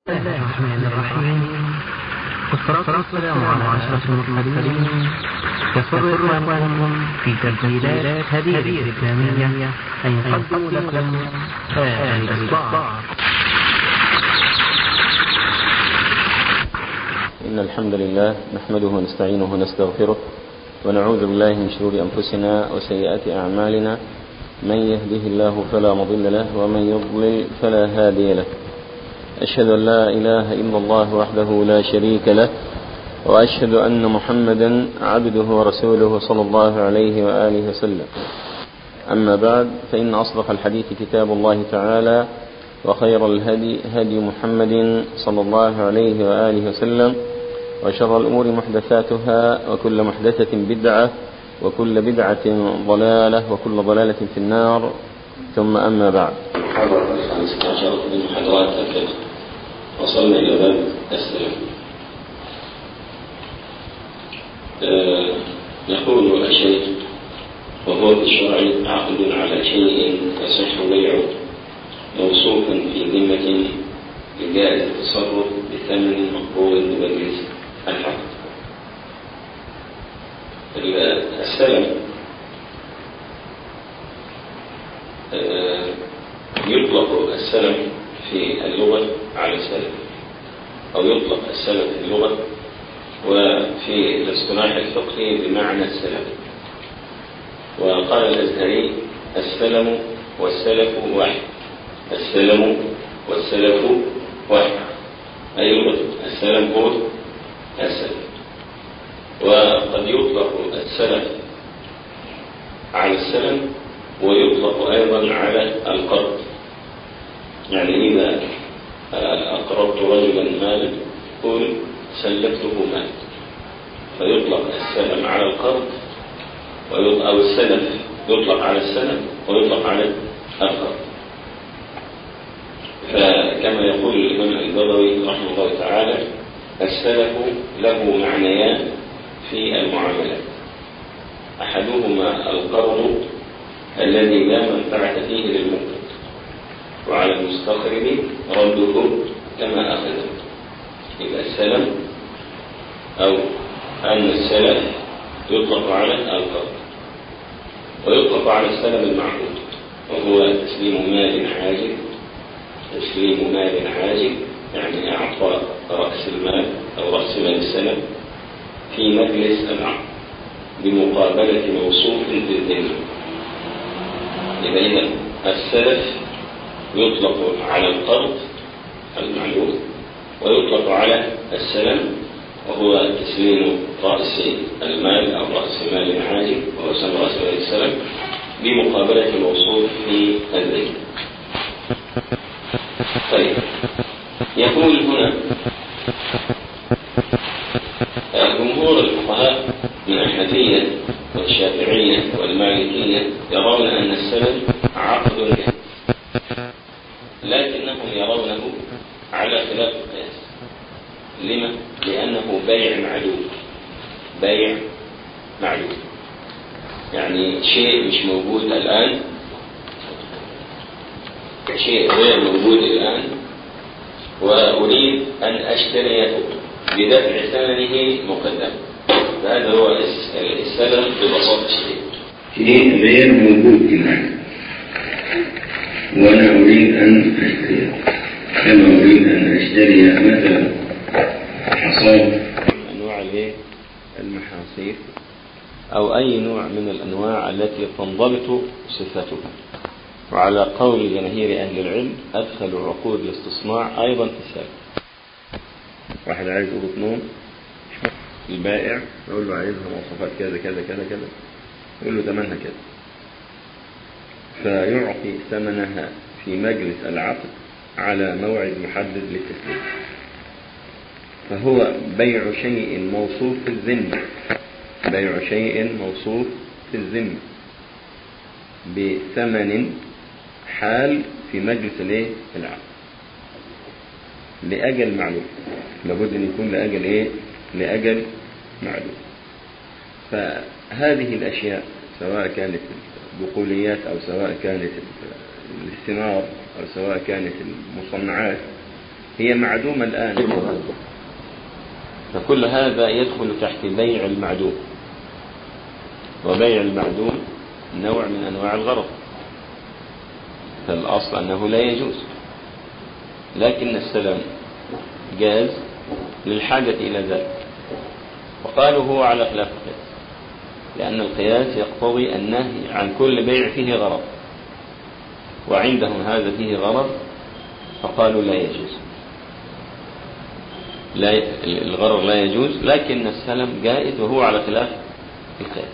الله الرحمن الرحيم والصلاة والسلام على أشرف المرسلين يسر إخوانكم في تسجيلات هذه الإسلامية أن يقدموا لكم هذه الأخبار إن الحمد لله نحمده ونستعينه ونستغفره ونعوذ بالله من شرور أنفسنا وسيئات أعمالنا من يهده الله فلا مضل له ومن يضلل فلا هادي له أشهد أن لا إله إلا الله وحده لا شريك له وأشهد أن محمدا عبده ورسوله صلى الله عليه وآله وسلم أما بعد فإن أصدق الحديث كتاب الله تعالى وخير الهدي هدي محمد صلى الله عليه وآله وسلم وشر الأمور محدثاتها وكل محدثة بدعة وكل بدعة ضلالة وكل ضلالة في النار ثم أما بعد محاضرة الخامسة عشرة من محاضرات الفقه وصلنا إلى باب السلام آه يقول الشيخ وهو في الشرع عقد على شيء يصح بيعه موصوفا في ذمة بجائز التصرف بثمن مقبول بمجلس الحق السلم آه يطلق السلم في اللغة على السلم أو يطلق السلم في اللغة وفي الاصطلاح الفقهي بمعنى السلم وقال الأزهري السلم والسلف واحد السلم والسلف واحد أي لغة السلم هو السلم وقد يطلق السلف على السلم ويطلق أيضا على القرض يعني إذا أقرضت رجلا مالا قل سلفته مال فيطلق السلم على القرض أو السلف يطلق على السلم ويطلق على القرض فكما يقول الإمام البغوي رحمه الله تعالى السلف له معنيان في المعاملات أحدهما القرض الذي لا منفعة فيه للمنفق وعلى المستقرض رده كما أخذه يبقى السلم أو أن السلف يطلق على القرض ويطلق على السلم المعقود وهو تسليم مال عاجل تسليم مال عاجل يعني أعطى رأس المال أو رأس مال السلم في مجلس العقد بمقابلة موصوف في الذمة إذا إذا السلف يطلق على القرض المعلوم ويطلق على السلم وهو تسليم رأس المال أو رأس مال عاجل وهو سمى رأس مال السلم بمقابلة موصوف في الذمة طيب يقول هنا جمهور الفقهاء من الحنفية والشافعية والمالكية يرون أن السلم عقد جائز لكنهم يرونه على خلاف القياس لما؟ لأنه بيع معلوم بيع معلوم يعني شيء مش موجود الآن شيء غير موجود الآن وأريد أن أشتريه بدفع ثمنه مقدما فهذا هو السلم ببساطة شديدة شيء غير موجود الآن وأنا أريد أن أشتريه كما أريد أن أشتري مثلا حصاد أنواع المحاصيل أو أي نوع من الأنواع التي تنضبط صفتها وعلى قول جماهير أهل العلم أدخلوا عقود الاستصناع أيضا في السلم واحد عايز أوضة نوم البائع يقول له عايزها مواصفات كذا كذا كذا كذا يقول له ثمنها كذا فيعطي ثمنها في مجلس العقد على موعد محدد للتسليم فهو بيع شيء موصوف في الذمة بيع شيء موصوف في الذمة بثمن حال في مجلس الايه العقد لأجل معلوم لابد أن يكون لأجل إيه لأجل معلوم فهذه الأشياء سواء كانت بقوليات أو سواء كانت الثمار أو سواء كانت المصنعات هي معدومة الآن فكل هذا يدخل تحت بيع المعدوم وبيع المعدوم نوع من أنواع الغرض فالأصل أنه لا يجوز لكن السلام جاز للحاجة إلى ذلك وقالوا هو على خلاف القياس لأن القياس يقتضي النهي عن كل بيع فيه غرض وعندهم هذا فيه غرض فقالوا لا يجوز لا الغرر لا يجوز لكن السلم جائز وهو على خلاف القياس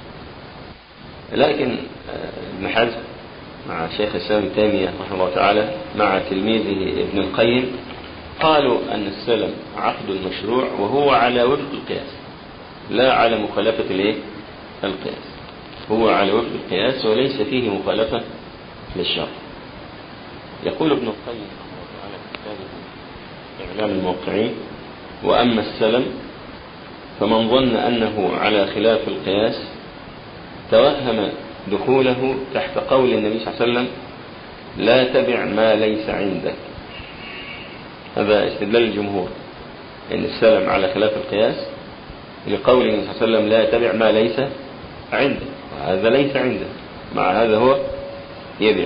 لكن ابن حزم مع شيخ الإسلام ابن تيمية رحمه الله تعالى مع تلميذه ابن القيم قالوا أن السلم عقد مشروع وهو على وفق القياس لا على مخالفة الايه؟ القياس هو على وفق القياس وليس فيه مخالفة للشرع يقول ابن القيم رحمه الله تعالى في كتابه إعلام الموقعين وأما السلم فمن ظن أنه على خلاف القياس توهم دخوله تحت قول النبي صلى الله عليه وسلم لا تبع ما ليس عندك هذا استدلال الجمهور ان السلم على خلاف القياس لقول النبي صلى الله عليه وسلم لا تبع ما ليس عنده وهذا ليس عنده مع هذا هو يبيع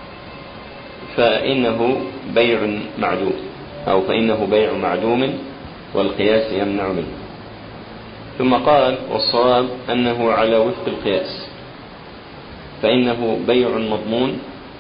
فإنه بيع معدوم أو فإنه بيع معدوم والقياس يمنع منه ثم قال والصواب أنه على وفق القياس فإنه بيع مضمون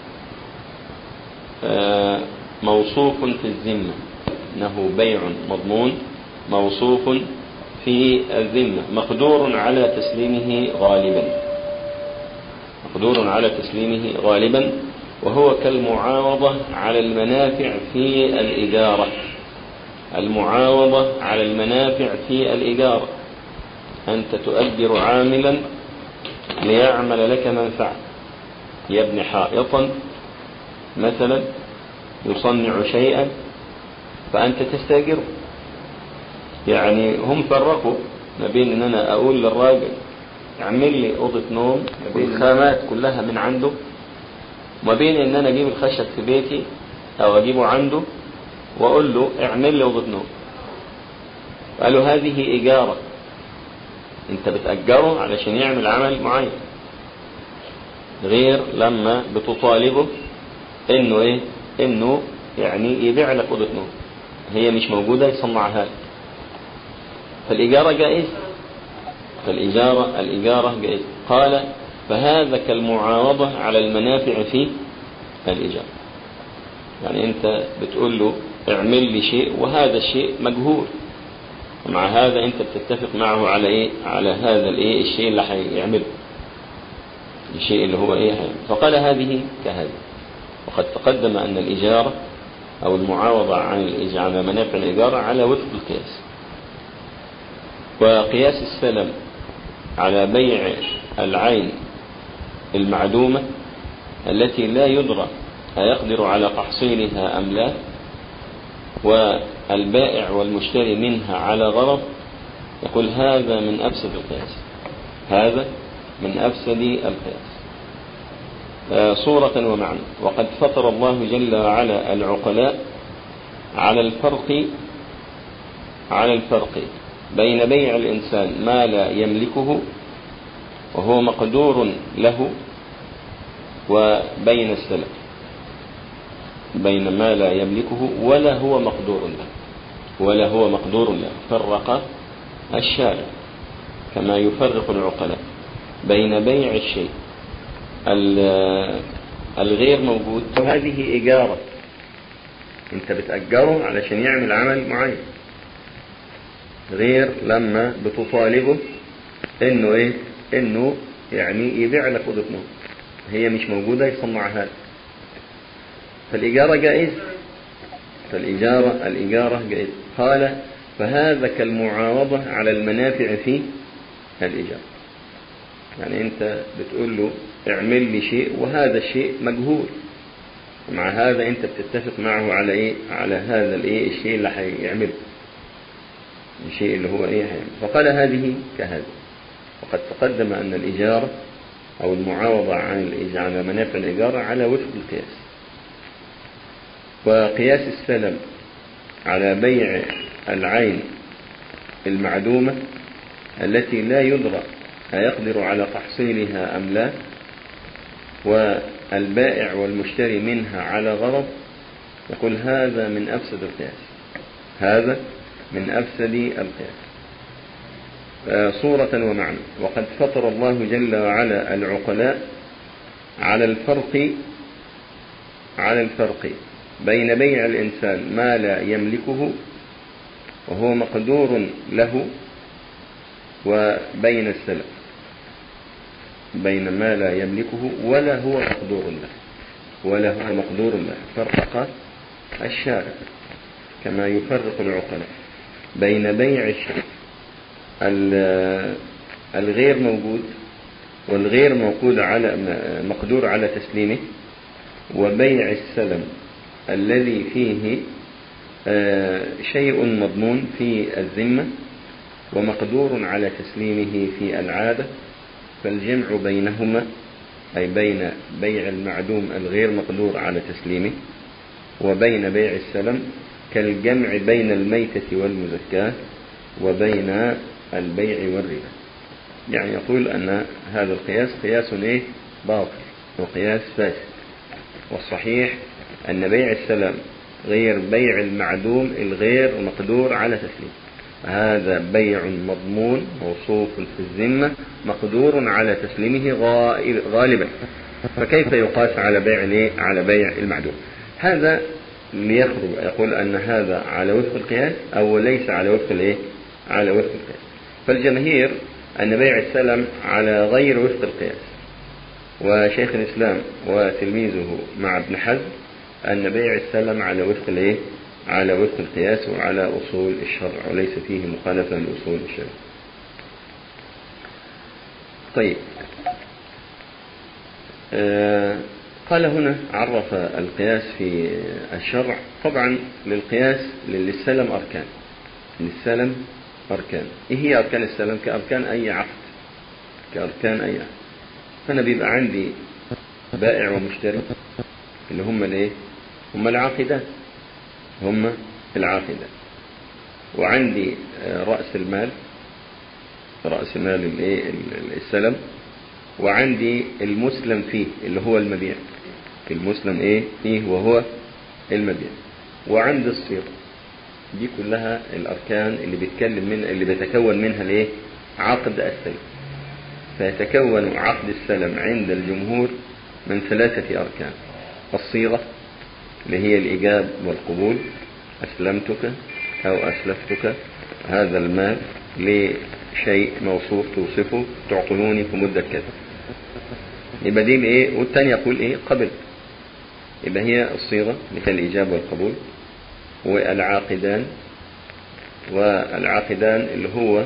موصوف في الذمة إنه بيع مضمون موصوف في الذمة مقدور على تسليمه غالبا مقدور على تسليمه غالبا وهو كالمعاوضة على المنافع في الإجارة المعاوضة على المنافع في الإجارة أنت تؤجر عاملا ليعمل لك منفعة يبني حائطا مثلا يصنع شيئا فأنت تستاجره يعني هم فرقوا ما بين ان انا اقول للراجل اعمل لي اوضه نوم الخامات كلها من عنده وما بين ان انا اجيب الخشب في بيتي او اجيبه عنده واقول له اعمل لي اوضه نوم قالوا هذه اجاره انت بتاجره علشان يعمل عمل معين غير لما بتطالبه انه ايه انه يعني يبيع لك اوضه نوم هي مش موجوده يصنعها لك فالإجارة جائزة فالإجارة الإجارة جائزة قال فهذا كالمعاوضة على المنافع في الإجارة يعني أنت بتقول له اعمل لي شيء وهذا الشيء مجهول ومع هذا أنت بتتفق معه على إيه على هذا الإيه الشيء اللي هيعمله الشيء اللي هو إيه هيعمله فقال هذه كهذه وقد تقدم أن الإجارة أو المعاوضة عن على منافع الإجارة على وفق القياس وقياس السلم على بيع العين المعدومة التي لا يدرى أيقدر على تحصيلها أم لا والبائع والمشتري منها على غرض يقول هذا من أفسد القياس هذا من أفسد القياس صورة ومعنى وقد فطر الله جل وعلا العقلاء على الفرق على الفرق بين بيع الإنسان ما لا يملكه وهو مقدور له وبين السلف بين ما لا يملكه ولا هو مقدور له ولا هو مقدور له فرق الشارع كما يفرق العقلاء بين بيع الشيء الغير موجود وهذه إجارة انت بتأجره علشان يعمل عمل معين غير لما بتطالبه انه ايه انه يعني يبيع لك اوضه نوم هي مش موجوده يصنعها لك فالاجاره جائزه فالاجاره الاجاره جائزه قال فهذا كالمعاوضه على المنافع في الاجاره يعني انت بتقول له اعمل لي شيء وهذا الشيء مجهول ومع هذا انت بتتفق معه على ايه على هذا الايه الشيء اللي هيعمله الشيء اللي هو ايه هيعمل فقال هذه كهذا وقد تقدم ان الاجاره او المعاوضه عن على منافع الاجاره على وفق القياس وقياس السلم على بيع العين المعدومة التي لا يدرى أيقدر على تحصيلها أم لا والبائع والمشتري منها على غرض يقول هذا من أفسد القياس هذا من أفسد القياس صورة ومعنى وقد فطر الله جل وعلا العقلاء على الفرق على الفرق بين بيع الإنسان ما لا يملكه وهو مقدور له وبين السلف بين ما لا يملكه ولا هو مقدور له ولا هو مقدور له فرق الشارع كما يفرق العقلاء بين بيع الشيء الغير موجود والغير موجود على مقدور على تسليمه وبيع السلم الذي فيه شيء مضمون في الذمة ومقدور على تسليمه في العادة فالجمع بينهما أي بين بيع المعدوم الغير مقدور على تسليمه وبين بيع السلم كالجمع بين الميتة والمزكاة وبين البيع والربا يعني يقول أن هذا القياس قياس إيه باطل وقياس فاسد والصحيح أن بيع السلم غير بيع المعدوم الغير مقدور على تسليم هذا بيع مضمون موصوف في الذمة مقدور على تسليمه غالبا فكيف يقاس على بيع على بيع المعدوم هذا ليخرج يقول أن هذا على وفق القياس أو ليس على وفق الايه على وفق القياس فالجماهير أن بيع السلم على غير وفق القياس وشيخ الإسلام وتلميذه مع ابن حزم أن بيع السلم على وفق الايه على وفق القياس وعلى أصول الشرع وليس فيه مخالفة لأصول الشرع طيب آه قال هنا عرف القياس في الشرع طبعا للقياس للسلم أركان للسلم أركان إيه هي أركان السلم كأركان أي عقد كأركان أي عقد فأنا بيبقى عندي بائع ومشتري اللي هم الايه هم العاقدان هم العاقدان وعندي رأس المال رأس مال الايه السلم وعندي المسلم فيه اللي هو المبيع المسلم ايه فيه وهو المبيع وعندي الصيغة دي كلها الأركان اللي بيتكلم من اللي بيتكون منها الايه عقد السلم فيتكون عقد السلم عند الجمهور من ثلاثة أركان الصيغة اللي هي الإيجاب والقبول أسلمتك أو أسلفتك هذا المال لشيء موصوف توصفه تعطوني في مدة كذا يبقى دي ايه والتاني يقول ايه قبل يبقى هي الصيغة مثل الإيجاب والقبول والعاقدان والعاقدان اللي هو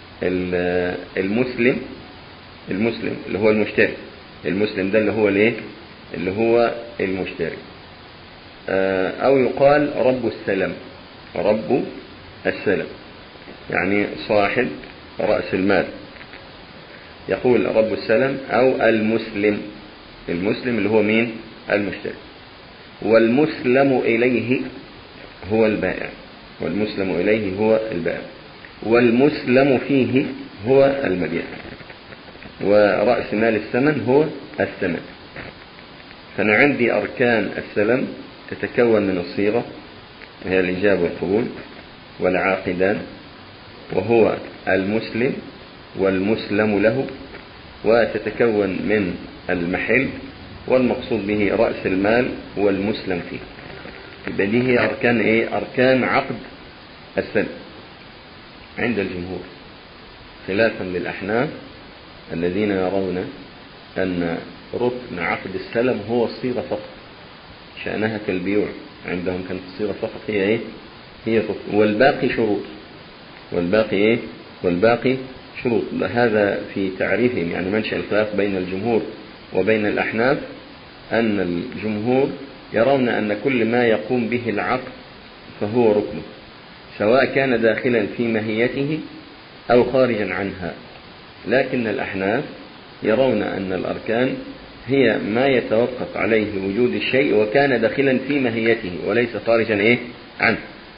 المسلم المسلم اللي هو المشتري المسلم ده اللي هو الايه اللي هو المشتري او يقال رب السلم رب السلم يعني صاحب رأس المال يقول رب السلم او المسلم المسلم اللي هو مين المشتري والمسلم اليه هو البائع والمسلم اليه هو البائع والمسلم فيه هو المبيع ورأس مال الثمن هو الثمن فأنا عندي أركان السلم تتكون من الصيغة وهي الإجابة والقبول والعاقدان وهو المسلم والمسلم له وتتكون من المحل والمقصود به رأس المال والمسلم فيه يبقى دي هي أركان إيه؟ أركان عقد السلم عند الجمهور خلافا للأحناف الذين يرون أن ركن عقد السلم هو الصيغة فقط شأنها كالبيوع عندهم كانت الصيغة فقط هي إيه هي ركن والباقي شروط والباقي إيه والباقي شروط هذا في تعريفهم يعني منشأ الخلاف بين الجمهور وبين الأحناف أن الجمهور يرون أن كل ما يقوم به العقد فهو ركن سواء كان داخلا في ماهيته أو خارجا عنها لكن الأحناف يرون أن الأركان هي ما يتوقف عليه وجود الشيء وكان داخلا في ماهيته وليس خارجا إيه عنه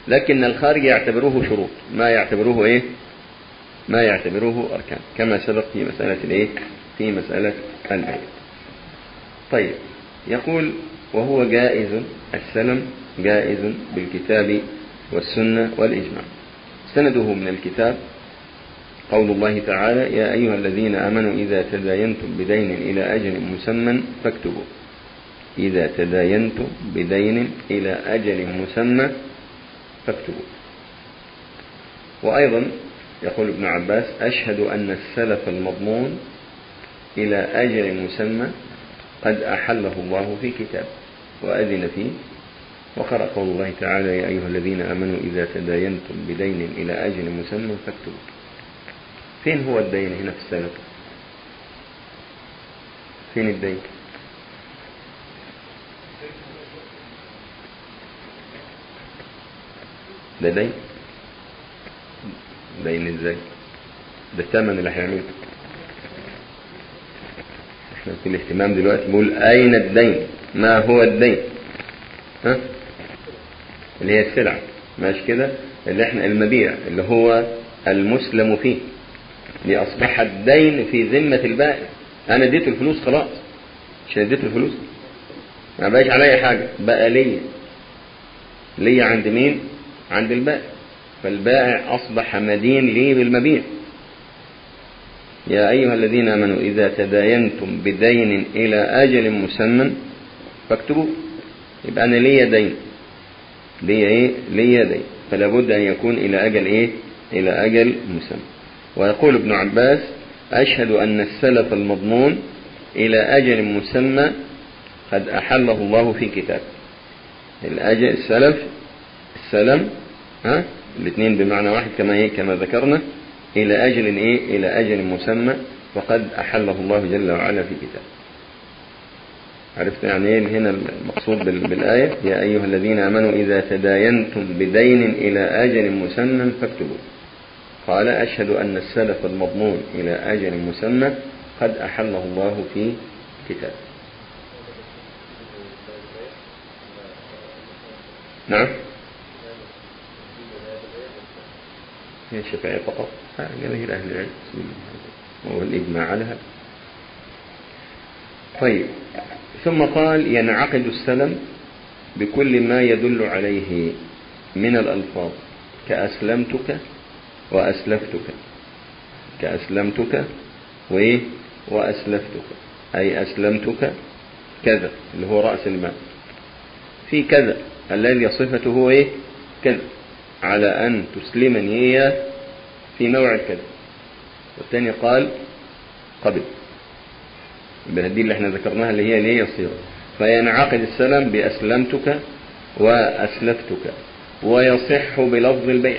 لكن الخارج يعتبروه شروط ما يعتبروه ايه ما يعتبروه اركان كما سبق في مسألة الايه في مسألة البيع طيب يقول وهو جائز السلم جائز بالكتاب والسنة والإجماع سنده من الكتاب قول الله تعالى يا أيها الذين آمنوا إذا تداينتم بدين إلى أجل مسمى فاكتبوا إذا تداينتم بدين إلى أجل مسمى فاكتبوا وأيضا يقول ابن عباس أشهد أن السلف المضمون إلى أجل مسمى قد أحله الله في كتاب وأذن فيه وقرأ قول الله تعالى يا أيها الذين آمنوا إذا تداينتم بدين إلى أجل مسمى فاكتبوا فين هو الدين هنا في السلف فين الدين ده دين دين ازاي ده الثمن اللي هيعمله احنا في الاهتمام دلوقتي بنقول اين الدين ما هو الدين ها اللي هي السلعة ماشي كده اللي احنا المبيع اللي هو المسلم فيه لأصبح الدين في ذمة البائع أنا اديته الفلوس خلاص مش اديته الفلوس ما بقاش عليا حاجة بقى ليا ليا عند مين عند البائع فالبائع أصبح مدين لي بالمبيع يا أيها الذين آمنوا إذا تداينتم بدين إلى أجل مسمى فاكتبوا يبقى أنا ليا دين ليا إيه ليا دين فلا بد أن يكون إلى أجل إيه إلى أجل مسمى ويقول ابن عباس أشهد أن السلف المضمون إلى أجل مسمى قد أحله الله في كتاب الأجل السلف السلم ها الاثنين بمعنى واحد كما ايه كما ذكرنا إلى أجل إيه إلى أجل مسمى وقد أحله الله جل وعلا في كتاب عرفت يعني ايه هنا المقصود بالآية يا أيها الذين آمنوا إذا تداينتم بدين إلى أجل مسمى فاكتبوه قال أشهد أن السلف المضمون إلى أجل مسمى قد أحله الله في كتاب نعم هي الشفاعية فقط جماهير أهل العلم وهو الإجماع على هذا طيب ثم قال ينعقد السلم بكل ما يدل عليه من الألفاظ كأسلمتك وأسلفتك كأسلمتك وإيه وأسلفتك أي أسلمتك كذا اللي هو رأس المال في كذا الذي صفته هو إيه كذا على أن تسلمني إياه في موعد كذا والثاني قال قبل بالهدي اللي احنا ذكرناها اللي هي اللي هي الصيغة فينعقد السلام بأسلمتك وأسلفتك ويصح بلفظ البيع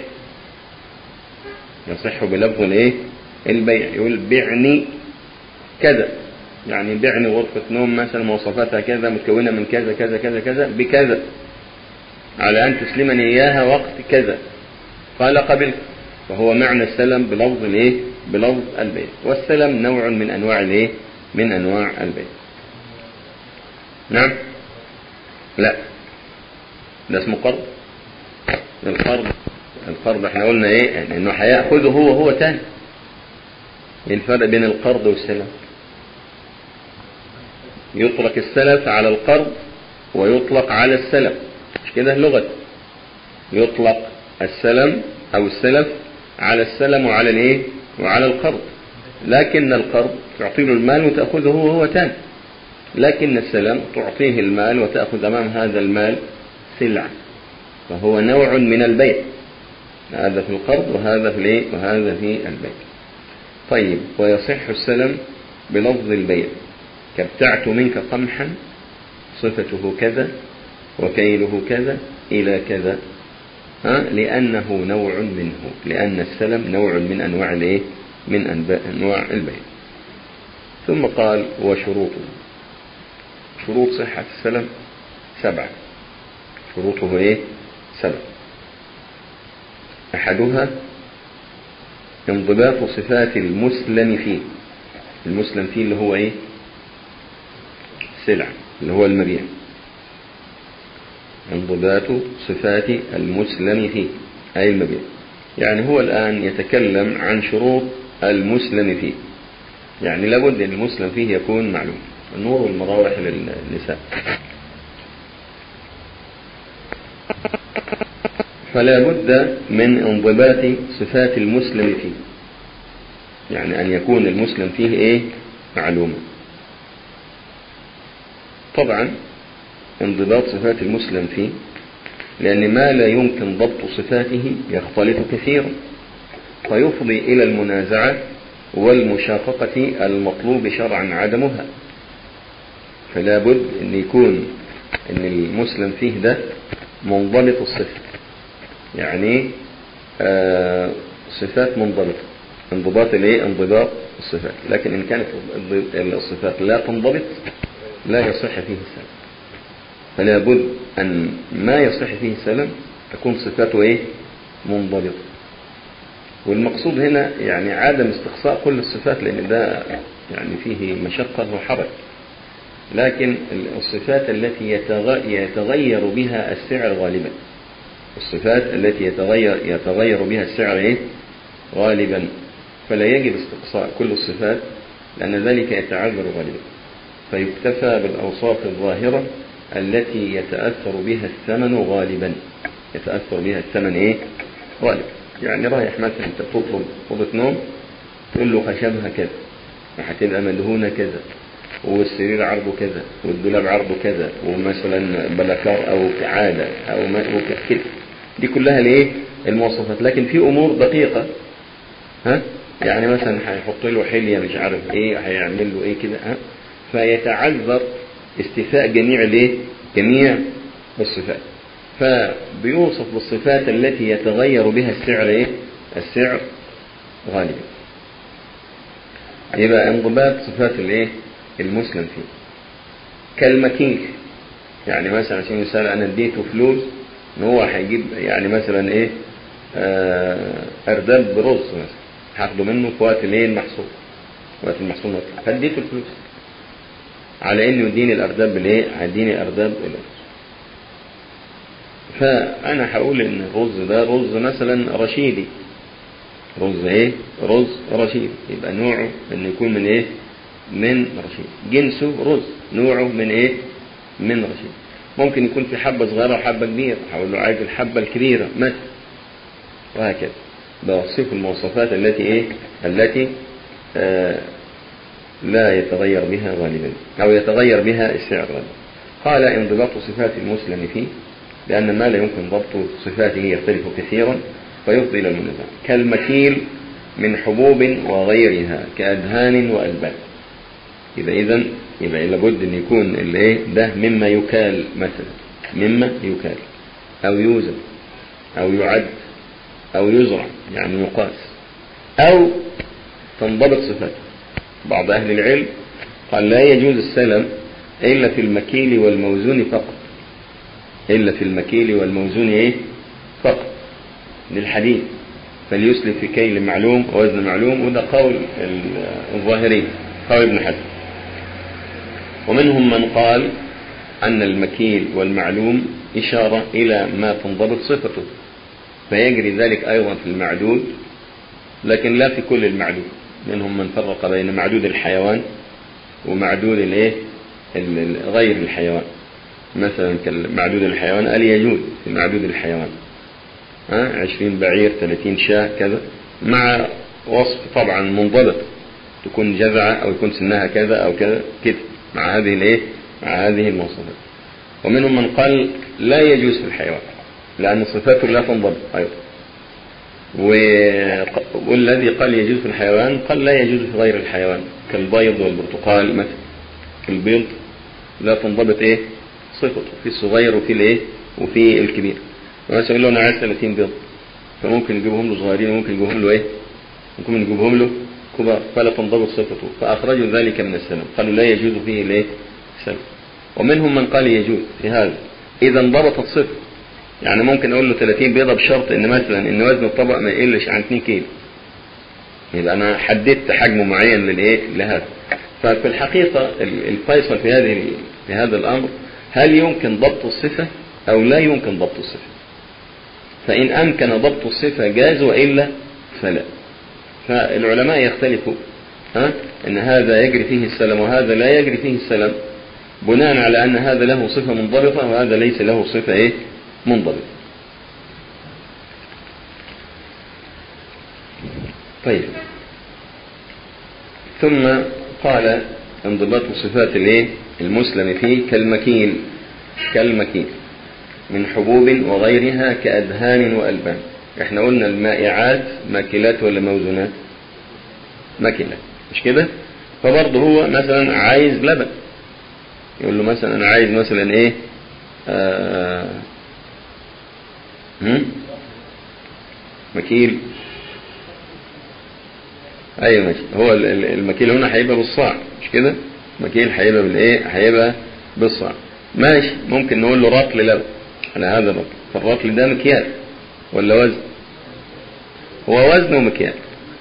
يصح بلفظ الايه البيع يقول بعني كذا يعني بعني غرفة نوم مثلا مواصفاتها كذا متكونة من كذا كذا كذا كذا بكذا على أن تسلمني إياها وقت كذا قال قبلت وهو معنى السلم بلفظ الايه بلفظ البيع والسلم نوع من أنواع الايه من أنواع البيع نعم لا ده اسمه قرض القرض القرض احنا قلنا ايه يعني انه هياخده هو هو تاني ايه الفرق بين القرض والسلم يطلق السلف على القرض ويطلق على السلم مش كده لغة يطلق السلم او السلف على السلم وعلى الايه وعلى القرض لكن القرض تعطي له المال وتأخذه هو هو تاني لكن السلم تعطيه المال وتأخذ أمام هذا المال سلعة فهو نوع من البيع هذا في القرض وهذا في الايه وهذا في البيع طيب ويصح السلم بلفظ البيع كابتعت منك قمحا صفته كذا وكيله كذا إلى كذا ها لأنه نوع منه لأن السلم نوع من أنواع الايه من أنواع البيع ثم قال وشروطه شروط صحة السلم سبعة شروطه ايه سبعة أحدها انضباط صفات المسلم فيه المسلم فيه اللي هو ايه سلع اللي هو المبيع انضباط صفات المسلم فيه أي المبيع يعني هو الآن يتكلم عن شروط المسلم فيه يعني لابد أن المسلم فيه يكون معلوم النور والمراوح للنساء فلا بد من انضباط صفات المسلم فيه يعني أن يكون المسلم فيه إيه معلومة طبعا انضباط صفات المسلم فيه لأن ما لا يمكن ضبط صفاته يختلط كثيرا فيفضي إلى المنازعة والمشاققة المطلوب شرعا عدمها فلا بد أن يكون أن المسلم فيه ده منضبط الصفة يعني آه صفات منضبطة انضباط الايه انضباط الصفات لكن ان كانت الصفات لا تنضبط لا يصح فيه السلام فلا بد ان ما يصح فيه السلام تكون صفاته ايه منضبطه والمقصود هنا يعني عدم استقصاء كل الصفات لان ده يعني فيه مشقه وحرج لكن الصفات التي يتغير بها السعر غالبا الصفات التي يتغير يتغير بها السعر ايه غالبا فلا يجب استقصاء كل الصفات لأن ذلك يتعذر غالبا فيكتفى بالأوصاف الظاهرة التي يتأثر بها الثمن غالبا يتأثر بها الثمن إيه؟ غالبا يعني رايح مثلا أنت تطلب أوضة نوم تقول له خشبها كذا وهتبقى مدهونة كذا والسرير عرضه كذا والدولاب عرضه كذا ومثلا بلاكار أو عادة أو كده دي كلها ليه المواصفات لكن في أمور دقيقة ها يعني مثلا هيحط له حليه مش عارف ايه هيعمل له ايه كده ها فيتعذر استيفاء جميع الايه جميع الصفات فبيوصف بالصفات التي يتغير بها السعر ايه السعر غالبا يبقى انضباط صفات الايه المسلم فيه كالمكيل يعني مثلا عشان مثال انا اديته فلوس ان هو هيجيب يعني مثلا ايه آه ارداب برز مثلا هاخده منه في وقت الايه المحصول وقت المحصول مطلع فاديته الفلوس على انه يديني الارداب بالايه هيديني ارداب الرز فانا هقول ان الرز ده رز مثلا رشيدي رز ايه رز رشيدي يبقى نوعه انه يكون من ايه من رشيد جنسه رز نوعه من ايه من رشيد ممكن يكون في حبة صغيرة وحبة كبيرة هقول له عايز الحبة الكبيرة مثلا وهكذا بوصف المواصفات التي ايه التي آه لا يتغير بها غالبا او يتغير بها السعر غالبا قال انضباط صفات المسلم فيه لان ما لا يمكن ضبط صفاته يختلف كثيرا فيفضي الى المنازع كالمكيل من حبوب وغيرها كادهان والبان يبقى اذا يبقى لابد ان يكون الايه ده مما يكال مثلا مما يكال او يوزن او يعد أو يزرع يعني يقاس أو تنضبط صفاته بعض أهل العلم قال لا يجوز السلم إلا في المكيل والموزون فقط إلا في المكيل والموزون إيه فقط للحديث فليسلف في كيل معلوم ووزن معلوم وده قول الظاهري قول ابن حزم ومنهم من قال أن المكيل والمعلوم إشارة إلى ما تنضبط صفته فيجري ذلك أيضا في المعدود لكن لا في كل المعدود منهم من فرق بين معدود الحيوان ومعدود الايه غير الحيوان مثلا معدود الحيوان قال يجوز في معدود الحيوان ها 20 بعير 30 شاة كذا مع وصف طبعا منضبط تكون جذعة أو يكون سنها كذا أو كذا كده مع هذه الايه مع هذه المواصفات ومنهم من قال لا يجوز في الحيوان لأن صفاته لا تنضبط أيضا والذي قال يجوز في الحيوان قال لا يجوز في غير الحيوان كالبيض والبرتقال مثلا البيض لا تنضبط ايه صفته في الصغير وفي الايه وفي الكبير مثلا يقول له انا عايز 30 بيض فممكن يجيبهم له صغيرين وممكن يجيبهم له ايه ممكن يجيبهم له كبار فلا تنضبط صفته فاخرجوا ذلك من السلم قالوا لا يجوز فيه الايه السلم ومنهم من قال يجوز في هذا اذا انضبطت صفه يعني ممكن اقول له 30 بيضه بشرط ان مثلا ان وزن الطبق ما يقلش عن 2 كيلو يبقى انا حددت حجم معين للايه لهذا ففي الحقيقه الفيصل في هذه في هذا الامر هل يمكن ضبط الصفه أو لا يمكن ضبط الصفة فإن أمكن ضبط الصفة جاز وإلا فلا فالعلماء يختلفوا ها ان هذا يجري فيه السلم وهذا لا يجري فيه السلم بناء على ان هذا له صفة منضبطة وهذا ليس له صفة ايه منضبطة طيب ثم قال انضباط صفات الايه المسلم فيه كالمكيل كالمكيل من حبوب وغيرها كأدهان وألبان احنا قلنا المائعات ماكلات ولا موزونات ماكلات مش كده فبرضه هو مثلا عايز لبن يقول له مثلا انا عايز مثلا ايه آه هم؟ مكيل ايوه ماشي هو المكيل هنا هيبقى بالصاع مش كده مكيل هيبقى بالايه هيبقى بالصاع ماشي ممكن نقول له رطل لبن على هذا الرطل فالرطل ده مكيال ولا وزن هو وزن ومكيال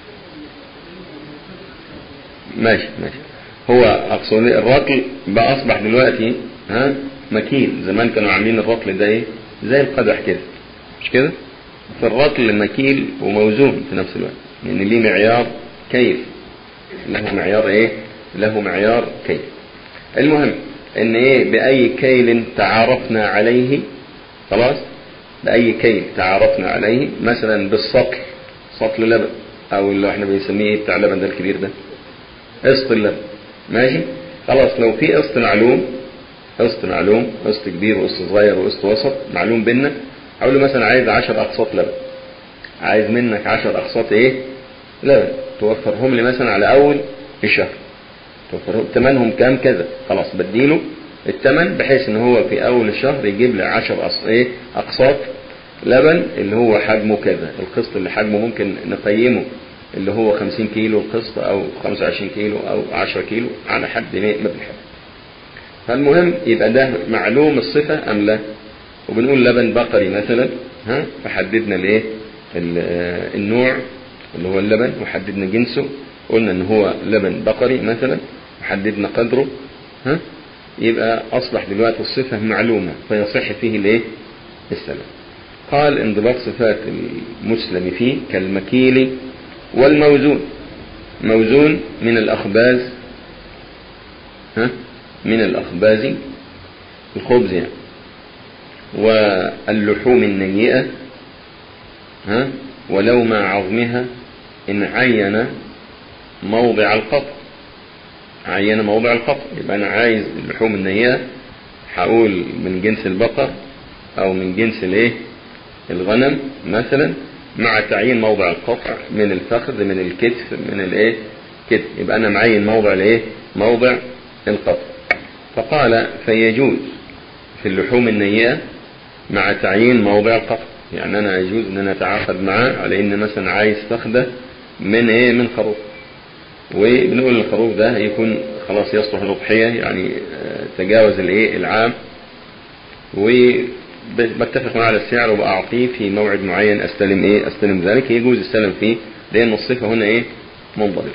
ماشي ماشي هو اقصد الرطل بقى اصبح دلوقتي ها مكيل زمان كانوا عاملين الرطل ده ايه زي القدح كده مش كده فالرطل مكيل وموزون في نفس الوقت لان يعني ليه معيار كيف له معيار ايه له معيار كيف المهم ان ايه باي كيل تعارفنا عليه خلاص باي كيل تعارفنا عليه مثلا بالسطل سطل لبن او اللي احنا بنسميه ايه بتاع اللبن ده الكبير ده قسط اللبن ماشي خلاص لو في قسط معلوم قسط معلوم قسط كبير وقسط صغير وقسط وسط معلوم بينا اقول له مثلا عايز 10 اقساط لبن عايز منك 10 اقساط ايه لبن توفرهم لي مثلا على اول الشهر توفرهم ثمنهم كام كذا خلاص بديله الثمن بحيث ان هو في اول الشهر يجيب لي 10 أص... ايه اقساط لبن اللي هو حجمه كذا القسط اللي حجمه ممكن نقيمه اللي هو 50 كيلو القسط او 25 كيلو او 10 كيلو على حد ما بنحب فالمهم يبقى ده معلوم الصفة ام لا وبنقول لبن بقري مثلا ها فحددنا الايه النوع اللي هو اللبن وحددنا جنسه قلنا ان هو لبن بقري مثلا وحددنا قدره ها يبقى اصبح دلوقتي الصفة معلومة فيصح فيه الايه السلام قال انضباط صفات المسلم فيه كالمكيل والموزون موزون من الأخباز ها من الأخباز الخبز يعني واللحوم النيئة ها ولو مع عظمها إن عين موضع القطع عين موضع القطع يبقى أنا عايز اللحوم النيئة هقول من جنس البقر أو من جنس الايه الغنم مثلا مع تعيين موضع القطع من الفخذ من الكتف من الايه كده يبقى انا معين موضع الايه موضع القطع فقال فيجوز في اللحوم النيئة مع تعيين موضع القطع يعني انا يجوز ان انا اتعاقد معاه على ان مثلا عايز فخذة من ايه من خروف وبنقول الخروف ده يكون خلاص يصلح للضحية يعني تجاوز الايه العام وبتفق معاه على السعر وبأعطيه في موعد معين استلم ايه استلم ذلك يجوز السلم فيه لان الصفة هنا ايه منضبطة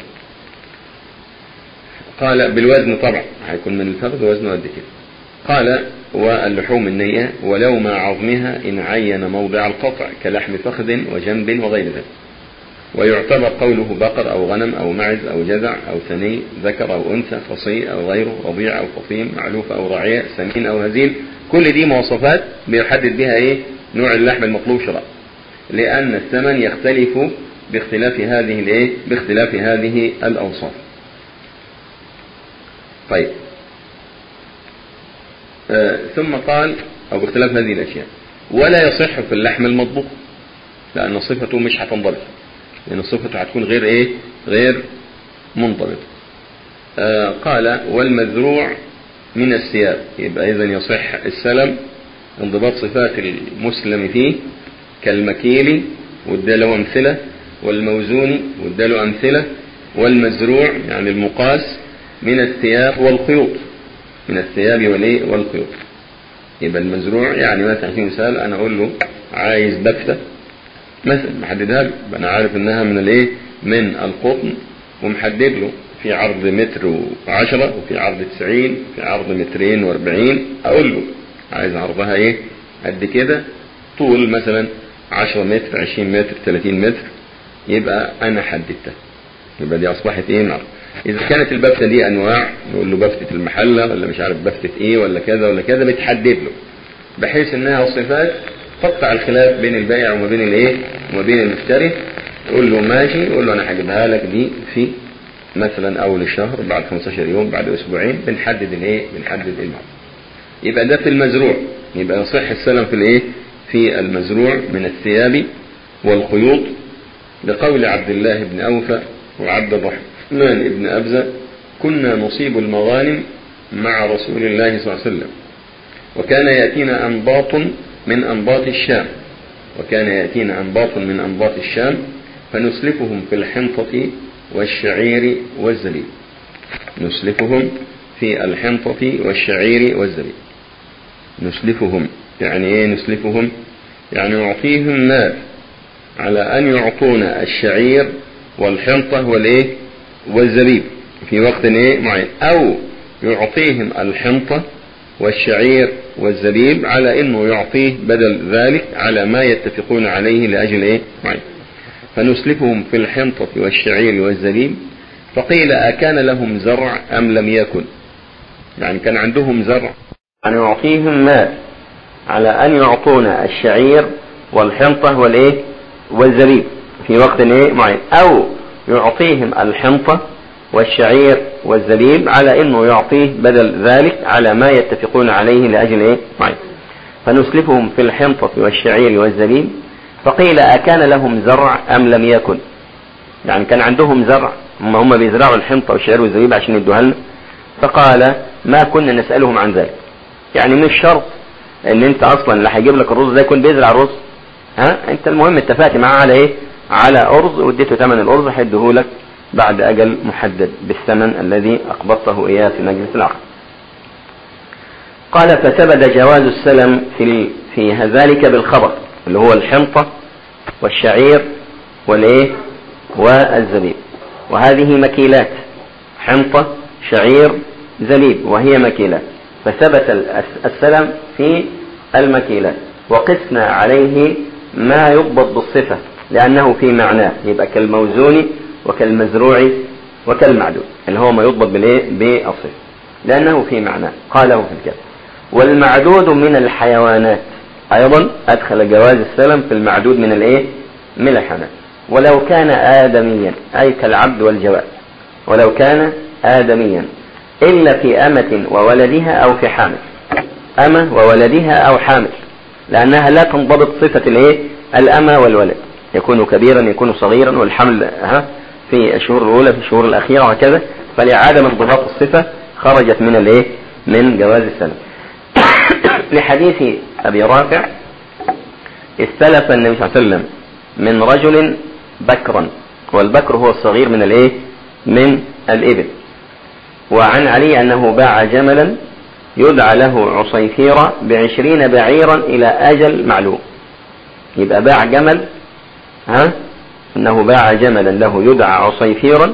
قال بالوزن طبعا هيكون من الفخذ وزنه قد كده قال واللحوم النيئة ولو مع عظمها إن عين موضع القطع كلحم فخذ وجنب وغير ذلك ويعتبر قوله بقر أو غنم أو معز أو جزع أو ثني ذكر أو أنثى فصي أو غيره رضيع أو فصيم معلوف أو رعية سمين أو هزيل كل دي مواصفات بيحدد بها إيه نوع اللحم المطلوب شرعا لأن الثمن يختلف باختلاف هذه الإيه باختلاف هذه الأوصاف طيب آه ثم قال أو باختلاف هذه الأشياء ولا يصح في اللحم المطبوخ لأن صفته مش هتنضبط لأن صفته هتكون غير إيه غير منضبط آه قال والمذروع من الثياب يبقى إذا يصح السلم انضباط صفات المسلم فيه كالمكيل واداله أمثلة والموزون واداله أمثلة والمزروع يعني المقاس من الثياب والخيوط من الثياب والايه والخيوط يبقى المزروع يعني مثلا في مثال انا اقول له عايز بكته مثلا محددها له انا عارف انها من الايه من القطن ومحدد له في عرض متر وعشرة وفي عرض تسعين وفي عرض مترين واربعين اقول له عايز عرضها ايه قد كده طول مثلا 10 متر 20 متر 30 متر يبقى انا حددتها يبقى دي اصبحت ايه نار اذا كانت البفتة دي انواع نقول له بفتة المحلة ولا مش عارف بفتة ايه ولا كذا ولا كذا بتحدد له بحيث انها صفات تقطع الخلاف بين البائع وما بين الايه وما بين المشتري يقول له ماشي يقول له انا هجيبها لك دي في مثلا اول الشهر بعد 15 يوم بعد اسبوعين بنحدد الايه بنحدد المال يبقى ده في المزروع يبقى يصح السلم في الايه في المزروع من الثياب والخيوط لقول عبد الله بن اوفى وعبد الرحمن بن ابزه كنا نصيب المغانم مع رسول الله صلى الله عليه وسلم وكان ياتينا انباط من انباط الشام وكان ياتينا انباط من انباط الشام فنسلكهم في الحنطة والشعير والزبيب نسلكهم في الحنطة والشعير والزبيب نسلفهم يعني ايه نسلفهم يعني نعطيهم مال على ان يعطونا الشعير والحنطة والايه والزبيب في وقت ايه معين او يعطيهم الحنطة والشعير والزبيب على انه يعطيه بدل ذلك على ما يتفقون عليه لاجل ايه معين فنسلفهم في الحنطة والشعير والزبيب فقيل أكان لهم زرع أم لم يكن يعني كان عندهم زرع أن يعطيهم مال على أن يعطونا الشعير والحنطة والإيه والزبيب في وقت إيه معين أو يعطيهم الحنطة والشعير والزبيب على انه يعطيه بدل ذلك على ما يتفقون عليه لاجل ايه معين فنسلفهم في الحنطة والشعير والزبيب فقيل أكان لهم زرع أم لم يكن يعني كان عندهم زرع هم هم بيزرعوا الحنطة والشعير والزبيب عشان يدوها لنا فقال ما كنا نسألهم عن ذلك يعني مش شرط ان انت اصلا اللي هيجيب لك الرز ده يكون بيزرع الرز ها انت المهم اتفقت معاه على ايه على ارز واديته ثمن الارز هيديه لك بعد اجل محدد بالثمن الذي اقبضته اياه في مجلس العقد قال فثبت جواز السلم في في ذلك بالخبر اللي هو الحنطة والشعير والايه والزبيب وهذه مكيلات حنطة شعير زبيب وهي مكيلات فثبت السلم في المكيلات وقسنا عليه ما يضبط بالصفة لأنه في معناه يبقى كالموزون وكالمزروع وكالمعدود اللي هو ما يضبط بالايه بالصفة لأنه في معناه قاله في الكتاب والمعدود من الحيوانات أيضا أدخل جواز السلم في المعدود من الإيه؟ من الحيوانات ولو كان آدميا أي كالعبد والجواد ولو كان آدميا إلا في أمة وولدها أو في حامل أمة وولدها أو حامل لأنها لا تنضبط صفة الإيه؟ الأمة والولد يكون كبيرا يكون صغيرا والحمل ها في الشهور الأولى في الشهور الأخيرة وهكذا فلعدم انضباط الصفة خرجت من الإيه؟ من جواز السلم لحديث أبي رافع استلف النبي صلى الله عليه وسلم من رجل بكرا والبكر هو الصغير من الايه من الإبل وعن علي أنه باع جملا يدعى له عصيفيرة بعشرين بعيرا إلى أجل معلوم يبقى باع جمل ها أنه باع جملا له يدعى عصيفيرا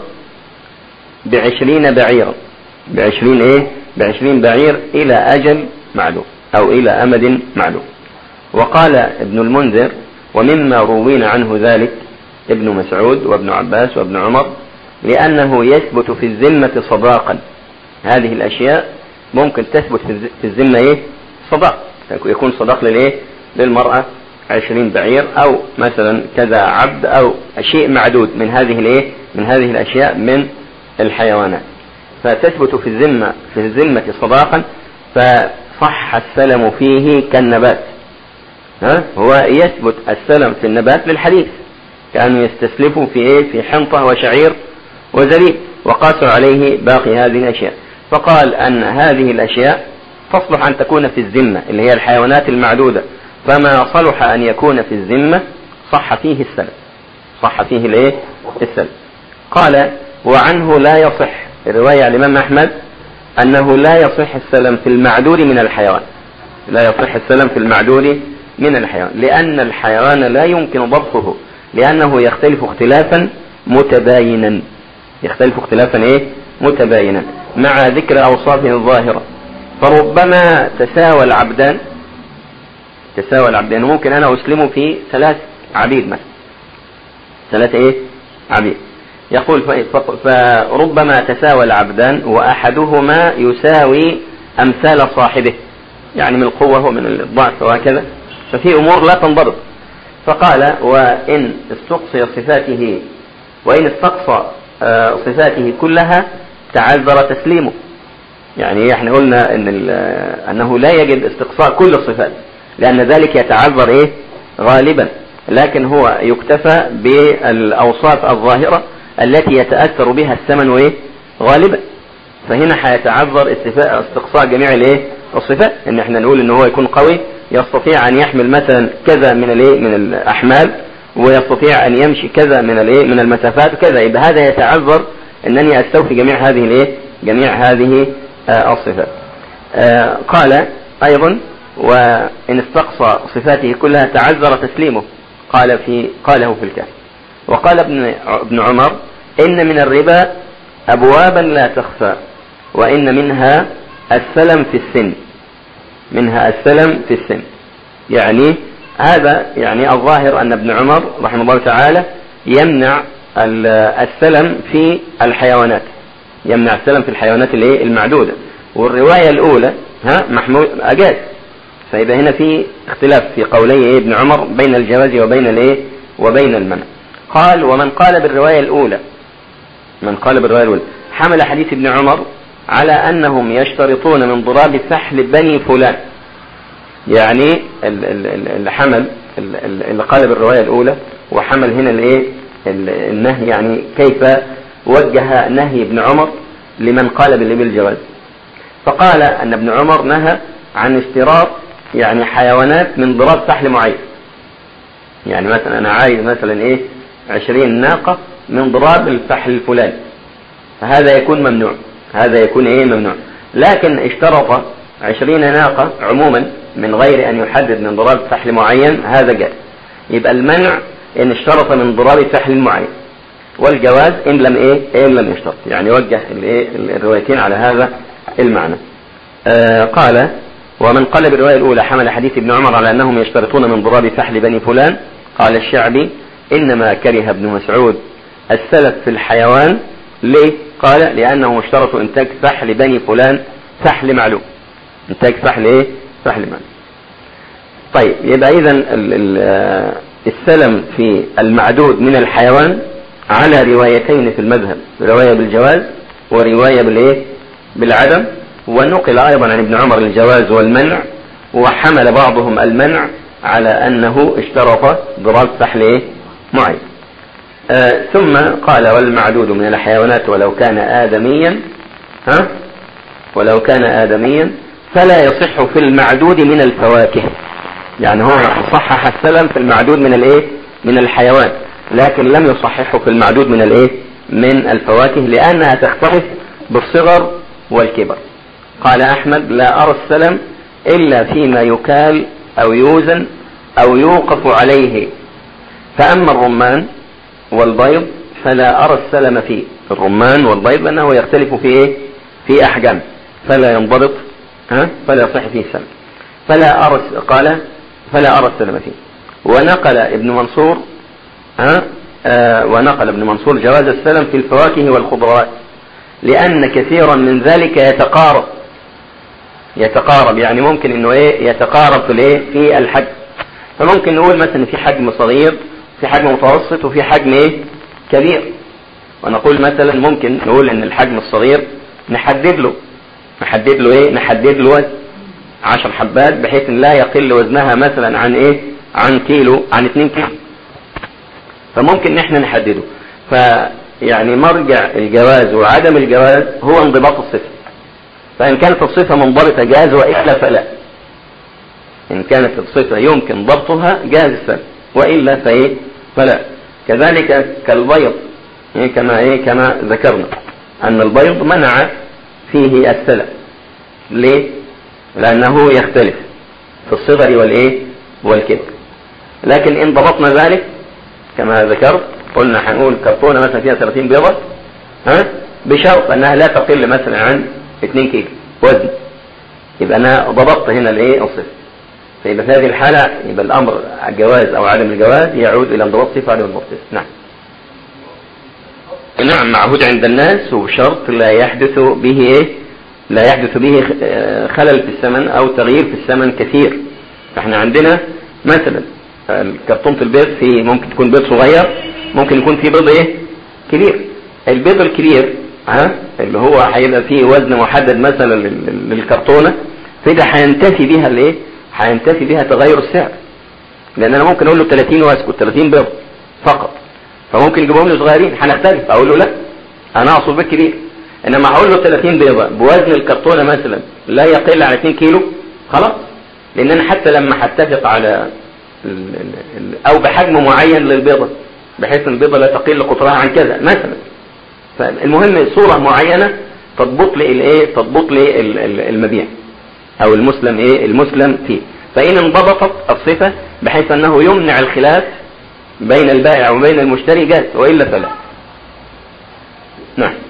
بعشرين بعيرا بعشرين ايه بعشرين بعير إلى أجل معلوم أو إلى أمد معلوم وقال ابن المنذر ومما روينا عنه ذلك ابن مسعود وابن عباس وابن عمر لأنه يثبت في الذمة صداقا هذه الأشياء ممكن تثبت في الذمة إيه صداق يكون صداق للإيه للمرأة عشرين بعير أو مثلا كذا عبد أو شيء معدود من هذه الإيه من هذه الأشياء من الحيوانات فتثبت في الذمة في الذمة صداقا فصح السلم فيه كالنبات ها هو يثبت السلم في النبات للحديث كانوا يستسلفوا في ايه في حنطة وشعير وزبيب وقاسوا عليه باقي هذه الاشياء فقال ان هذه الاشياء تصلح ان تكون في الذمة اللي هي الحيوانات المعدودة فما صلح ان يكون في الذمة صح فيه السلم صح فيه الايه السلم قال وعنه لا يصح الرواية عن الامام احمد انه لا يصح السلم في المعدود من الحيوان لا يصح السلم في المعدود من الحيوان لأن الحيوان لا يمكن ضبطه لأنه يختلف اختلافا متباينا يختلف اختلافا ايه متباينا مع ذكر أوصافه الظاهرة فربما تساوى العبدان تساوى العبدين ممكن أنا أسلمه في ثلاث عبيد مثلا ثلاث إيه عبيد يقول فربما تساوى العبدان وأحدهما يساوي أمثال صاحبه يعني من القوة ومن الضعف وهكذا ففي أمور لا تنضبط فقال وإن استقصي صفاته وإن استقصى آه، صفاته كلها تعذر تسليمه يعني احنا قلنا ان انه لا يجب استقصاء كل الصفات لان ذلك يتعذر ايه غالبا لكن هو يكتفى بالاوصاف الظاهره التي يتاثر بها الثمن وايه غالبا فهنا حيتعذر استقصاء جميع الايه الصفات ان احنا نقول ان هو يكون قوي يستطيع ان يحمل مثلا كذا من الايه من الاحمال ويستطيع ان يمشي كذا من الايه من المسافات كذا يبقى هذا يتعذر انني استوفي جميع هذه الايه جميع هذه آه الصفات آه قال ايضا وان استقصى صفاته كلها تعذر تسليمه قال في قاله في الكهف وقال ابن ابن عمر ان من الربا ابوابا لا تخفى وان منها السلم في السن منها السلم في السن يعني هذا يعني الظاهر أن ابن عمر رحمه الله تعالى يمنع السلم في الحيوانات يمنع السلم في الحيوانات الايه المعدودة والرواية الأولى ها محمود أجاز فيبقى هنا في اختلاف في قولي إيه ابن عمر بين الجواز وبين الايه وبين المنع قال ومن قال بالرواية الأولى من قال بالرواية الأولى حمل حديث ابن عمر على أنهم يشترطون من ضراب سحل بني فلان يعني اللي حمل اللي قال بالرواية الأولى وحمل هنا الايه النهي يعني كيف وجه نهي ابن عمر لمن قال بالجواز فقال أن ابن عمر نهى عن اشتراط يعني حيوانات من ضراب سحل معين يعني مثلا أنا عايز مثلا إيه عشرين ناقة من ضراب الفحل الفلاني فهذا يكون ممنوع هذا يكون إيه ممنوع لكن اشترط عشرين ناقة عموما من غير أن يحدد من ضراب فحل معين هذا جائز يبقى المنع إن اشترط من ضراب فحل معين والجواز إن لم إيه إن لم يشترط يعني وجه الإيه الروايتين على هذا المعنى آه قال ومن قال بالرواية الأولى حمل حديث ابن عمر على أنهم يشترطون من ضراب فحل بني فلان قال الشعبي إنما كره ابن مسعود السلف في الحيوان ليه؟ قال لأنه اشترطوا إنتاج فحل بني فلان فحل معلوم إنتاج فحل إيه؟ فحل معلوم طيب يبقى إذا السلم في المعدود من الحيوان على روايتين في المذهب رواية بالجواز ورواية بالإيه؟ بالعدم ونقل أيضا عن ابن عمر الجواز والمنع وحمل بعضهم المنع على أنه اشترط ضراب فحل إيه؟ معين آه ثم قال والمعدود من الحيوانات ولو كان آدميا ها ولو كان آدميا فلا يصح في المعدود من الفواكه يعني هو صحح السلم في المعدود من الايه من الحيوان لكن لم يصححه في المعدود من الايه من الفواكه لانها تختلف بالصغر والكبر قال احمد لا ارى السلم الا فيما يكال او يوزن او يوقف عليه فاما الرمان والبيض فلا ارى السلم فيه الرمان والبيض لانه يختلف في ايه في احجام فلا ينضبط ها فلا يصح فيه السلم فلا ارى قال فلا ارى السلم فيه ونقل ابن منصور ها آه ونقل ابن منصور جواز السلم في الفواكه والخضروات لأن كثيرا من ذلك يتقارب يتقارب يعني ممكن انه ايه يتقارب في الايه في الحجم فممكن نقول مثلا في حجم صغير في حجم متوسط وفي حجم ايه كبير ونقول مثلا ممكن نقول ان الحجم الصغير نحدد له نحدد له ايه نحدد له وزن 10 حبات بحيث ان لا يقل وزنها مثلا عن ايه عن كيلو عن 2 كيلو فممكن ان احنا نحدده فيعني مرجع الجواز وعدم الجواز هو انضباط الصفة فإن كانت الصفة منضبطة جاز وإلا فلا إن كانت الصفة يمكن ضبطها جاز السلم وإلا فإيه فلا كذلك كالبيض إيه كما إيه كما ذكرنا أن البيض منع فيه السلم ليه؟ لأنه يختلف في الصغر والإيه والكبر لكن إن ضبطنا ذلك كما ذكرت قلنا هنقول كرتونة مثلا فيها 30 بيضة ها بشرط أنها لا تقل مثلا عن 2 كيلو وزن يبقى أنا ضبطت هنا الإيه الصفر فيبقى في هذه الحالة يبقى الأمر الجواز أو عدم الجواز يعود إلى انضباط صفة عدم انضباط صفة نعم نعم معهود عند الناس وشرط لا يحدث به إيه لا يحدث به خلل في الثمن أو تغيير في الثمن كثير فاحنا عندنا مثلا كرتونة البيض في ممكن تكون بيض صغير ممكن يكون في بيض ايه كبير البيض الكبير ها اللي هو هيبقى فيه وزن محدد مثلا للكرتونه فده هينتفي بيها الايه هينتفي بيها تغير السعر لان انا ممكن اقول له 30 واسكت 30 بيض فقط فممكن يجيبهم لي صغيرين هنختلف اقول له لا انا اقصد بالكبير انما هقول له 30 بيضه بوزن الكرتونه مثلا لا يقل عن 2 كيلو خلاص لان انا حتى لما هتفق على او بحجم معين للبيضه بحيث ان البيضه لا تقل قطرها عن كذا مثلا فالمهم صوره معينه تضبط لي الايه تضبط لي المبيع او المسلم ايه المسلم فيه فان انضبطت الصفه بحيث انه يمنع الخلاف بين البائع وبين المشتري جاز والا فلا نعم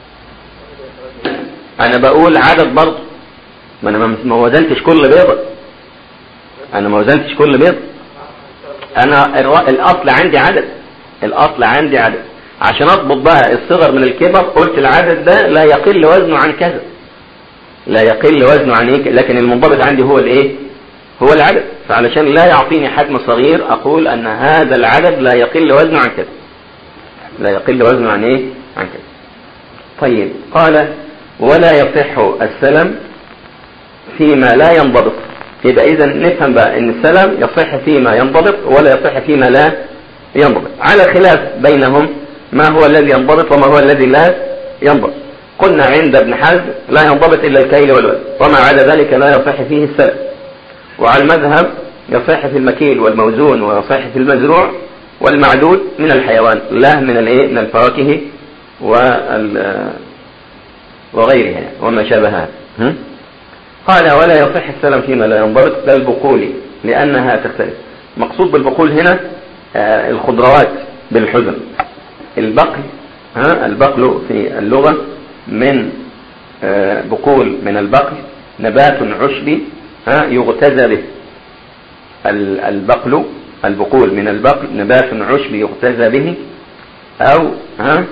انا بقول عدد برضه ما انا ما وزنتش كل بيضه انا ما وزنتش كل بيضه انا الاصل عندي عدد الاصل عندي عدد عشان اضبط بقى الصغر من الكبر قلت العدد ده لا يقل وزنه عن كذا لا يقل وزنه عن ايه لكن المنضبط عندي هو الايه هو العدد فعلشان لا يعطيني حجم صغير اقول ان هذا العدد لا يقل وزنه عن كذا لا يقل وزنه عن ايه عن كذا طيب قال ولا يصح السلم فيما لا ينضبط يبقى اذا نفهم بقى ان السلم يصح فيما ينضبط ولا يصح فيما لا ينضبط على خلاف بينهم ما هو الذي ينضبط وما هو الذي لا ينضبط قلنا عند ابن حزم لا ينضبط الا الكيل والوزن وما عدا ذلك لا يصح فيه السلم وعلى المذهب يصح في المكيل والموزون ويصح في المزروع والمعدود من الحيوان لا من الايه من الفواكه وغيرها وما شابهها قال ولا يصح السلم فيما لا ينضبط كالبقول لأنها تختلف مقصود بالبقول هنا آه الخضروات بالحزن البقل ها البقل في اللغة من آه بقول من البقل نبات عشبي ها يغتزى به البقل البقول من البقل نبات عشبي يغتزى به أو ها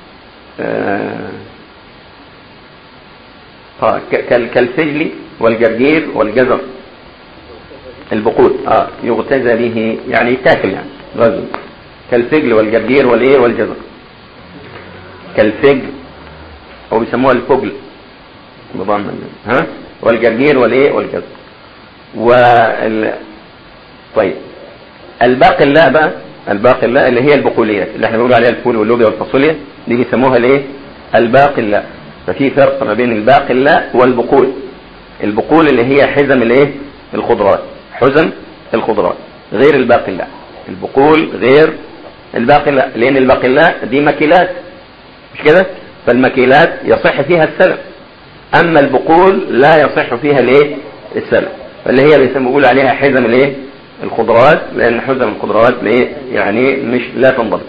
آه كالفجل والجرجير والجزر البقول اه يغتزى به يعني يتاكل يعني غزو كالفجل والجرجير والايه والجزر كالفجل او بيسموها الفجل بضم ها والجرجير والايه والجزر وال طيب الباقلاء بقى الباقلاء اللي هي البقوليات اللي احنا بنقول عليها الفول واللوبيا والفاصوليا دي بيسموها الايه الباقلاء ففي فرق ما بين الباقلاء والبقول البقول اللي هي حزم الايه الخضروات حزم الخضروات غير الباقلاء البقول غير الباقلاء لان الباقلاء دي مكيلات مش كده فالمكيلات يصح فيها السلم اما البقول لا يصح فيها الايه السلم فاللي هي بيسموا عليها حزم الايه الخضروات لان حزم الخضروات الايه يعني مش لا تنضبط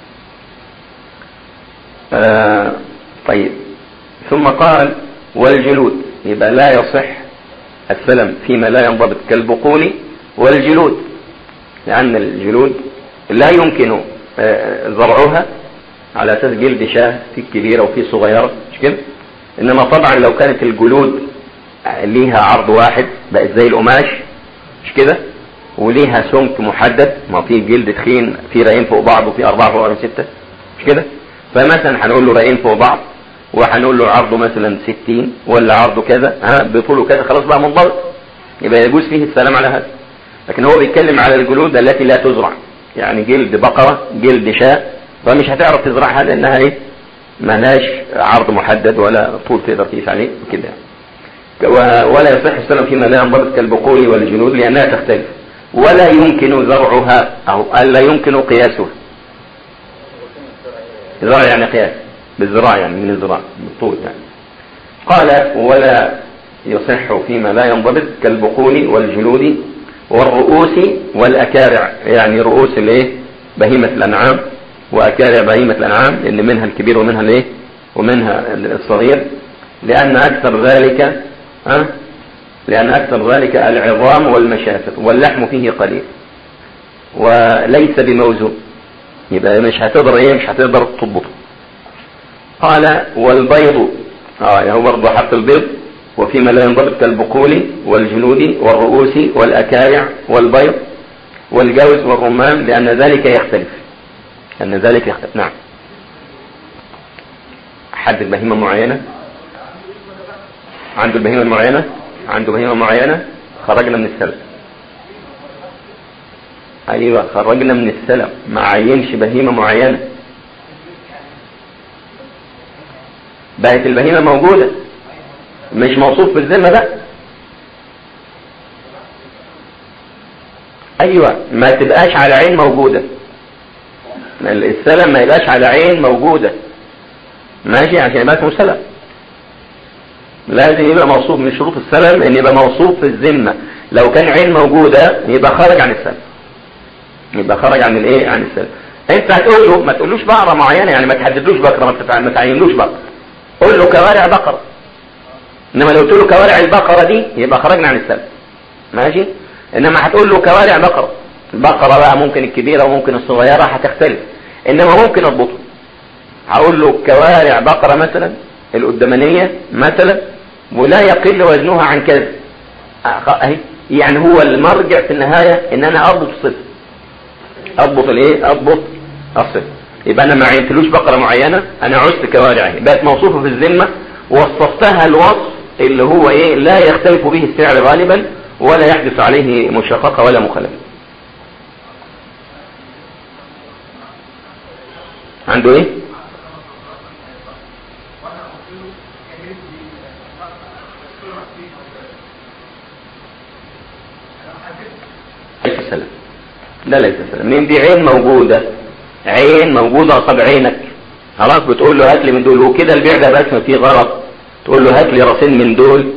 آه طيب ثم قال والجلود يبقى لا يصح السلم فيما لا ينضبط كالبقول والجلود لأن الجلود لا يمكن زرعها على أساس جلد شاه في كبيرة وفي صغيرة مش كده إنما طبعا لو كانت الجلود ليها عرض واحد بقت زي القماش مش كده وليها سمك محدد ما في جلد تخين في رأيين فوق بعض وفي أربعة فوق بعض ستة مش كده فمثلا هنقول له رأيين فوق بعض وهنقول له عرضه مثلا 60 ولا عرضه كذا ها بطوله كذا خلاص بقى منضبط يبقى يجوز فيه السلام على هذا لكن هو بيتكلم على الجلود التي لا تزرع يعني جلد بقرة جلد شاء فمش هتعرف تزرعها لانها ايه ملهاش عرض محدد ولا طول تقدر تقيس عليه وكده ولا يصح السلام فيما لا ينضبط كالبقول والجلود لانها تختلف ولا يمكن زرعها او لا يمكن قياسها زرع يعني قياس بالزراعة يعني من الزراعة بالطول يعني قال ولا يصح فيما لا ينضبط كالبقول والجلود والرؤوس والأكارع يعني رؤوس الايه بهيمة الأنعام وأكارع بهيمة الأنعام لأن منها الكبير ومنها الايه ومنها الصغير لأن أكثر ذلك ها لأن أكثر ذلك العظام والمشافط واللحم فيه قليل وليس بموزون يبقى مش هتقدر ايه مش هتقدر تضبطه قال والبيض اه يعني هو برضه حط البيض وفيما لا ينضبط كالبقول والجلود والرؤوس والأكارع والبيض والجوز والرمان لأن ذلك يختلف لأن ذلك يختلف نعم حد البهيمة معينة عنده البهيمة المعينة عنده بهيمة معينة خرجنا من السلم ايوه خرجنا من السلم ما عينش بهيمة معينة بقت البهيمة موجودة مش موصوف في الذمة بقى ايوه ما تبقاش على عين موجودة السلم ما يبقاش على عين موجودة ماشي عشان يبقى اسمه سلم لازم يبقى موصوف من شروط السلم ان يبقى موصوف في الذمة لو كان عين موجودة يبقى خرج عن السلم يبقى خرج عن الايه عن السلم انت هتقول له ما تقولوش بقرة معينة يعني ما تحددلوش بقرة ما تعينلوش بقرة قول له كوارع بقرة انما لو قلت له كوارع البقرة دي يبقى خرجنا عن السلم ماشي انما هتقول له كوارع بقرة البقرة بقى ممكن الكبيرة وممكن الصغيرة هتختلف انما ممكن اضبطه هقول له كوارع بقرة مثلا القدامانية مثلا ولا يقل وزنها عن كذا اهي يعني هو المرجع في النهاية ان انا اضبط الصفر اضبط الايه اضبط الصفر يبقى انا ما عينتلوش بقرة معينة انا عزت كوارع اهي بقت موصوفة في الذمة وصفتها الوصف اللي هو ايه لا يختلف به السعر غالبا ولا يحدث عليه مشققة ولا مخالفة عنده ايه ليس سلام لا ليس سلام من دي عين موجودة عين موجودة قصاد عينك خلاص بتقول له هات لي من دول وكده البيع ده بس ما فيه غلط تقول له هات لي راسين من دول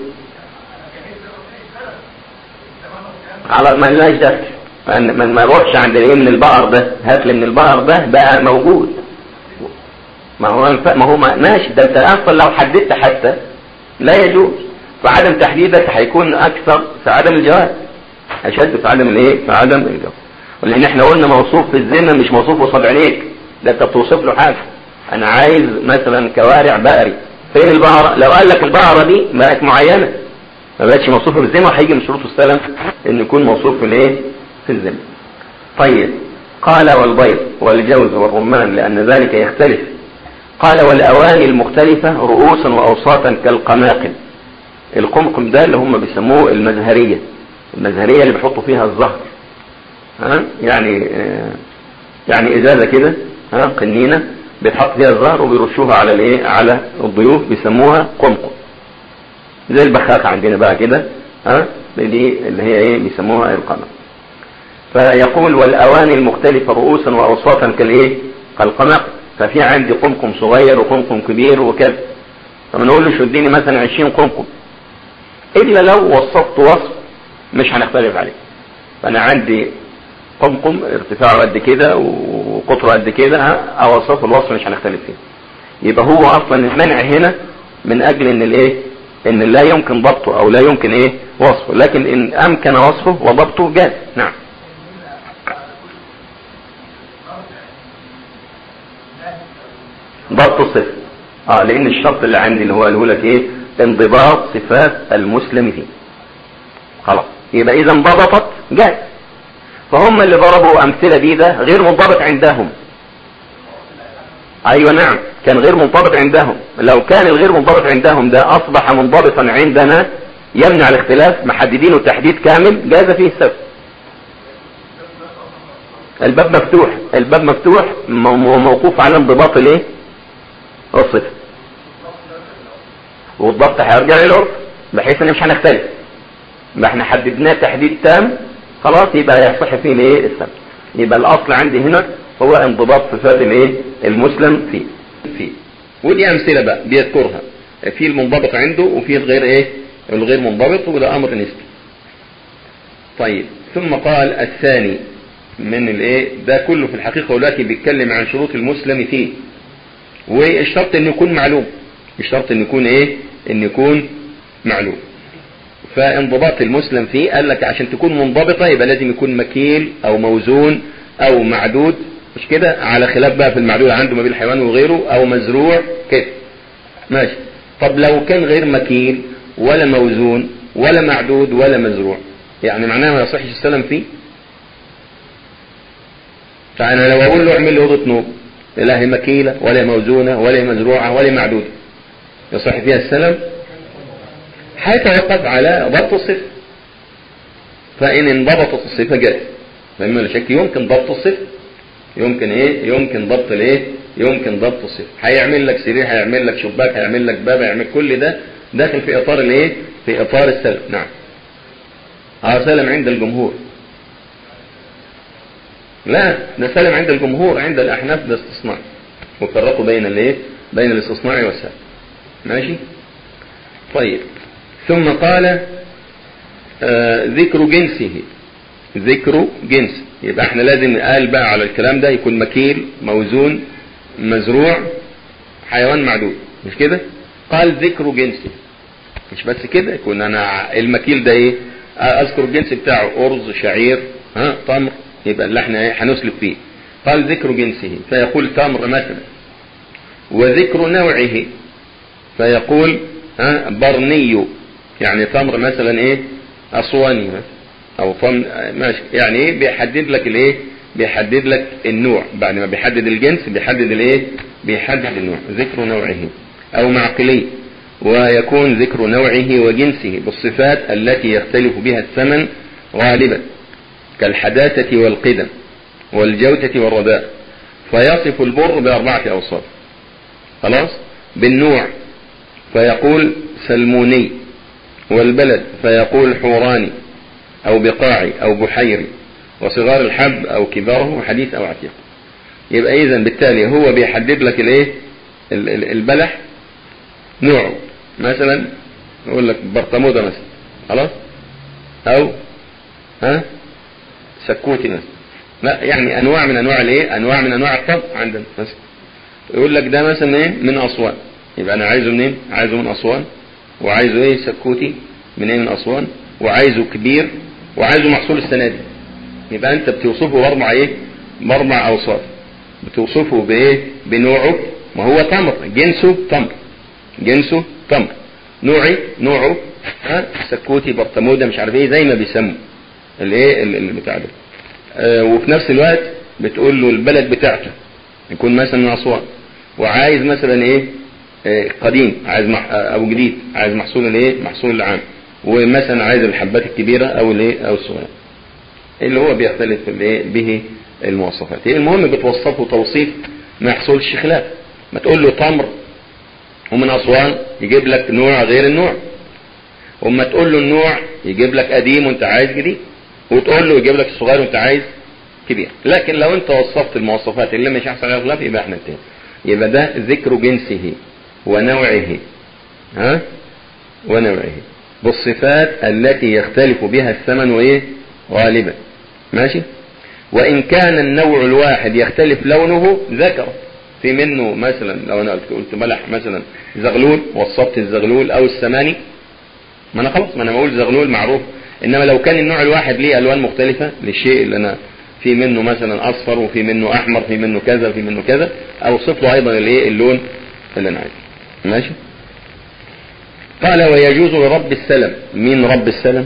على ما لناش دخل ما ما اروحش عند الايه من البقر ده هات لي من البقر ده بقى موجود ما هو ما هو ماشي ده انت اصلا لو حددت حتى لا يجوز فعدم تحديدك هيكون اكثر في عدم الجواز اشد في عدم الايه في عدم الجواز ولان احنا قلنا موصوف في الذمه مش موصوف قصاد عينيك ده انت بتوصف له حاجه انا عايز مثلا كوارع بقري فين البقره لو قال لك البقره دي بقت معينه ما بقتش موصوفه في الذمه هيجي من شروط السلم ان يكون موصوف في الايه في الذمه طيب قال والبيض والجوز والرمان لان ذلك يختلف قال والاواني المختلفه رؤوسا واوساطا كالقماقل القمقم ده اللي هم بيسموه المزهريه المزهريه اللي بيحطوا فيها الزهر ها يعني آه يعني ازازه كده ها قنينه بيتحط فيها الزهر وبيرشوها على الايه على الضيوف بيسموها قمقم زي البخاخة عندنا بقى كده ها دي اللي هي ايه بيسموها القمر فيقول والاواني المختلفة رؤوسا واوساطا كالايه كالقمر ففي عندي قمقم صغير وقمقم كبير وكذا طب نقول له شديني مثلا 20 قمقم الا لو وصفت وصف مش هنختلف عليه فانا عندي قمقم ارتفاعه قد كده وقطره قد كده اوصف الوصف مش هنختلف فيه يبقى هو اصلا المنع هنا من اجل ان الايه ان لا يمكن ضبطه او لا يمكن ايه وصفه لكن ان امكن وصفه وضبطه جاز نعم ضبط الصفر اه لان الشرط اللي عندي اللي هو قاله لك ايه انضباط صفات المسلم فيه خلاص يبقى اذا انضبطت جاز فهم اللي ضربوا امثله دي ده غير منضبط عندهم ايوه نعم كان غير منضبط عندهم لو كان الغير منضبط عندهم ده اصبح منضبطا عندنا يمنع الاختلاف محددينه تحديد كامل جاز فيه السبب الباب مفتوح الباب مفتوح موقوف على انضباط الايه الصفه والضبط هيرجع للعرف بحيث ان مش هنختلف ما احنا حددناه تحديد تام خلاص يبقى يصح فيه الايه السبب يبقى الاصل عندي هنا هو انضباط صفات الايه المسلم فيه فيه ودي امثله بقى بيذكرها في المنضبط عنده وفي الغير ايه الغير منضبط وده امر نسبي طيب ثم قال الثاني من الايه ده كله في الحقيقه ولكن بيتكلم عن شروط المسلم فيه والشرط انه يكون معلوم الشرط انه يكون ايه انه يكون معلوم فانضباط المسلم فيه قال لك عشان تكون منضبطة يبقى لازم يكون مكيل او موزون او معدود مش كده على خلاف بقى في المعدود عنده ما بين الحيوان وغيره او مزروع كده ماشي طب لو كان غير مكيل ولا موزون ولا معدود ولا مزروع يعني معناه ما يصحش السلام فيه فانا لو اقول له اعمل لي اوضه نوم لا هي مكيله ولا موزونه ولا مزروعه ولا معدوده يصح فيها السلام هيتوقف على ضبط الصفه فان انضبطت الصفه جاءت فاما لا شك يمكن ضبط الصفه يمكن ايه يمكن ضبط الايه يمكن ضبط الصفه هيعمل لك سرير هيعمل لك شباك هيعمل لك باب هيعمل كل ده داخل في اطار الايه في اطار السلم نعم اه سلم عند الجمهور لا ده سلم عند الجمهور عند الاحناف ده استصناع وفرقوا بين الايه بين الاستصناع والسلم ماشي طيب ثم قال آه ذكر جنسه ذكر جنس يبقى احنا لازم نقال بقى على الكلام ده يكون مكيل موزون مزروع حيوان معدود مش كده قال ذكر جنسه مش بس كده يكون انا المكيل ده ايه اذكر الجنس بتاعه ارز شعير ها تمر يبقى اللي احنا هنسلك فيه قال ذكر جنسه فيقول تمر مثلا وذكر نوعه فيقول ها برني يعني تمر مثلا ايه اسواني مثلا او طم ماشي يعني ايه بيحدد لك الايه بيحدد لك النوع بعد ما بيحدد الجنس بيحدد الايه بيحدد النوع ذكر نوعه او معقلي ويكون ذكر نوعه وجنسه بالصفات التي يختلف بها الثمن غالبا كالحداثة والقدم والجودة والرداء فيصف البر بأربعة أوصاف خلاص بالنوع فيقول سلموني والبلد فيقول حوراني أو بقاعي أو بحيري وصغار الحب أو كباره حديث أو عتيق يبقى إذا بالتالي هو بيحدد لك الإيه البلح نوعه مثلا نقول لك برطموده مثلا خلاص أو ها سكوتي مثلا لا يعني انواع من انواع الايه انواع من انواع الطبع عندنا مثلا يقول لك ده مثلا ايه من اسوان يبقى انا عايزه منين عايزه من اسوان وعايزه ايه سكوتي من ايه من اسوان وعايزه كبير وعايزه محصول السنه دي يبقى انت بتوصفه باربع ايه باربع اوصاف بتوصفه بايه بنوعه ما هو تمر جنسه تمر جنسه تمر نوعي نوعه ها سكوتي برطموده مش عارف ايه زي ما بيسموا الايه البتاع ده آه وفي نفس الوقت بتقول له البلد بتاعته يكون مثلا من اسوان وعايز مثلا ايه آه قديم عايز مح او جديد عايز محصول الايه محصول العام ومثلا عايز الحبات الكبيره او الايه او الصغيره اللي هو بيختلف الايه به المواصفات المهم بتوصفه توصيف ما يحصلش خلاف ما تقول له تمر ومن اسوان يجيب لك نوع غير النوع وما تقول له النوع يجيب لك قديم وانت عايز جديد وتقول له يجيب لك الصغير وانت عايز كبير لكن لو انت وصفت المواصفات اللي مش هيحصل عليها خلاف يبقى احنا انتهينا يبقى ده ذكر جنسه ونوعه ها ونوعه بالصفات التي يختلف بها الثمن وايه غالبا ماشي وان كان النوع الواحد يختلف لونه ذكر في منه مثلا لو انا قلت ملح مثلا زغلول وصفت الزغلول او السماني ما انا خلاص ما انا بقول زغلول معروف انما لو كان النوع الواحد ليه الوان مختلفه للشيء اللي انا في منه مثلا اصفر وفي منه احمر في منه كذا وفي منه كذا اوصف له ايضا الايه اللون اللي انا عايزه ماشي قال ويجوز لرب السلم مين رب السلم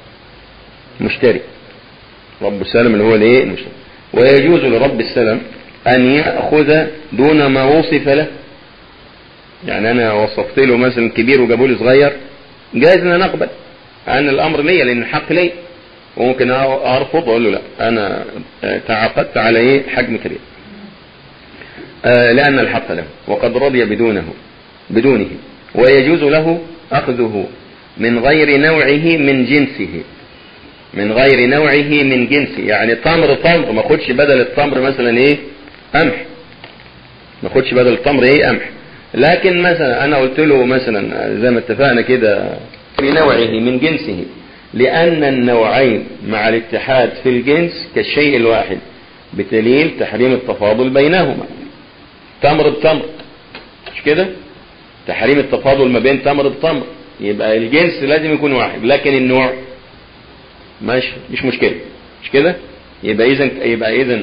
مشتري رب السلم اللي هو الايه المشتري ويجوز لرب السلم ان ياخذ دون ما وصف له يعني انا وصفت له مثلا كبير وجابوا لي صغير جايز ان انا اقبل انا الامر ليا لان الحق ليا وممكن ارفض واقول له لا انا تعاقدت على ايه حجم كبير آه لان الحق له وقد رضي بدونه بدونه ويجوز له اخذه من غير نوعه من جنسه من غير نوعه من جنسه يعني تمر تمر ما خدش بدل التمر مثلا ايه قمح ما خدش بدل التمر ايه قمح لكن مثلا انا قلت له مثلا زي ما اتفقنا كده بنوعه من جنسه لأن النوعين مع الاتحاد في الجنس كالشيء الواحد بدليل تحريم التفاضل بينهما تمر بتمر مش كده تحريم التفاضل ما بين تمر بتمر يبقى الجنس لازم يكون واحد لكن النوع مش مش مشكلة مش كده يبقى اذا يبقى اذا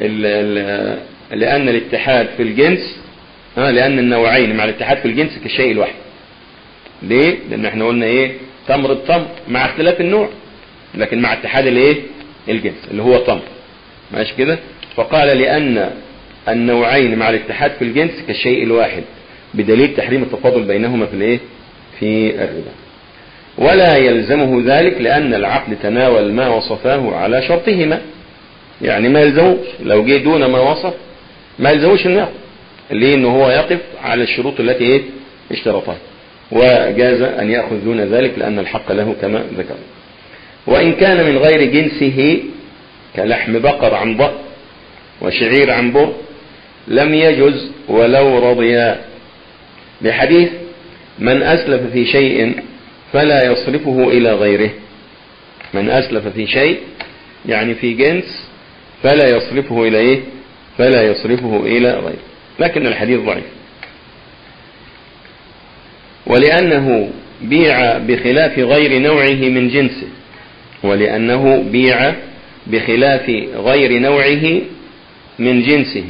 لان الاتحاد في الجنس ها لان النوعين مع الاتحاد في الجنس كالشيء الواحد ليه لان احنا قلنا ايه تمر التمر مع اختلاف النوع لكن مع اتحاد الايه الجنس اللي هو تمر ماشي كده فقال لان النوعين مع الاتحاد في الجنس كالشيء الواحد بدليل تحريم التفاضل بينهما في الايه في الربا ولا يلزمه ذلك لأن العقد تناول ما وصفاه على شرطهما يعني ما يلزموش لو جه دون ما وصف ما يلزموش انه ياخد ليه انه هو يقف على الشروط التي ايه اشترطها وجاز ان ياخذ دون ذلك لان الحق له كما ذكر وان كان من غير جنسه كلحم بقر عن ضأ وشعير عن بر لم يجز ولو رضيا بحديث من أسلف في شيء فلا يصرفه إلى غيره من أسلف في شيء يعني في جنس فلا يصرفه إلى إيه فلا يصرفه إلى غيره لكن الحديث ضعيف ولأنه بيع بخلاف غير نوعه من جنسه ولأنه بيع بخلاف غير نوعه من جنسه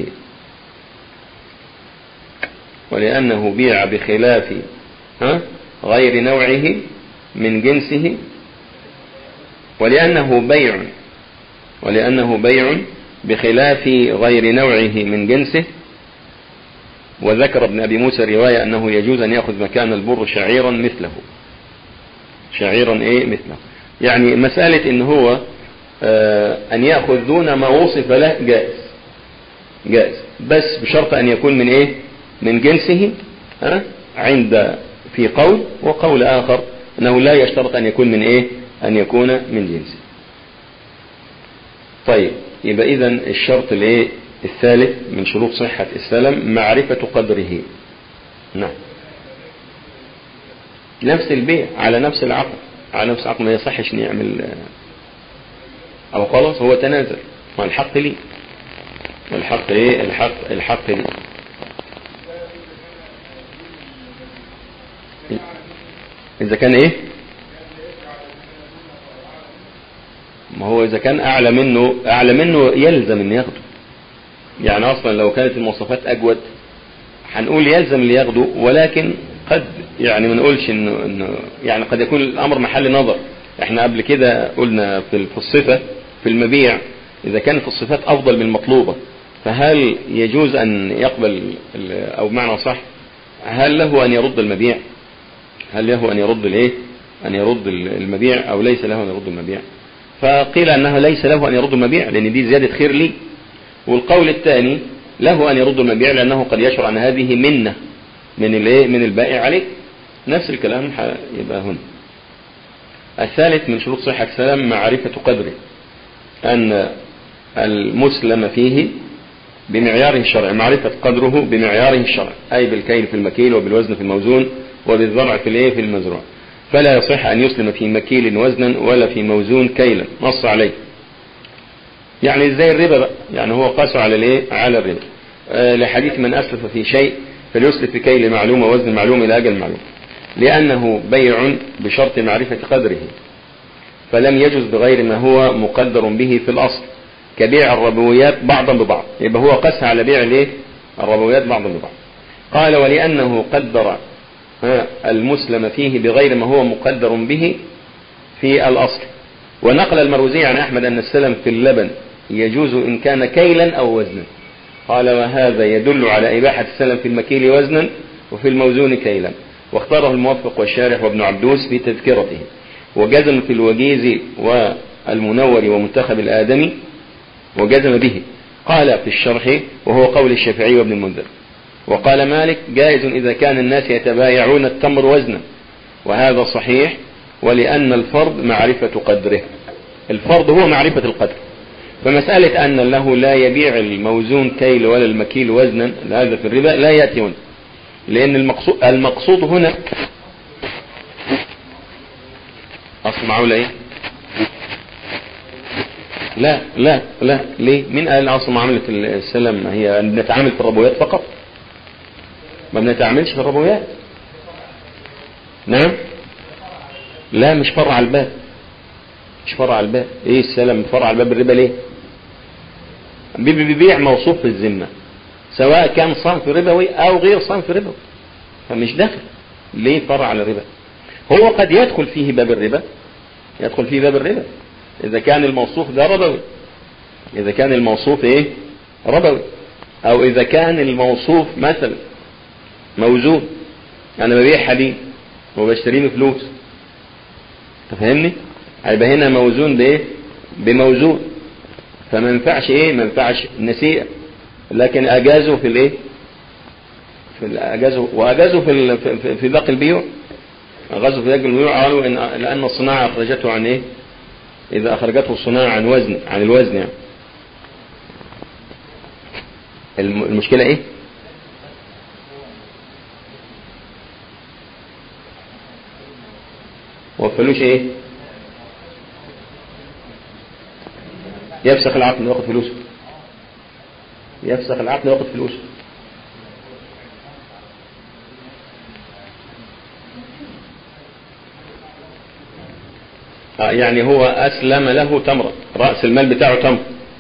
ولأنه بيع بخلاف ها غير نوعه من جنسه ولأنه بيع ولأنه بيع بخلاف غير نوعه من جنسه وذكر ابن أبي موسى رواية أنه يجوز أن يأخذ مكان البر شعيرا مثله شعيرا إيه مثله يعني مسألة إن هو آه أن يأخذ دون ما وصف له جائز جائز بس بشرط أن يكون من إيه من جنسه ها عند في قول وقول آخر أنه لا يشترط أن يكون من إيه أن يكون من جنسه طيب يبقى إذا الشرط الإيه الثالث من شروط صحة السلم معرفة قدره نعم نفس البيع على نفس العقد على نفس العقد ما يصحش نعمل أو خلاص هو تنازل ما الحق لي والحق ايه الحق الحق لي اذا كان ايه ما هو اذا كان اعلى منه اعلى منه يلزم ان ياخده يعني اصلا لو كانت المواصفات اجود هنقول يلزم اللي ياخده ولكن قد يعني ما نقولش انه انه يعني قد يكون الامر محل نظر احنا قبل كده قلنا في الصفه في المبيع اذا كانت الصفات افضل من المطلوبه فهل يجوز ان يقبل او معنى صح هل له ان يرد المبيع هل له ان يرد الايه ان يرد المبيع او ليس له ان يرد المبيع فقيل انه ليس له ان يرد المبيع لان دي زياده خير لي والقول الثاني له ان يرد المبيع لانه قد يشعر ان هذه منه من الايه من البائع عليه نفس الكلام يبقى هنا الثالث من شروط صحة السلام معرفة قدره أن المسلم فيه بمعياره الشرعي معرفة قدره بمعياره الشرعي أي بالكيل في المكيل وبالوزن في الموزون وبالزرع في الايه في المزروع فلا يصح أن يسلم في مكيل وزنا ولا في موزون كيلا نص عليه يعني زي الربا بقى يعني هو قاس على الايه على الربا آه لحديث من أسلف في شيء فليسلف في كيل معلوم ووزن معلوم إلى أجل معلوم لأنه بيع بشرط معرفة قدره فلم يجوز بغير ما هو مقدر به في الأصل كبيع الربويات بعضا ببعض يبقى هو قسى على بيع الايه الربويات بعضا ببعض قال ولأنه قدر المسلم فيه بغير ما هو مقدر به في الأصل ونقل المروزي عن أحمد أن السلم في اللبن يجوز إن كان كيلا أو وزنا قال وهذا يدل على إباحة السلم في المكيل وزنا وفي الموزون كيلا واختاره الموفق والشارح وابن عبدوس في تذكرته وجزم في الوجيز والمنور ومنتخب الآدمي وجزم به قال في الشرح وهو قول الشافعي وابن المنذر وقال مالك جائز إذا كان الناس يتبايعون التمر وزنا وهذا صحيح ولأن الفرض معرفة قدره الفرض هو معرفة القدر فمسألة أن له لا يبيع الموزون كيل ولا المكيل وزنا هذا في الربا لا يأتي هنا لأن المقصود, المقصود هنا أصل معقولة إيه لا لا لا ليه مين قال أصل معاملة السلم هي نتعامل في الربويات فقط ما بنتعاملش في الربويات نعم لا مش فرع على الباب مش فرع على الباب ايه السلام فرع على الباب الربا ليه بيبيع موصوف في الذمة سواء كان صنف ربوي او غير صنف ربوي فمش داخل ليه فرع على الربا هو قد يدخل فيه باب الربا يدخل فيه باب الربا اذا كان الموصوف ده ربوي اذا كان الموصوف ايه ربوي او اذا كان الموصوف مثلا موزون انا ببيع حديد وبشتريه بفلوس تفهمني هيبقى هنا موزون بايه بموزون فما ينفعش ايه ما ينفعش نسيئة لكن اجازوا في الايه في اجازوا واجازوا في ال... في, في باقي البيوع اجازوا في باقي البيوع قالوا ان لان الصناعه اخرجته عن ايه اذا اخرجته الصناعه عن وزن عن الوزن يعني المشكله ايه وفلوش ايه يفسخ العقد وياخد فلوسه يفسخ العقد وياخد فلوسه آه يعني هو أسلم له تمرة رأس المال بتاعه تمر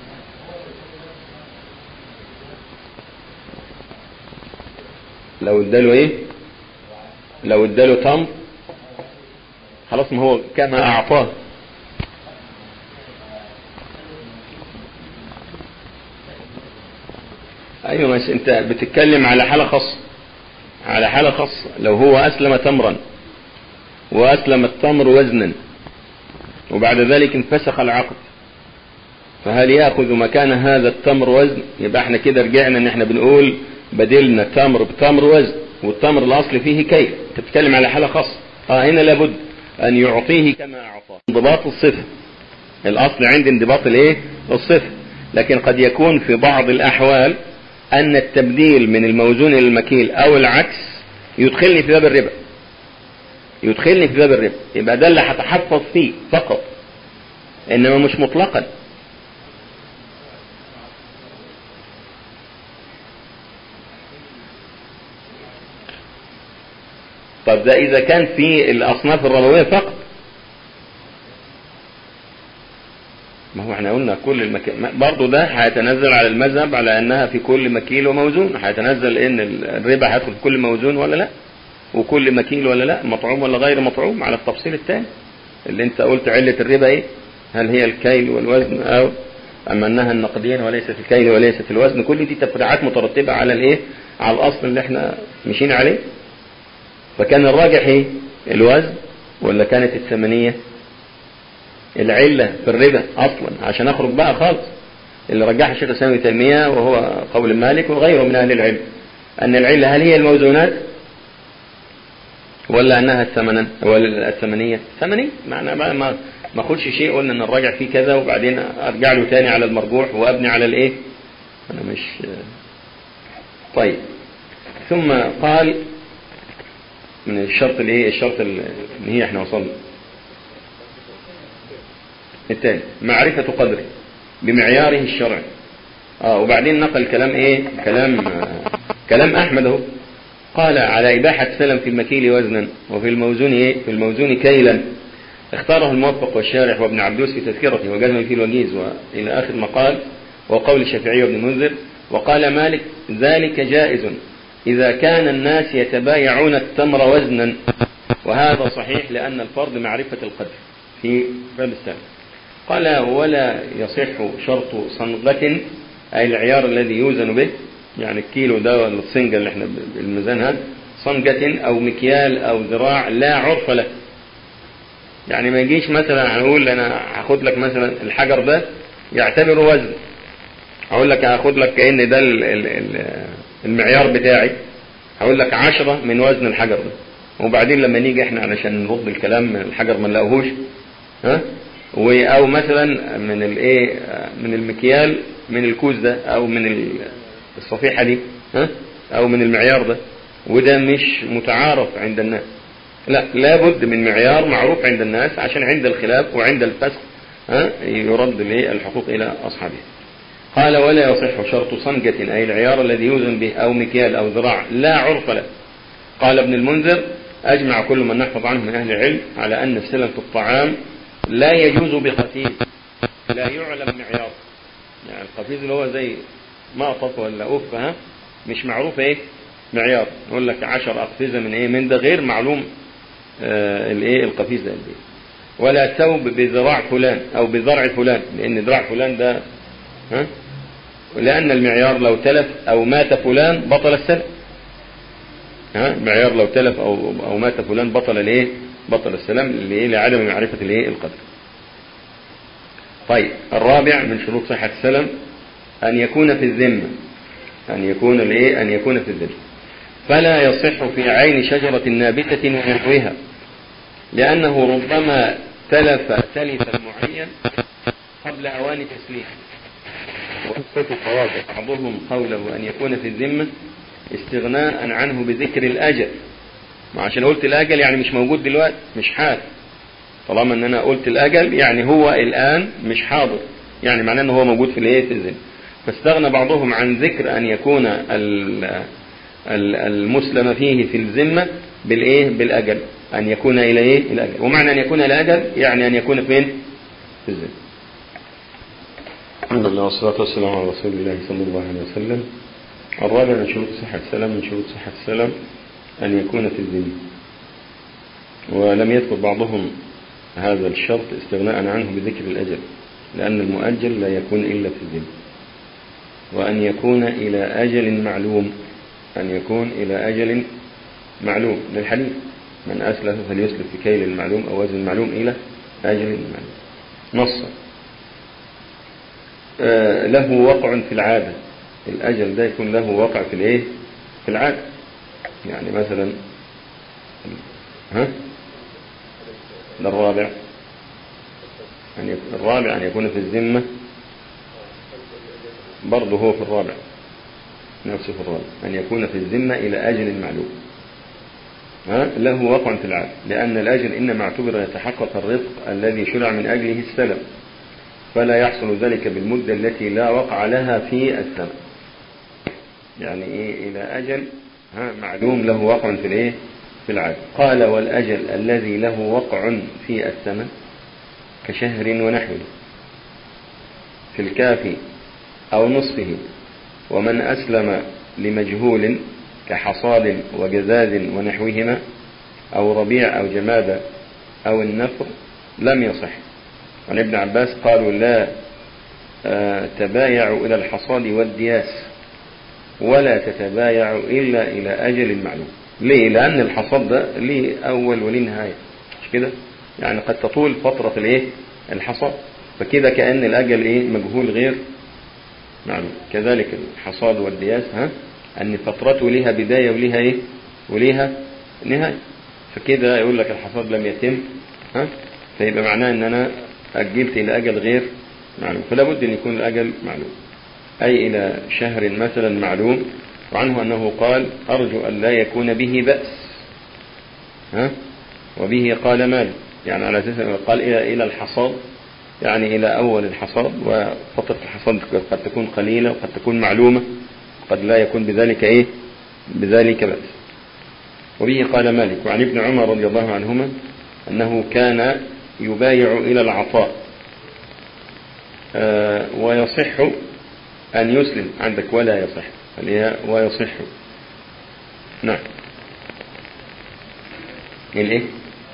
لو اداله ايه لو اداله تمر خلاص ما هو كما اعطاه ايوه بس انت بتتكلم على حالة خاصة على حالة خاصة لو هو اسلم تمرا واسلم التمر وزنا وبعد ذلك انفسخ العقد فهل ياخذ مكان هذا التمر وزن يبقى احنا كده رجعنا ان احنا بنقول بدلنا تمر بتمر وزن والتمر الاصل فيه كيل انت بتتكلم على حالة خاصة اه هنا لابد ان يعطيه كما اعطاه انضباط الصفة الاصل عندي انضباط الايه الصفة لكن قد يكون في بعض الاحوال ان التبديل من الموزون الى المكيل او العكس يدخلني في باب الربا يدخلني في باب الربا يبقى ده اللي هتحفظ فيه فقط انما مش مطلقا طب ده اذا كان في الاصناف الربويه فقط ما هو احنا قلنا كل المكان برضه ده هيتنزل على المذهب على انها في كل مكيل وموزون هيتنزل ان الربا هيدخل في كل موزون ولا لا وكل مكيل ولا لا مطعوم ولا غير مطعوم على التفصيل الثاني اللي انت قلت علة الربا ايه هل هي الكيل والوزن او اما انها النقدين وليست الكيل وليست الوزن كل دي تفريعات مترتبة على الايه على الاصل اللي احنا ماشيين عليه فكان الراجح ايه الوزن ولا كانت الثمنية العلة في الربا اصلا عشان اخرج بقى خالص اللي رجحها الشيخ الاسلام ابن تيمية وهو قول مالك وغيره من اهل العلم ان العلة هل هي الموزونات ولا انها الثمنا ولا الثمنية ثمنية معنى ما ما ما اخدش شيء قلنا ان الراجع فيه كذا وبعدين ارجع له تاني على المرجوح وابني على الايه انا مش طيب ثم قال من الشرط الايه الشرط اللي هي احنا وصلنا الثاني معرفة قدره بمعياره الشرعي اه وبعدين نقل كلام ايه كلام آه كلام احمد اهو قال على اباحة سلم في المكيل وزنا وفي الموزون ايه في الموزون كيلا اختاره الموفق والشارح وابن عبدوس في تذكرته وجزم في الوجيز والى اخر مقال وقول الشافعي وابن المنذر وقال مالك ذلك جائز إذا كان الناس يتبايعون التمر وزنا وهذا صحيح لأن الفرض معرفة القدر في باب السابق قال ولا يصح شرط صنغة أي العيار الذي يوزن به يعني الكيلو ده ولا الصنجة اللي احنا الميزان هذا صنجة أو مكيال أو ذراع لا عرف له يعني ما يجيش مثلا هنقول أنا هاخد لك مثلا الحجر ده يعتبره وزن هقول لك هاخد لك كأن ده ال ال ال المعيار بتاعي هقول لك عشرة من وزن الحجر ده وبعدين لما نيجي احنا علشان نرد الكلام من الحجر ما نلاقوهوش ها او مثلا من الايه من المكيال من الكوز ده او من الصفيحة دي ها او من المعيار ده وده مش متعارف عند الناس لا لابد من معيار معروف عند الناس عشان عند الخلاف وعند الفسخ ها يرد الحقوق الى اصحابها قال ولا يصح شرط صنجة أي العيار الذي يوزن به أو مكيال أو ذراع لا عرف له قال ابن المنذر أجمع كل من نحفظ عنه من أهل العلم على أن السلم في الطعام لا يجوز بقتيل لا يعلم معيار يعني القفيز اللي هو زي مقطف ولا أف ها مش معروف ايه معيار يقول لك 10 أقفزة من ايه من ده غير معلوم آه الايه القفيز ده البيت ولا ثوب بذراع فلان او بذرع فلان لان ذراع فلان ده ها لان المعيار لو تلف او مات فلان بطل السلم ها المعيار لو تلف او او مات فلان بطل الايه بطل السلام لايه لعدم معرفه الايه القدر طيب الرابع من شروط صحه السلم ان يكون في الذمه ان يكون الايه ان يكون في الذمه فلا يصح في عين شجره نابته ونحوها لأنه ربما تلف تلفا معين قبل أوان تسليمه وقصة الطواقع بعضهم قوله أن يكون في الذمة استغناء عنه بذكر الأجل ما عشان قلت الأجل يعني مش موجود دلوقتي مش حال طالما ان انا قلت الاجل يعني هو الان مش حاضر يعني معناه ان هو موجود في الايه في الذمه فاستغنى بعضهم عن ذكر ان يكون المسلم فيه في الذمه بالايه بالاجل أن يكون إلى إيه؟ إلى أجل ومعنى أن يكون إلى أجل يعني أن يكون فين؟ في الزنا الحمد لله والصلاة والسلام على رسول الله صلى الله عليه وسلم الرابع من شروط صحة السلام من شروط صحة السلام أن يكون في الذمة ولم يذكر بعضهم هذا الشرط استغناء عنه بذكر الأجل لأن المؤجل لا يكون إلا في الذمة وأن يكون إلى أجل معلوم أن يكون إلى أجل معلوم للحديث من أسلف فليسلف في كيل المعلوم أو وزن المعلوم إلى أجل المعلوم نصا آه له وقع في العادة الأجل ده يكون له وقع في الإيه في العادة يعني مثلا ها ده الرابع أن يكون الرابع أن يكون في الذمة برضه هو في الرابع نفسه في الرابع أن يكون في الذمة إلى أجل معلوم ها له وقع في العادة لأن الأجل إنما اعتبر يتحقق الرزق الذي شرع من أجله السلم فلا يحصل ذلك بالمدة التي لا وقع لها في السنة يعني إيه إلى أجل ها معلوم له وقع في الإيه في العادة قال والأجل الذي له وقع في السنة كشهر ونحوه في الكافي أو نصفه ومن أسلم لمجهول كحصاد وجزاز ونحوهما أو ربيع أو جمادة أو النفر لم يصح عن ابن عباس قالوا لا تبايعوا إلى الحصاد والدياس ولا تتبايعوا إلا إلى أجل معلوم ليه؟ لأن الحصاد ده ليه أول وليه نهاية مش كده؟ يعني قد تطول فترة الإيه؟ الحصاد فكده كأن الأجل إيه؟ مجهول غير معلوم كذلك الحصاد والدياس ها؟ أن فترته لها بداية ولها إيه؟ ولها نهاية فكده يقول لك الحصاد لم يتم ها؟ فيبقى معناه أن أنا أجلت إلى أجل غير معلوم فلا بد أن يكون الأجل معلوم أي إلى شهر مثلا معلوم وعنه أنه قال أرجو أن لا يكون به بأس ها؟ وبه قال مالك يعني على أساس قال إلى إلى الحصاد يعني إلى أول الحصاد وفترة الحصاد قد تكون قليلة وقد تكون معلومة قد لا يكون بذلك إيه بذلك بأس وبه قال مالك وعن ابن عمر رضي الله عنهما أنه كان يبايع إلى العطاء آه ويصح أن يسلم عندك ولا يصح ويصح نعم الايه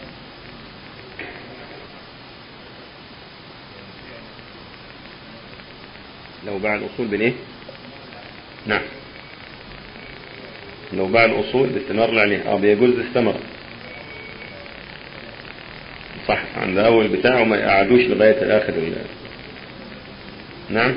لو باع الأصول بالايه نعم لو باع الأصول باستمرار اللي عليه اه بيجوز الثمرة صح عند أول بتاعه ما يقعدوش لغاية آخر ال... نعم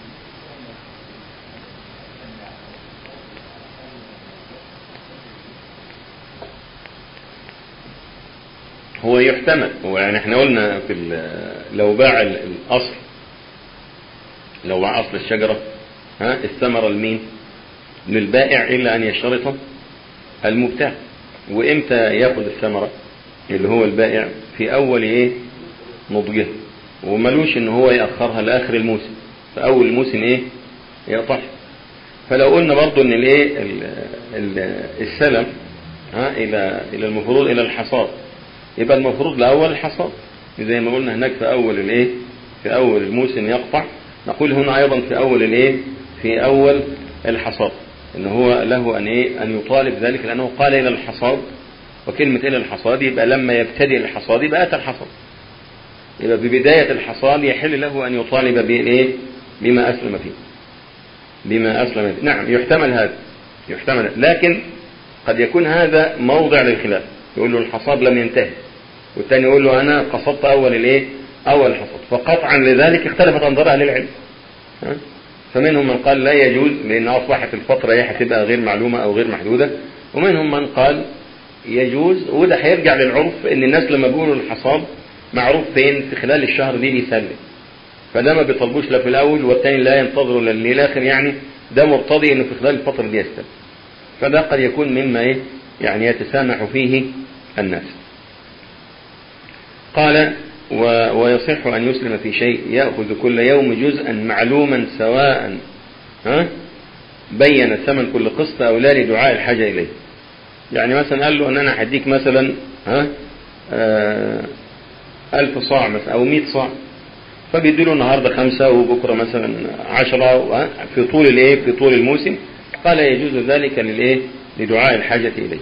هو يحتمل هو يعني احنا قلنا في لو باع الأصل لو باع أصل الشجرة ها الثمرة لمين للبائع إلا أن يشترط المبتاع وإمتى ياخذ الثمرة اللي هو البائع في أول إيه نضجها وملوش إن هو يأخرها لآخر الموسم في أول الموسم إيه يقطعها فلو قلنا برضو إن الإيه السلم ها إلى إلى المفروض إلى الحصاد يبقى المفروض الأول الحصاد زي ما قلنا هناك في أول الإيه في أول الموسم يقطع نقول هنا أيضا في أول الإيه في أول الحصاد إن هو له أن إيه أن يطالب ذلك لأنه قال إلى الحصاد وكلمة إلى الحصاد يبقى لما يبتدئ الحصاد يبقى أتى الحصاد يبقى ببداية الحصاد يحل له أن يطالب بإيه بما أسلم فيه بما أسلم فيه نعم يحتمل هذا يحتمل لكن قد يكون هذا موضع للخلاف يقول له الحصاد لم ينتهي والثاني يقول له أنا قصدت أول الإيه أول الحصاد فقطعا لذلك اختلفت أنظار أهل العلم ها؟ فمنهم من قال لا يجوز لأن أصبحت الفترة هي هتبقى غير معلومة أو غير محدودة ومنهم من قال يجوز وده هيرجع للعرف ان الناس لما بيقولوا الحصاد معروف فين في خلال الشهر دي بيسلم فده ما بيطلبوش لا في الاول والتاني لا ينتظروا للاخر يعني ده مرتضي انه في خلال الفتره دي يستلم فده قد يكون مما ايه يعني يتسامح فيه الناس قال و ويصح ان يسلم في شيء ياخذ كل يوم جزءا معلوما سواء ها بين ثمن كل قسط او لا لدعاء الحاجه اليه يعني مثلا قال له ان انا هديك مثلا ها آه ألف صاع مثلا أو مئة صاع فبيديله النهاردة خمسة وبكرة مثلا عشرة في طول الإيه في طول الموسم قال يجوز ذلك للإيه لدعاء الحاجة إليه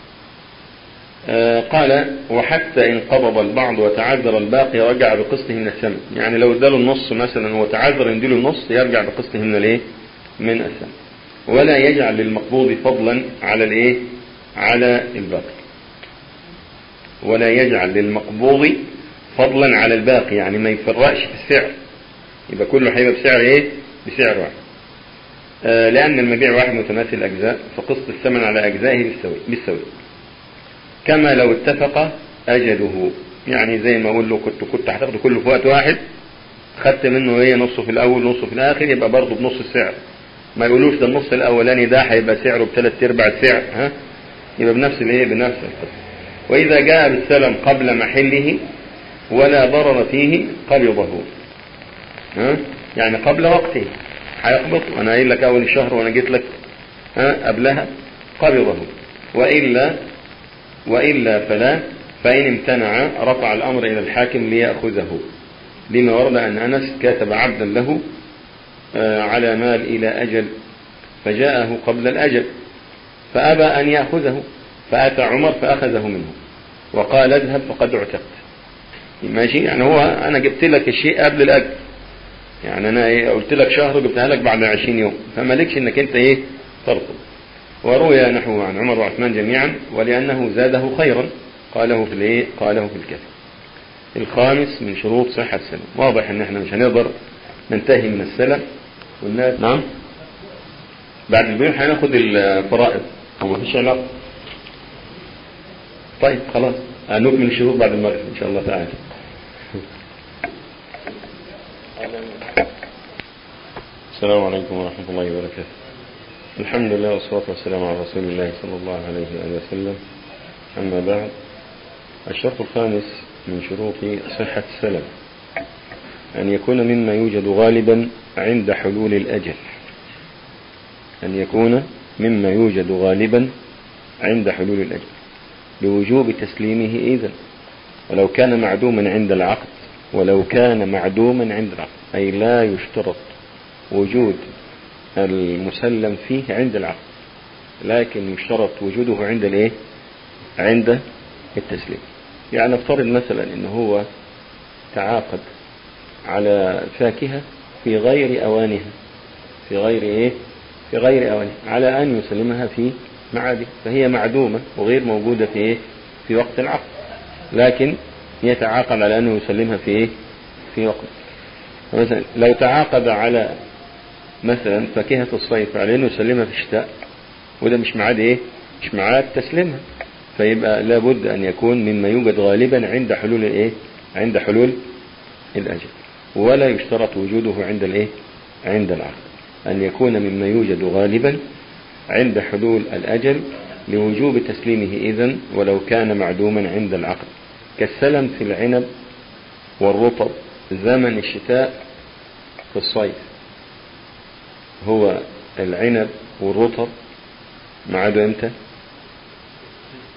آه قال وحتى إن قبض البعض وتعذر الباقي رجع بقسطه من الثمن يعني لو اداله النص مثلا وتعذر يديله النص يرجع بقسطه من الإيه من الثمن ولا يجعل للمقبوض فضلا على الإيه على الباقي ولا يجعل للمقبوض فضلا على الباقي يعني ما يفرقش في السعر يبقى كله هيبقى بسعر ايه بسعر واحد آه لأن المبيع واحد متماثل الأجزاء فقسط الثمن على أجزائه بالسوي بالسوي كما لو اتفق أجله يعني زي ما أقول له كنت كنت هتاخده كله في وقت واحد خدت منه ايه نصه في الأول نصه في الآخر يبقى برضه بنص السعر ما يقولوش ده النص الأولاني ده هيبقى سعره بثلاث أرباع السعر ها يبقى بنفس الايه بنفس القسط وإذا جاء بالسلم قبل محله ولا ضرر فيه قبضه ها يعني قبل وقته هيقبض وانا قايل لك اول الشهر وانا جيت لك ها قبلها قبضه والا والا فلا فان امتنع رفع الامر الى الحاكم لياخذه لما ورد ان انس كاتب عبدا له على مال الى اجل فجاءه قبل الاجل فابى ان ياخذه فاتى عمر فاخذه منه وقال اذهب فقد اعتقت ماشي يعني هو انا جبت لك الشيء قبل الاجل يعني انا ايه قلت لك شهر وجبتها لك بعد 20 يوم فمالكش انك انت ايه ترفض وروي نحو عن عمر وعثمان جميعا ولانه زاده خيرا قاله في الايه قاله في الكتاب الخامس من شروط صحة السلم واضح ان احنا مش هنقدر ننتهي من السلم والناس نعم بعد البيع هناخد الفرائض هو مفيش علاقة طيب خلاص نكمل الشروط بعد المغرب ان شاء الله تعالى السلام عليكم ورحمة الله وبركاته الحمد لله والصلاة والسلام على رسول الله صلى الله عليه وآله وسلم أما بعد الشرط الخامس من شروط صحة السلم أن يكون مما يوجد غالبا عند حلول الأجل أن يكون مما يوجد غالبا عند حلول الأجل بوجوب تسليمه إذا ولو كان معدوما عند العقد ولو كان معدوما عند العقد أي لا يشترط وجود المسلم فيه عند العقد لكن يشترط وجوده عند الايه عند التسليم يعني نفترض مثلا ان هو تعاقد على فاكهة في غير اوانها في غير ايه في غير اوانها على ان يسلمها في معاده فهي معدومة وغير موجودة في ايه في وقت العقد لكن يتعاقد على انه يسلمها في ايه في وقت مثلا لو تعاقد على مثلا فاكهة الصيف على انه يسلمها في الشتاء وده مش معاد ايه مش معاد تسليمها فيبقى لابد ان يكون مما يوجد غالبا عند حلول الايه عند حلول الاجل ولا يشترط وجوده عند الايه عند العقد ان يكون مما يوجد غالبا عند حلول الاجل لوجوب تسليمه اذا ولو كان معدوما عند العقد كالسلم في العنب والرطب زمن الشتاء في الصيف هو العنب والرطب معاده امتى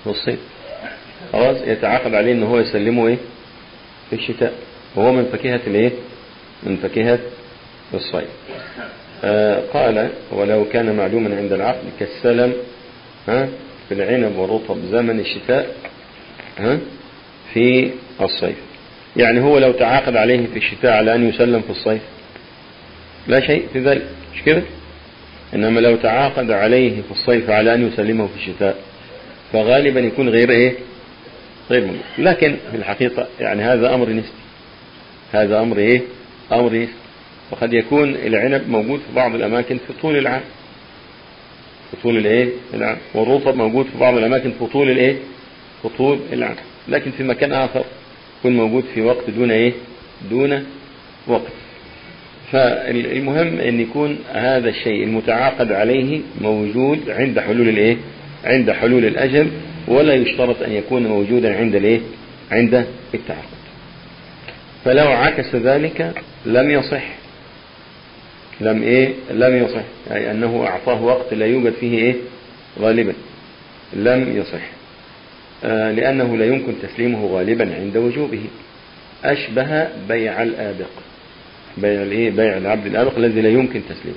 في الصيف خلاص يتعاقد عليه ان هو يسلمه ايه في الشتاء وهو من فاكهة الايه من فاكهة الصيف آه قال ولو كان معلوما عند العقد كالسلم ها في العنب والرطب زمن الشتاء ها في الصيف يعني هو لو تعاقد عليه في الشتاء على أن يسلم في الصيف لا شيء في ذلك مش كده إنما لو تعاقد عليه في الصيف على أن يسلمه في الشتاء فغالبا يكون غير إيه غير موجود لكن في الحقيقة يعني هذا أمر نسبي هذا أمر إيه أمر نسبي وقد يكون العنب موجود في بعض الأماكن في طول العام في طول الإيه العام والرطب موجود في بعض الأماكن في طول الإيه في طول العام لكن في مكان آخر يكون موجود في وقت دون إيه دون وقت فالمهم أن يكون هذا الشيء المتعاقد عليه موجود عند حلول الإيه عند حلول الأجل ولا يشترط أن يكون موجودا عند الإيه عند التعاقد فلو عكس ذلك لم يصح لم إيه لم يصح أي أنه أعطاه وقت لا يوجد فيه إيه غالبا لم يصح آه لأنه لا يمكن تسليمه غالبا عند وجوبه أشبه بيع الآبق بيع الإيه بيع العبد الآبق الذي لا يمكن تسليمه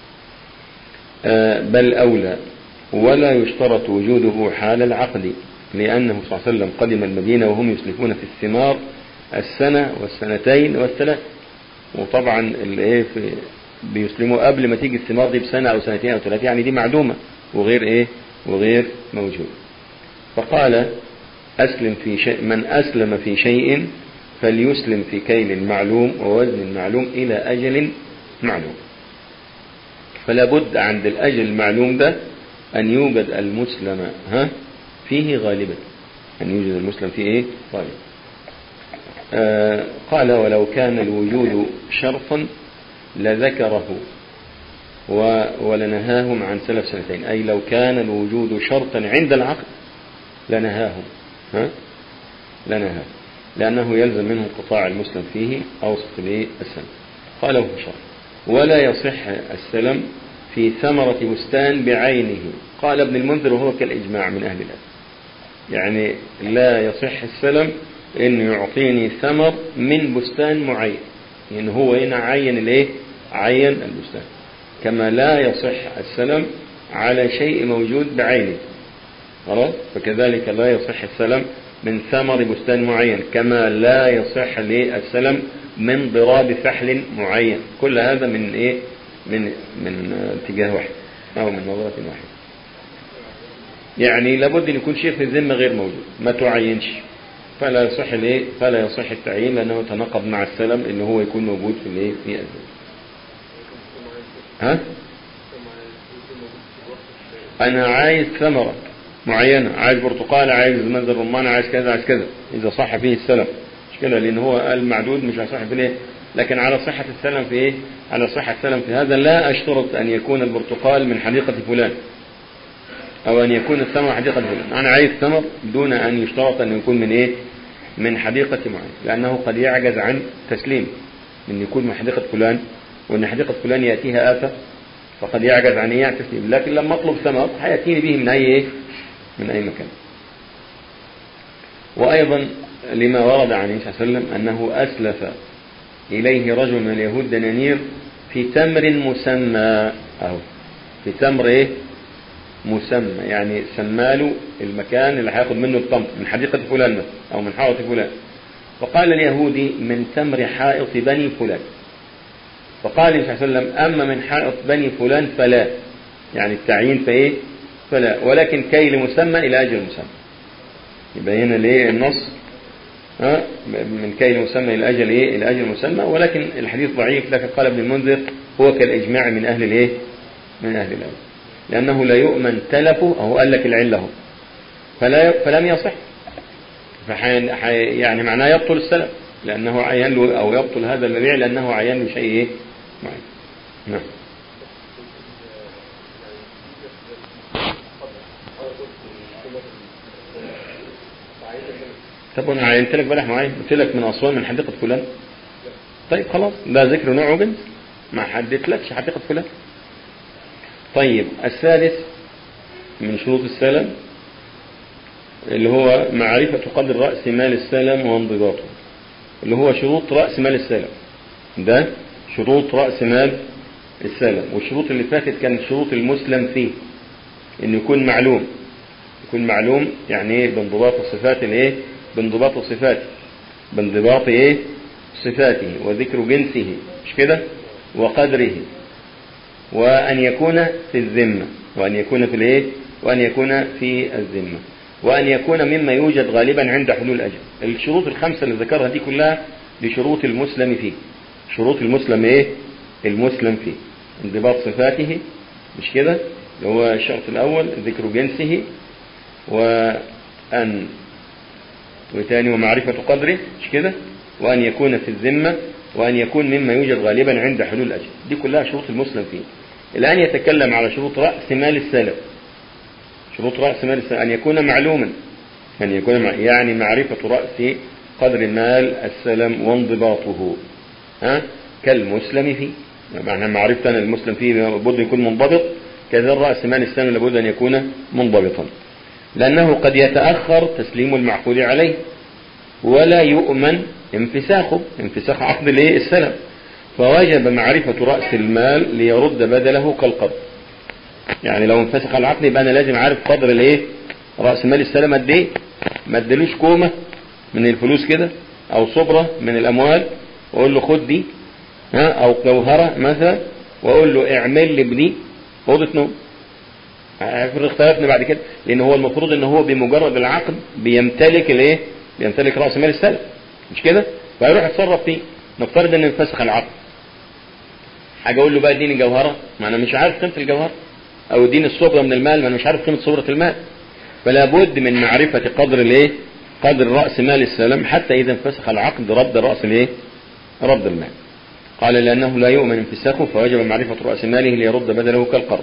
آه بل أولى ولا يشترط وجوده حال العقد لأنه صلى الله عليه وسلم قدم المدينة وهم يسلفون في الثمار السنة والسنتين والثلاث وطبعا الايه في بيسلموا قبل ما تيجي الثمار دي بسنة أو سنتين أو ثلاثة يعني دي معدومة وغير إيه وغير موجود فقال أسلم في شيء من أسلم في شيء فليسلم في كيل معلوم ووزن معلوم إلى أجل معلوم فلا بد عند الأجل المعلوم ده أن يوجد المسلم ها فيه غالبا أن يوجد المسلم فيه إيه غالبا آه قال ولو كان الوجود شرطا لذكره و ولنهاهم عن سلف سنتين أي لو كان الوجود شرطا عند العقد لنهاهم ها لنهاهم لأنه يلزم منه انقطاع المسلم فيه أوسط السنة قال وهو شرط ولا يصح السلم في ثمرة بستان بعينه قال ابن المنذر وهو كالإجماع من أهل الأدب يعني لا يصح السلم انه يعطيني ثمر من بستان معين يعني هو هنا عين الايه عين البستان كما لا يصح السلم على شيء موجود بعينه خلاص فكذلك لا يصح السلم من ثمر بستان معين كما لا يصح السلم من ضراب فحل معين كل هذا من ايه من من اتجاه واحد او من نظرة واحدة يعني لابد ان يكون شيء في الذمة غير موجود ما تعينش فلا يصح الايه فلا يصح التعيين لانه يتناقض مع السلم ان هو يكون موجود في الايه في الذمة ها انا عايز ثمرة معينة عايز برتقال عايز مزر رمان عايز كذا عايز كذا اذا صح فيه السلم مش كده لان هو المعدود مش هيصح في الايه لكن على صحة السلم في ايه على صحة السلم في هذا لا اشترط ان يكون البرتقال من حديقة فلان او ان يكون الثمر حديقة فلان انا عايز ثمر دون ان يشترط ان يكون من ايه من حديقة معين لانه قد يعجز عن تسليم من يكون من حديقة فلان وان حديقة فلان يأتيها آفة فقد يعجز عن ايه تسليم لكن لما اطلب ثمر هيأتيني به من اي ايه من اي مكان وايضا لما ورد عن النبي صلى الله عليه وسلم انه اسلف اليه رجل من اليهود دنانير في تمر مسمى اهو في تمر ايه مسمى يعني سماله المكان اللي هياخد منه التمر من حديقة فلان مثلا أو من حائط فلان فقال اليهودي من تمر حائط بني فلان فقال النبي صلى الله عليه وسلم أما من حائط بني فلان فلا يعني التعيين فإيه فلا ولكن كيل مسمى إلى أجل مسمى يبقى هنا ليه النص ها من كيل مسمى إلى أجل إيه إلى أجل مسمى ولكن الحديث ضعيف لكن قال ابن المنذر هو كالإجماع من أهل الإيه من أهل الأول لأنه لا يؤمن تلفه أو قال لك العلة هو فلا فلم يصح فحين يعني معناه يبطل السلف لأنه عين له أو يبطل هذا المبيع لأنه عين له شيء إيه معين نعم طب انا عينت لك بلح معين قلت لك من اسوان من حديقه فلان طيب خلاص ده ذكر نوع وجنس ما حددتلكش حديقه فلان طيب الثالث من شروط السلم اللي هو معرفة قدر رأس مال السلم وانضباطه اللي هو شروط رأس مال السلم ده شروط رأس مال السلم والشروط اللي فاتت كانت شروط المسلم فيه انه يكون معلوم يكون معلوم يعني ايه بانضباط الصفات الايه بانضباط صفاته بانضباط ايه صفاته وذكر جنسه مش كده وقدره وأن يكون في الذمة وأن يكون في الايه وأن يكون في الذمة وأن يكون مما يوجد غالبا عند حلول الأجل الشروط الخمسة اللي ذكرها دي كلها لشروط المسلم فيه شروط المسلم ايه المسلم فيه انضباط صفاته مش كده اللي هو الشرط الأول ذكر جنسه وأن وثاني ومعرفة قدره مش كده وأن يكون في الذمة وأن يكون مما يوجد غالبا عند حلول الأجل دي كلها شروط المسلم فيه الآن يتكلم على شروط رأس مال السلف شروط رأس مال السلف أن يكون معلوما أن يكون مع يعني معرفة رأس قدر مال السلم وانضباطه ها كالمسلم فيه معنى معرفة أن المسلم فيه لابد يكون منضبط كذا رأس مال السلم لابد أن يكون منضبطا لأنه قد يتأخر تسليم المعقود عليه ولا يؤمن انفساخه انفساخ عقد الايه السلم فوجب معرفة رأس المال ليرد بدله كالقبض يعني لو انفسخ العقد يبقى انا لازم عارف قدر الايه رأس مال السلم قد ايه ما ادلوش كومة من الفلوس كده او صبرة من الاموال واقول له خد دي ها او جوهرة مثلا واقول له اعمل لي بدي اوضه نوم افرض اختلفنا بعد كده لان هو المفروض ان هو بمجرد العقد بيمتلك الايه بيمتلك راس مال السلف مش كده فيروح يتصرف فيه نفترض ان انفسخ العقد حاجه اقول له بقى اديني جوهره ما انا مش عارف قيمه الجوهره او اديني الصبره من المال ما انا مش عارف قيمه صبره المال فلا بد من معرفه قدر الايه قدر راس مال السلم حتى اذا انفسخ العقد رد راس الايه رد المال قال لانه لا يؤمن انفساخه فوجب معرفه راس ماله ليرد بدله كالقرض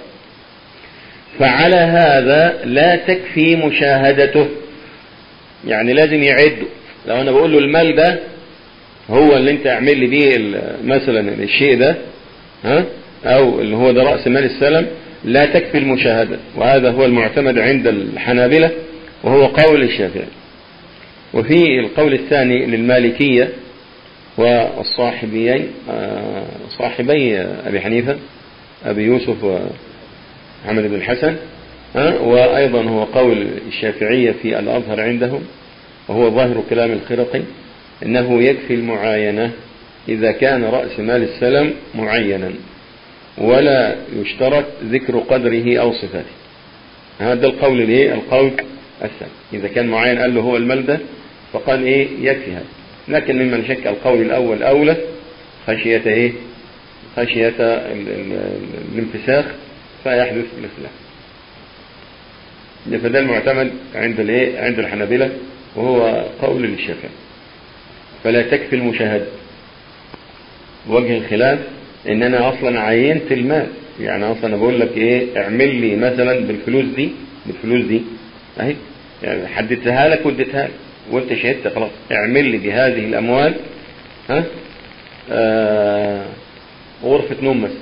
فعلى هذا لا تكفي مشاهدته يعني لازم يعده لو انا بقول له المال ده هو اللي انت اعمل لي بيه مثلا الشيء ده ها او اللي هو ده رأس مال السلم لا تكفي المشاهدة وهذا هو المعتمد عند الحنابلة وهو قول الشافعي وفي القول الثاني للمالكية والصاحبيين صاحبي أبي حنيفة أبي يوسف وحمد بن الحسن وأيضا هو قول الشافعية في الأظهر عندهم وهو ظاهر كلام الخرقي إنه يكفي المعاينة إذا كان رأس مال السلم معينا ولا يشترط ذكر قدره أو صفاته هذا القول الايه القول الثاني إذا كان معين قال له هو المال ده فقال إيه يكفي هذا لكن ممن شك القول الأول أولى خشية إيه خشية الانفساخ فيحدث الاختلاف فده المعتمد عند الايه عند الحنابلة وهو قول للشافعي فلا تكفي المشاهدة وجه الخلاف ان انا اصلا عينت المال يعني اصلا بقول لك ايه اعمل لي مثلا بالفلوس دي بالفلوس دي اهي يعني حددتها لك واديتها لك وانت شهدت خلاص اعمل لي بهذه الاموال ها آه غرفة نوم مثلا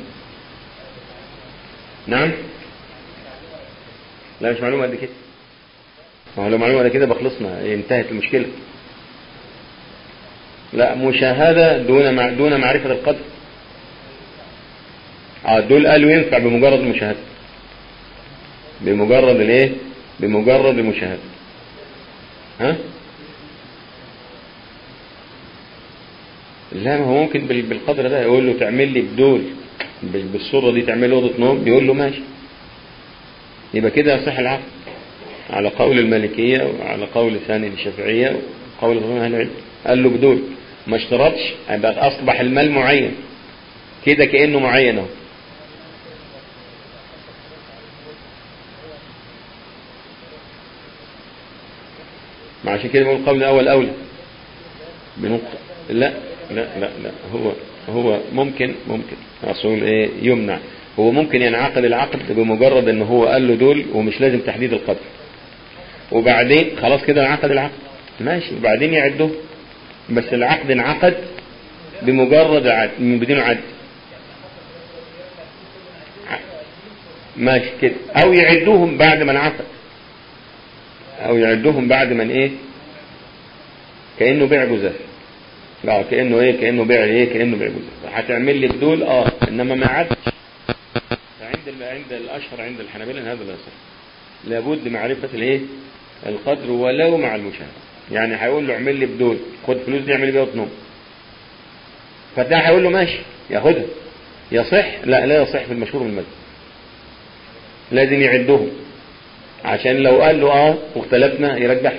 نعم لا مش معلومة قد كده ما هو لو معلومة قد كده بخلصنا انتهت المشكلة لا مشاهدة دون مع دون معرفة القدر اه دول قالوا ينفع بمجرد المشاهدة بمجرد الايه بمجرد المشاهدة ها لا ما هو ممكن بالقدر ده يقول له تعمل لي بدول بالصورة دي تعمل لي أوضة نوم يقول له ماشي يبقى كده يصح العقد على قول المالكية وعلى قول ثاني الشافعية وقول غير أهل العلم قال له بدول ما اشترطش يبقى أصبح المال معين كده كأنه معين اهو ما عشان كده بقول القول الأول أولى بنقطة لا لا لا لا هو هو ممكن ممكن اصول ايه يمنع هو ممكن ينعقد العقد بمجرد ان هو قال له دول ومش لازم تحديد القدر وبعدين خلاص كده انعقد العقد ماشي وبعدين يعده بس العقد انعقد بمجرد عد بدون عد ماشي كده او يعدوهم بعد ما انعقد او يعدهم بعد من ايه كانه بيع جزاف لا كانه ايه كانه بيع ايه كانه بيع جزاف هتعمل لي بدول اه انما ما عادش فعند ال- عند الاشهر عند الحنابلة هذا لا يصح لابد معرفه الايه القدر ولو مع المشاهده يعني هيقول له اعمل لي بدول خد فلوس دي اعمل لي بيها وتنوم فده هيقول له ماشي ياخدها يصح لا لا يصح في المشهور من المذهب لازم يعدهم عشان لو قال له اه واختلفنا يرجح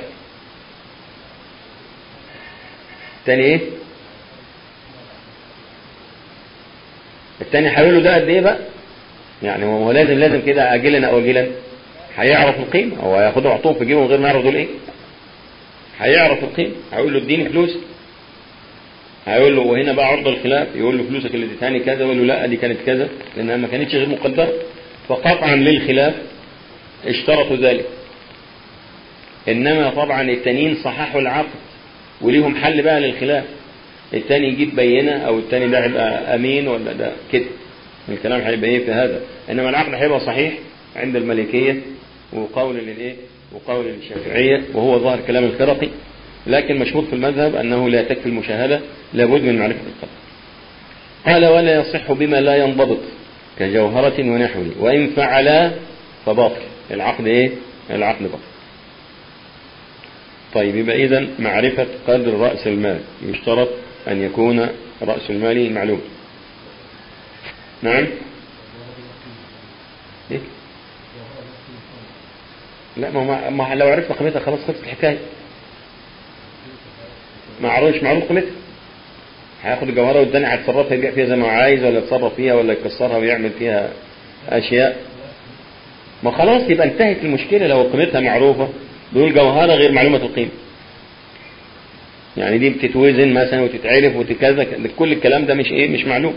تاني ايه التاني هيقول له ده قد ايه بقى يعني هو هو لازم لازم كده اجلا او اجلا هيعرف القيمه هو هياخده عطوه في جيبه من غير ما يعرف دول ايه هيعرف القيمه هيقول له اديني فلوس هيقول له وهنا بقى عرض الخلاف يقول له فلوسك اللي اديتهاني كذا يقول له لا دي كانت كذا لانها ما كانتش غير مقدره فقطعا للخلاف اشترطوا ذلك انما طبعا التانيين صححوا العقد وليهم حل بقى للخلاف التاني يجيب بينه او التاني ده هيبقى امين ولا ده كده الكلام هيبقى ايه في هذا انما العقد هيبقى صحيح عند المالكيه وقول للايه وقول للشافعيه وهو ظاهر كلام الخرقي لكن مشهور في المذهب انه لا تكفي المشاهده لابد من معرفه القدر قال ولا يصح بما لا ينضبط كجوهرة ونحوه وإن فعلا فباطل العقد إيه؟ العقد باطل طيب يبقى إذا معرفة قدر رأس المال يشترط أن يكون رأس المال معلوم نعم إيه؟ لا ما, ما, ما لو عرفنا قيمتها خلاص خلصت الحكاية ما عرفش معروف قيمتها هياخد الجوهرة والدنيا هيتصرفها يبيع فيها زي ما هو عايز ولا يتصرف فيها ولا يكسرها ويعمل فيها أشياء ما خلاص يبقى انتهت المشكلة لو قيمتها معروفة دول جوهرة غير معلومة القيمة يعني دي بتتوزن مثلا وتتعرف وتكذا كل الكلام ده مش ايه مش معلوم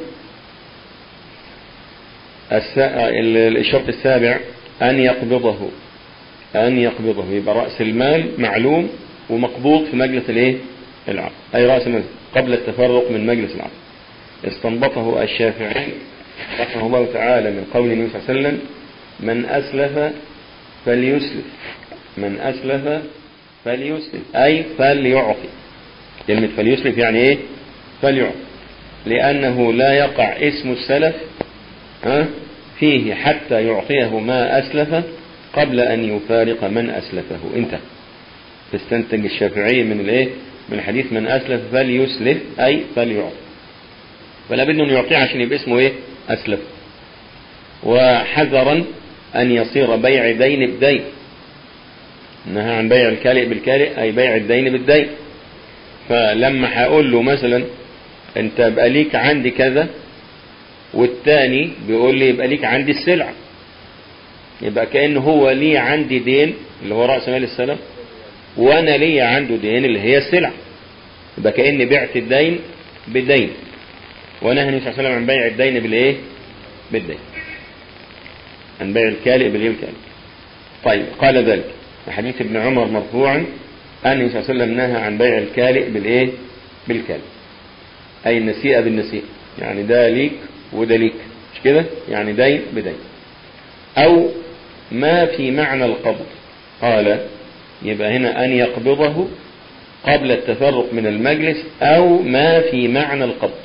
الس- ال- الشرط السابع أن يقبضه أن يقبضه يبقى رأس المال معلوم ومقبوض في مجلس الايه العقد أي رأس المال قبل التفرق من مجلس العقد استنبطه الشافعي رحمه الله تعالى من قول النبي صلى الله عليه وسلم من أسلف فليسلف من أسلف فليسلف أي فليعطي كلمة فليسلف يعني إيه فليعطي لأنه لا يقع اسم السلف ها فيه حتى يعطيه ما أسلف قبل أن يفارق من أسلفه انتهى تستنتج الشافعي من الايه من حديث من أسلف فليسلف أي فليعطي فلا بد أن يعطيه عشان يبقى اسمه إيه أسلف وحذرا أن يصير بيع دين بدين نهى عن بيع الكالئ بالكالئ أي بيع الدين بالدين فلما هقول له مثلا أنت بقى ليك عندي كذا والتاني بيقول لي يبقى ليك عندي السلعة يبقى كأنه هو ليه عندي دين اللي هو رأس مال السلف وأنا ليه عنده دين اللي هي السلعة يبقى كأني بعت الدين بدين ونهى النبي صلى الله عليه وسلم عن بيع الدين بالايه بالدين عن بيع الكالئ بالايه الكالئ طيب قال ذلك حديث ابن عمر مرفوعا أن النبي صلى الله عليه وسلم نهى عن بيع الكالئ بالايه بالكالئ أي النسيئة بالنسيئة يعني ده ليك وده ليك مش كده يعني دين بدين أو ما في معنى القبض قال يبقى هنا أن يقبضه قبل التفرق من المجلس أو ما في معنى القبض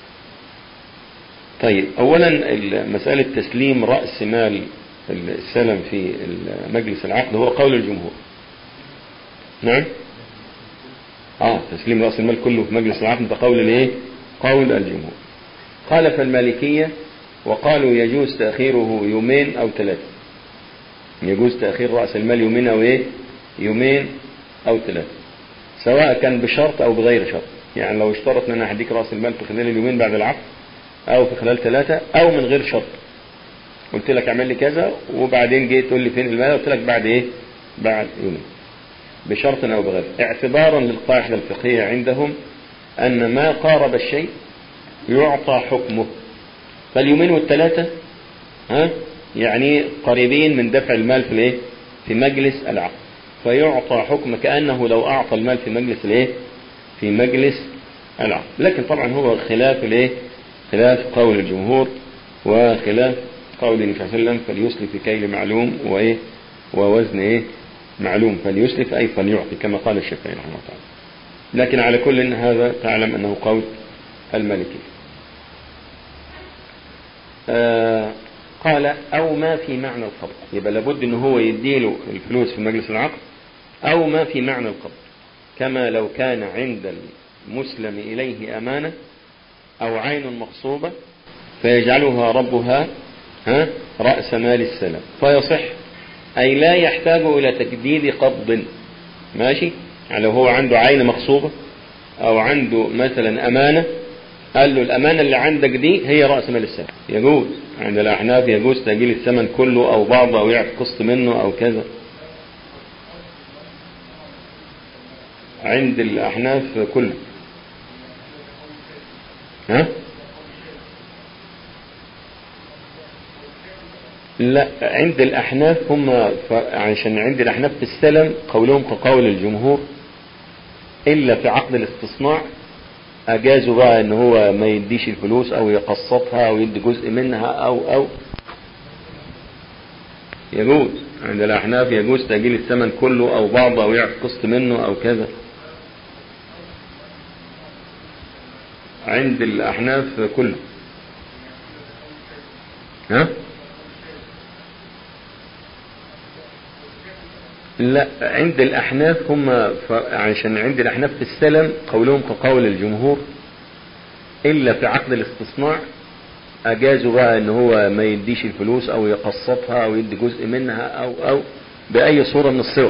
طيب أولا مسألة تسليم رأس مال السلم في مجلس العقد هو قول الجمهور نعم اه تسليم رأس المال كله في مجلس العقد ده قول الايه قول الجمهور خالف المالكية وقالوا يجوز تأخيره يومين أو ثلاثة يجوز تأخير رأس المال يومين أو إيه يومين أو ثلاثة سواء كان بشرط أو بغير شرط يعني لو اشترط ان انا هديك رأس المال في خلال اليومين بعد العقد أو في خلال ثلاثة أو من غير شرط قلت لك اعمل لي كذا وبعدين جيت تقول لي فين المال قلت لك بعد إيه بعد يومين بشرط أو بغير اعتبارا للقاعدة الفقهية عندهم أن ما قارب الشيء يعطى حكمه فاليومين والثلاثة ها يعني قريبين من دفع المال في الايه في مجلس العقد فيعطى حكم كأنه لو أعطى المال في مجلس الايه في مجلس العقد لكن طبعا هو خلاف الايه خلاف قول الجمهور وخلاف قول النبي صلى الله عليه وسلم فليسلف في كيل معلوم وايه ووزن ايه معلوم فليسلف أي فليعطي كما قال الشافعي رحمه الله تعالى لكن على كل إن هذا تعلم أنه قول الملكي آه قال أو ما في معنى القبض يبقى لابد أنه هو يديله الفلوس في مجلس العقد أو ما في معنى القبض كما لو كان عند المسلم إليه أمانة أو عين مغصوبة فيجعلها ربها ها رأس مال السلام فيصح أي لا يحتاج إلى تجديد قبض ماشي يعني لو هو عنده عين مغصوبة أو عنده مثلا أمانة قال له الأمانة اللي عندك دي هي رأس مال السلام يجوز عند الأحناف يجوز تأجيل الثمن كله أو بعضه أو يعرف قسط منه أو كذا عند الأحناف كله ها لا عند الأحناف هم عشان عند الأحناف في السلم قولهم كقول الجمهور إلا في عقد الاستصناع أجازوا بقى إن هو ما يديش الفلوس أو يقسطها أو يدي جزء منها أو أو يجوز عند الأحناف يجوز تأجيل الثمن كله أو بعضه أو يعرف قسط منه أو كذا عند الأحناف كله ها لا عند الأحناف هم عشان عند الأحناف في السلم قولهم كقول الجمهور إلا في عقد الاستصناع أجازوا بقى إن هو ما يديش الفلوس أو يقسطها أو يدي جزء منها أو أو بأي صورة من الصور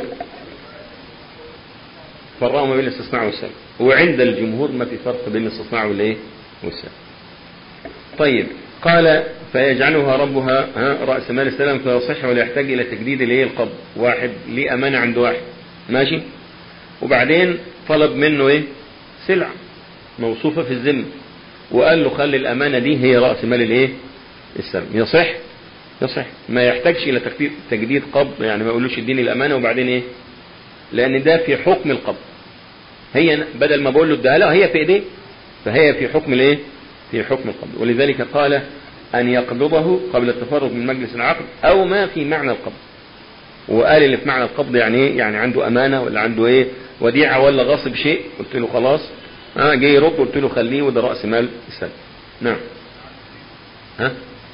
فرقوا ما بين الاستثناء والسلم وعند الجمهور ما في فرق بين الاستثناء والايه والسلم طيب قال فيجعلها ربها ها رأس مال السلام فيصح ولا يحتاج إلى تجديد الايه القبض واحد ليه أمانة عند واحد ماشي وبعدين طلب منه ايه سلعة موصوفة في الذمة وقال له خلي الأمانة دي هي رأس مال الايه السلم يصح يصح ما يحتاجش إلى تجديد قبض يعني ما يقولوش اديني الأمانة وبعدين ايه لأن ده في حكم القبض هي بدل ما بقول له اديها لا هي في ايديه فهي في حكم الايه في حكم القبض ولذلك قال أن يقبضه قبل التفرغ من مجلس العقد أو ما في معنى القبض وقال اللي في معنى القبض يعني ايه يعني عنده أمانة ولا عنده ايه وديعة ولا غاصب شيء قلت له خلاص اه جاي يرد قلت له خليه وده رأس مال السلم نعم ها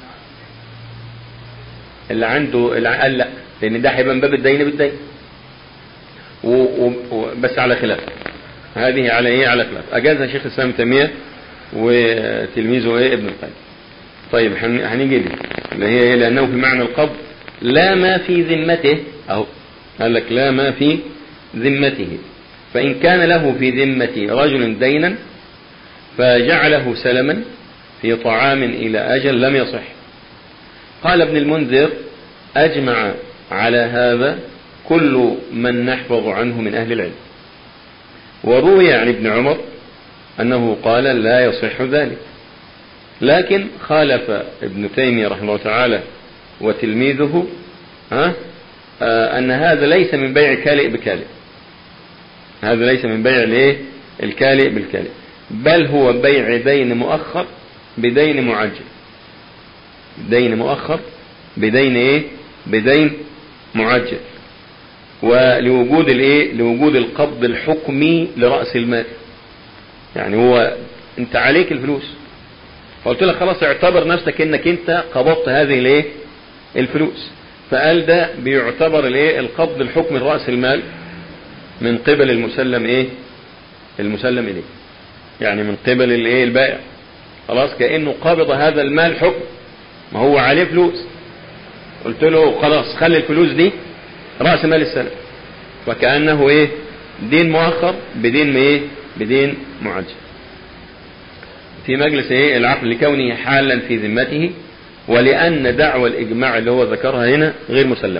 اللي عنده اللي قال لا لأن ده هيبقى من باب الدين بالدين و... و... و... بس على خلاف هذه على ايه على خلاف اجازها شيخ الاسلام تيميه وتلميذه ايه ابن القيم طيب هنيجي لي اللي هي ايه لانه في معنى القبض لا ما في ذمته اهو قال لك لا ما في ذمته فان كان له في ذمة رجل دينا فجعله سلما في طعام الى اجل لم يصح قال ابن المنذر اجمع على هذا كل من نحفظ عنه من اهل العلم وروي عن ابن عمر أنه قال لا يصح ذلك لكن خالف ابن تيمية رحمه الله تعالى وتلميذه ها آه أن هذا ليس من بيع كالئ بكالئ هذا ليس من بيع الايه الكالئ بالكالئ بل هو بيع دين مؤخر بدين معجل دين مؤخر بدين ايه بدين معجل ولوجود الايه لوجود القبض الحكمي لرأس المال يعني هو انت عليك الفلوس فقلت لك خلاص اعتبر نفسك انك انت قبضت هذه الايه الفلوس فقال ده بيعتبر الايه القبض الحكم لرأس المال من قبل المسلم ايه المسلم اليه يعني من قبل الايه البائع خلاص كأنه قبض هذا المال حكم ما هو عليه فلوس قلت له خلاص خلي الفلوس دي رأس مال السلم وكأنه ايه دين مؤخر بدين ايه بدين معجل في مجلس ايه العقل لكونه حالا في ذمته ولأن دعوى الإجماع اللي هو ذكرها هنا غير مسلمة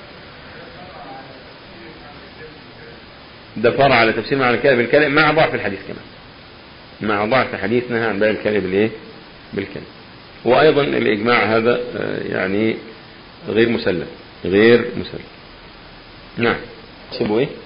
ده فرع على تفسير معنى الكلب بالكلب مع ضعف الحديث كمان مع ضعف حديثنا عن بيع الكلب بالايه بالكلب وأيضا الإجماع هذا يعني غير مسلم غير مسلم نعم سيبوا ايه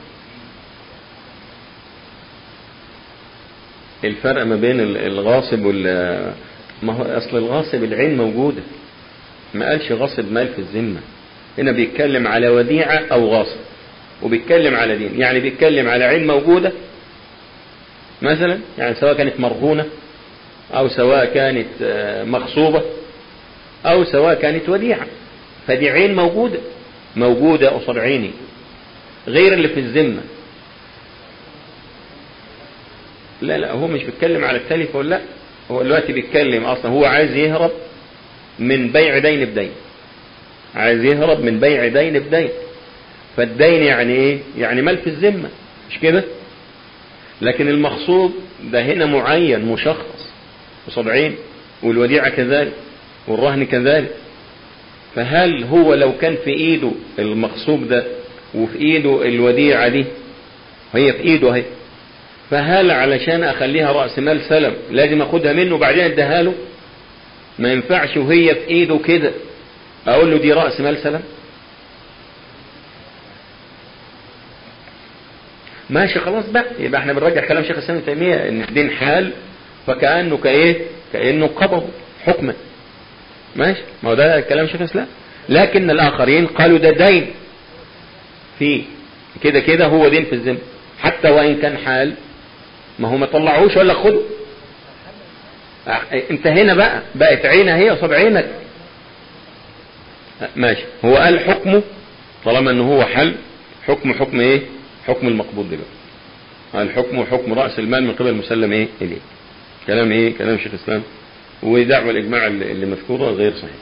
الفرق ما بين الغاصب وال ما هو اصل الغاصب العين موجودة ما قالش غاصب مال في الذمة هنا بيتكلم على وديعة او غاصب وبيتكلم على دين يعني بيتكلم على عين موجودة مثلا يعني سواء كانت مرهونة أو سواء كانت آه، مغصوبة أو سواء كانت وديعة فدي عين موجودة موجودة قصاد عيني غير اللي في الذمة لا لا هو مش بيتكلم على التلف ولا لا هو دلوقتي بيتكلم اصلا هو عايز يهرب من بيع دين بدين عايز يهرب من بيع دين بدين فالدين يعني ايه يعني مال في الذمه مش كده لكن المقصود ده هنا معين مشخص قصاد عين والوديعه كذلك والرهن كذلك فهل هو لو كان في ايده المغصوب ده وفي ايده الوديعه دي هي في ايده اهي فهل علشان اخليها راس مال سلم لازم اخدها منه وبعدين اديها له ما ينفعش وهي في ايده كده اقول له دي راس مال سلم ماشي خلاص بقى يبقى احنا بنرجع كلام شيخ الاسلام ابن تيميه ان الدين حال فكانه كايه كانه قبض حكما ماشي ما هو ده كلام شيخ الاسلام لكن الاخرين قالوا ده دين في كده كده هو دين في الذمه حتى وان كان حال ما هو ما طلعوش ولا خده انت هنا بقى بقت عينها هي قصاد عينك ماشي هو قال حكمه طالما انه هو حل حكم حكم ايه حكم المقبوض دلوقتي الحكم حكم رأس المال من قبل المسلم ايه اليه كلام ايه كلام شيخ الاسلام ودعوة الاجماع اللي مذكورة غير صحيح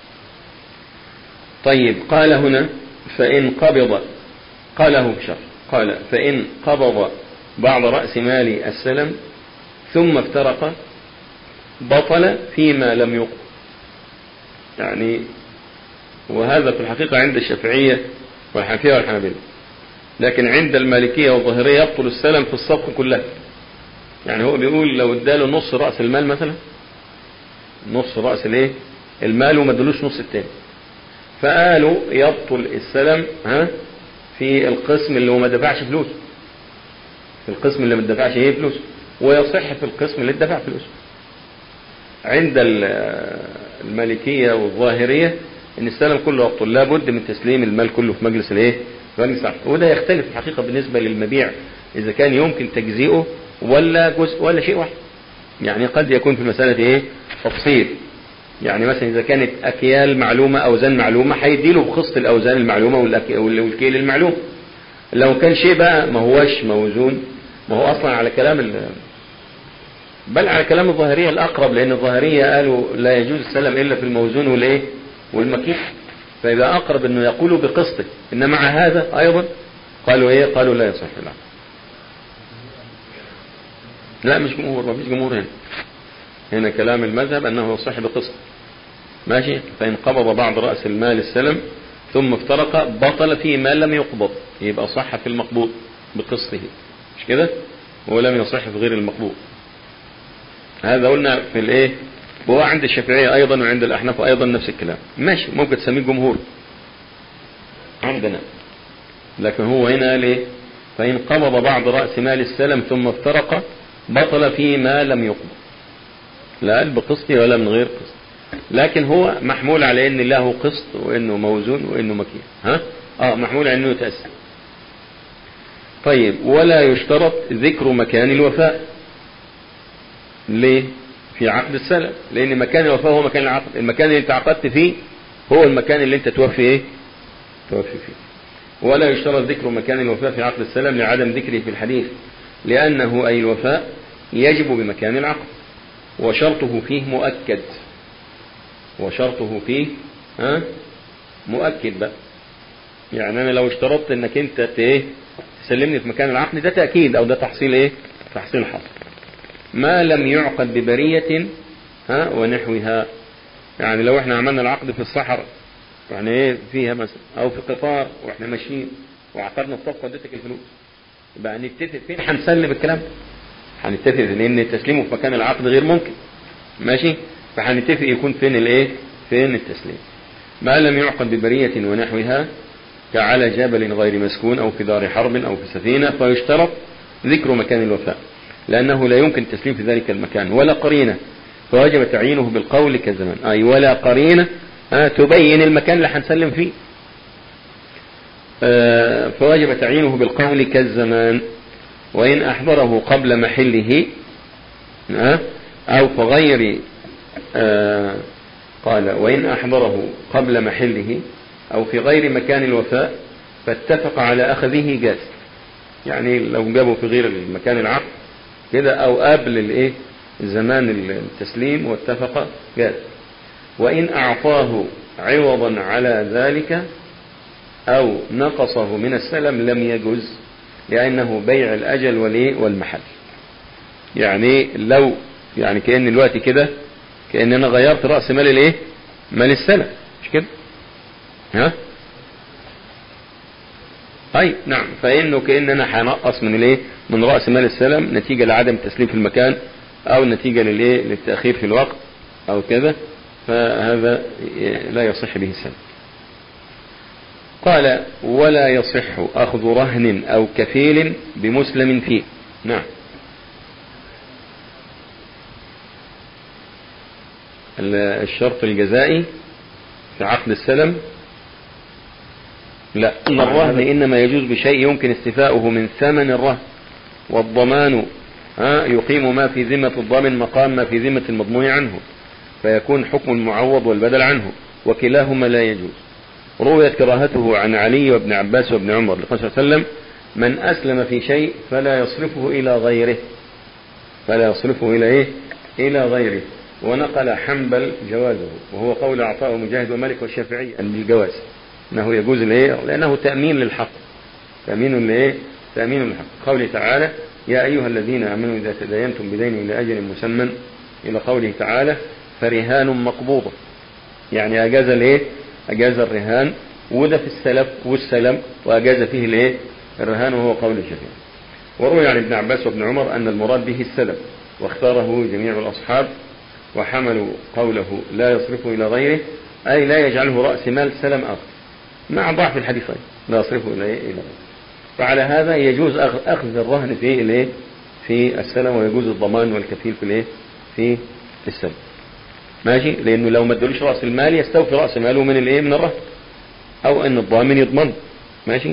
طيب قال هنا فإن قبض قاله بشر قال فإن قبض بعض رأس مال السلم ثم افترق بطل فيما لم يقبض يعني وهذا في الحقيقة عند الشافعية والحنفية والحنابلة لكن عند المالكية والظاهرية يبطل السلم في الصفقة كلها يعني هو بيقول لو اداله نص رأس المال مثلا نص رأس الايه المال وما ادالوش نص التاني فقالوا يبطل السلم ها في القسم اللي هو ما دفعش فلوس في القسم اللي ما دفعش ايه فلوس ويصح في القسم اللي دفع فلوس عند المالكية والظاهرية ان السلم كله يبطل لابد من تسليم المال كله في مجلس الايه مجلس العقد وده يختلف الحقيقة بالنسبة للمبيع اذا كان يمكن تجزئه ولا جزء ولا شيء واحد يعني قد يكون في المسألة ايه تفصيل يعني مثلا اذا كانت اكيال معلومة اوزان معلومة هيديله بخصة الاوزان المعلومة والكيل المعلوم لو كان شيء بقى ما هوش موزون ما هو اصلا على كلام بل على كلام الظاهرية الاقرب لان الظاهرية قالوا لا يجوز السلم الا في الموزون والايه والمكيف فيبقى اقرب انه يقولوا بقسطه ان مع هذا ايضا قالوا ايه قالوا لا يصح لا لا مش جمهور ما فيش جمهور هنا هنا كلام المذهب انه يصح بقسط ماشي فان قبض بعض راس المال السلم ثم افترق بطل فيه ما لم يقبض يبقى صح في المقبوض بقسطه مش كده ولم يصح في غير المقبوض هذا قلنا في الايه وهو عند الشافعية ايضا وعند الاحناف ايضا نفس الكلام ماشي ممكن تسميه جمهور عندنا لكن هو هنا ليه فإن قبض بعض رأس مال السلم ثم افترق بطل فيه ما لم يقبض لا قال بقسط ولا من غير قسط لكن هو محمول على ان له قسط وانه موزون وانه مكين ها اه محمول على انه يتأسف طيب ولا يشترط ذكر مكان الوفاء ليه في عقد السلم لان مكان الوفاء هو مكان العقد المكان اللي انت عقدت فيه هو المكان اللي انت توفي ايه توفي فيه ولا يشترط ذكر مكان الوفاء في عقد السلم لعدم ذكره في الحديث لأنه أي الوفاء يجب بمكان العقد وشرطه فيه مؤكد وشرطه فيه ها مؤكد بقى يعني أنا لو اشترطت انك انت ايه تسلمني في مكان العقد ده تأكيد او ده تحصيل ايه تحصيل حصل ما لم يعقد ببرية ها ونحوها يعني لو احنا عملنا العقد في الصحراء يعني ايه فيها مثلا او في قطار واحنا ماشيين وعقدنا الصفقه اديتك الفلوس يبقى هنتفق فين هنسلم الكلام هنتفق لان تسليمه في مكان العقد غير ممكن ماشي فهنتفق يكون فين الايه فين التسليم ما لم يعقد ببرية ونحوها كعلى جبل غير مسكون او في دار حرب او في سفينة فيشترط ذكر مكان الوفاء لانه لا يمكن التسليم في ذلك المكان ولا قرينة فوجب تعيينه بالقول كزمان اي ولا قرينة تبين المكان اللي هنسلم فيه آه، فوجب تعيينه بالقول كالزمان وإن أحضره قبل محله آه، أو فغير آه، قال وإن أحضره قبل محله أو في غير مكان الوفاء فاتفق على أخذه جاز يعني لو جابوا في غير المكان العقد كده أو قبل الإيه زمان التسليم واتفق جاز وإن أعطاه عوضا على ذلك أو نقصه من السلم لم يجز لأنه بيع الأجل والإيه والمحل يعني لو يعني كأن الوقت كده كأن أنا غيرت رأس مال الإيه مال السلم مش كده ها أي نعم فإنه كأن أنا هنقص من الإيه من رأس مال السلم نتيجة لعدم التسليم في المكان أو نتيجة للإيه للتأخير في الوقت أو كذا فهذا لا يصح به السلم قال ولا يصح أخذ رهن أو كفيل بمسلم فيه نعم الشرط الجزائي في عقد السلم لا أن الرهن إنما يجوز بشيء يمكن استيفاؤه من ثمن الرهن والضمان يقيم ما في ذمة الضامن مقام ما في ذمة المضمون عنه فيكون حكم المعوض والبدل عنه وكلاهما لا يجوز رويت كراهته عن علي وابن عباس وابن عمر لقال صلى الله عليه وسلم من أسلم في شيء فلا يصرفه إلى غيره فلا يصرفه إلى إيه إلى غيره ونقل حنبل جوازه وهو قول عطاء مجاهد ومالك والشافعي بالجواز انه يجوز الايه لانه تامين للحق تامين لايه تامين للحق قوله تعالى يا ايها الذين امنوا اذا تداينتم بدين الى اجل مسمى الى قوله تعالى فرهان مقبوضه يعني اجاز الايه اجاز الرهان وده في السلف والسلم واجاز فيه الايه الرهان وهو قول الشافعي وروي عن ابن عباس وابن عمر ان المراد به السلم واختاره جميع الاصحاب وحملوا قوله لا يصرفه إلى غيره أي لا يجعله رأس مال سلم آخر مع ضعف الحديث لا يصرفه إلى غيره فعلى هذا يجوز أخذ الرهن في الايه في السلم ويجوز الضمان والكفيل في الايه في السلم ماشي لأنه لو ما ادولوش رأس المال يستوفي رأس ماله من الايه من الرهن أو أن الضامن يضمن ماشي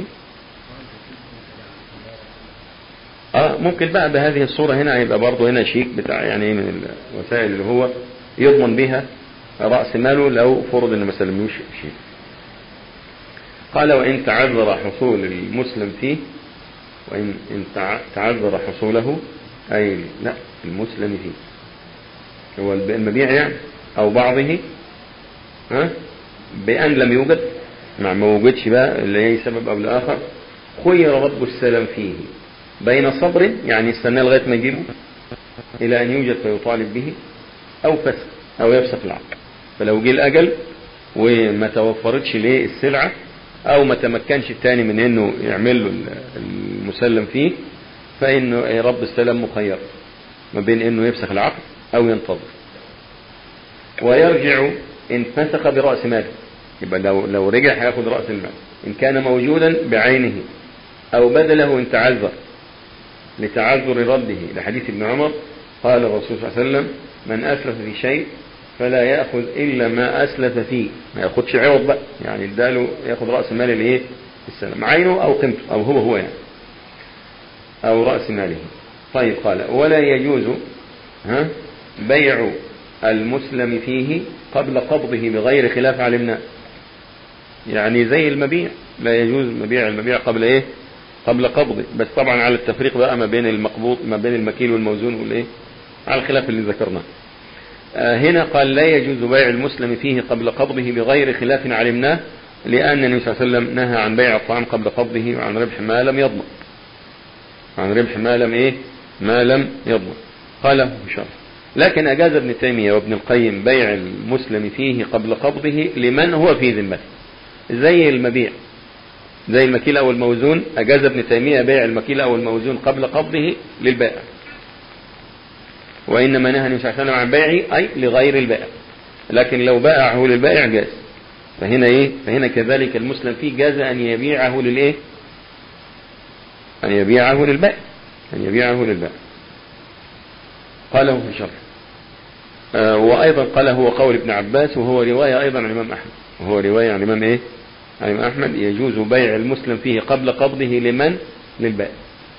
اه ممكن بقى بهذه الصورة هنا يبقى برضه هنا شيك بتاع يعني من الوسائل اللي هو يضمن بها رأس ماله لو فرض ان ما سلموش شيء قال وإن تعذر حصول المسلم فيه وإن إن تعذر حصوله أي لا المسلم فيه هو المبيع يعني أو بعضه ها بأن لم يوجد مع ما وجدش بقى اللي هي سبب أو لآخر خير رب السلام فيه بين صبر يعني استناه لغاية ما يجيبه إلى أن يوجد فيطالب به أو فسق أو يفسق العقد فلو جه الأجل وما توفرتش ليه السلعة أو ما تمكنش التاني من إنه يعمل له المسلم فيه فإنه رب السلام مخير ما بين إنه يفسخ العقد أو ينتظر ويرجع إن فسخ برأس ماله يبقى لو لو رجع هياخد رأس المال إن كان موجودا بعينه أو بدله إن تعذر لتعذر رده لحديث ابن عمر قال الرسول صلى الله عليه وسلم من أسلف في شيء فلا يأخذ إلا ما أسلف فيه ما يأخذش عوض بقى يعني اداله يأخذ رأس مال الايه السلام عينه أو قيمته أو هو هو يعني أو رأس ماله طيب قال ولا يجوز ها بيع المسلم فيه قبل قبضه بغير خلاف علمنا يعني زي المبيع لا يجوز مبيع المبيع قبل ايه قبل قبضه بس طبعا على التفريق بقى ما بين المقبوض ما بين المكيل والموزون والايه على الخلاف اللي ذكرناه آه هنا قال لا يجوز بيع المسلم فيه قبل قبضه بغير خلاف علمناه لأن النبي صلى الله عليه وسلم نهى عن بيع الطعام قبل قبضه وعن ربح ما لم يضمن عن ربح ما لم ايه ما لم يضمن قال في شرح لكن أجاز ابن تيمية وابن القيم بيع المسلم فيه قبل قبضه لمن هو في ذمته زي المبيع زي المكيل أو الموزون أجاز ابن تيمية بيع المكيل أو الموزون قبل قبضه للبائع وإنما نهى النبي صلى الله عليه وسلم عن بيعه أي لغير البائع لكن لو باعه للبائع جاز فهنا إيه فهنا كذلك المسلم فيه جاز أن يبيعه للإيه أن يبيعه للبائع أن يبيعه للبائع قاله في شرح آه وأيضا قال هو قول ابن عباس وهو رواية أيضا عن الإمام أحمد وهو رواية عن الإمام إيه عن الإمام أحمد يجوز بيع المسلم فيه قبل قبضه لمن للبائع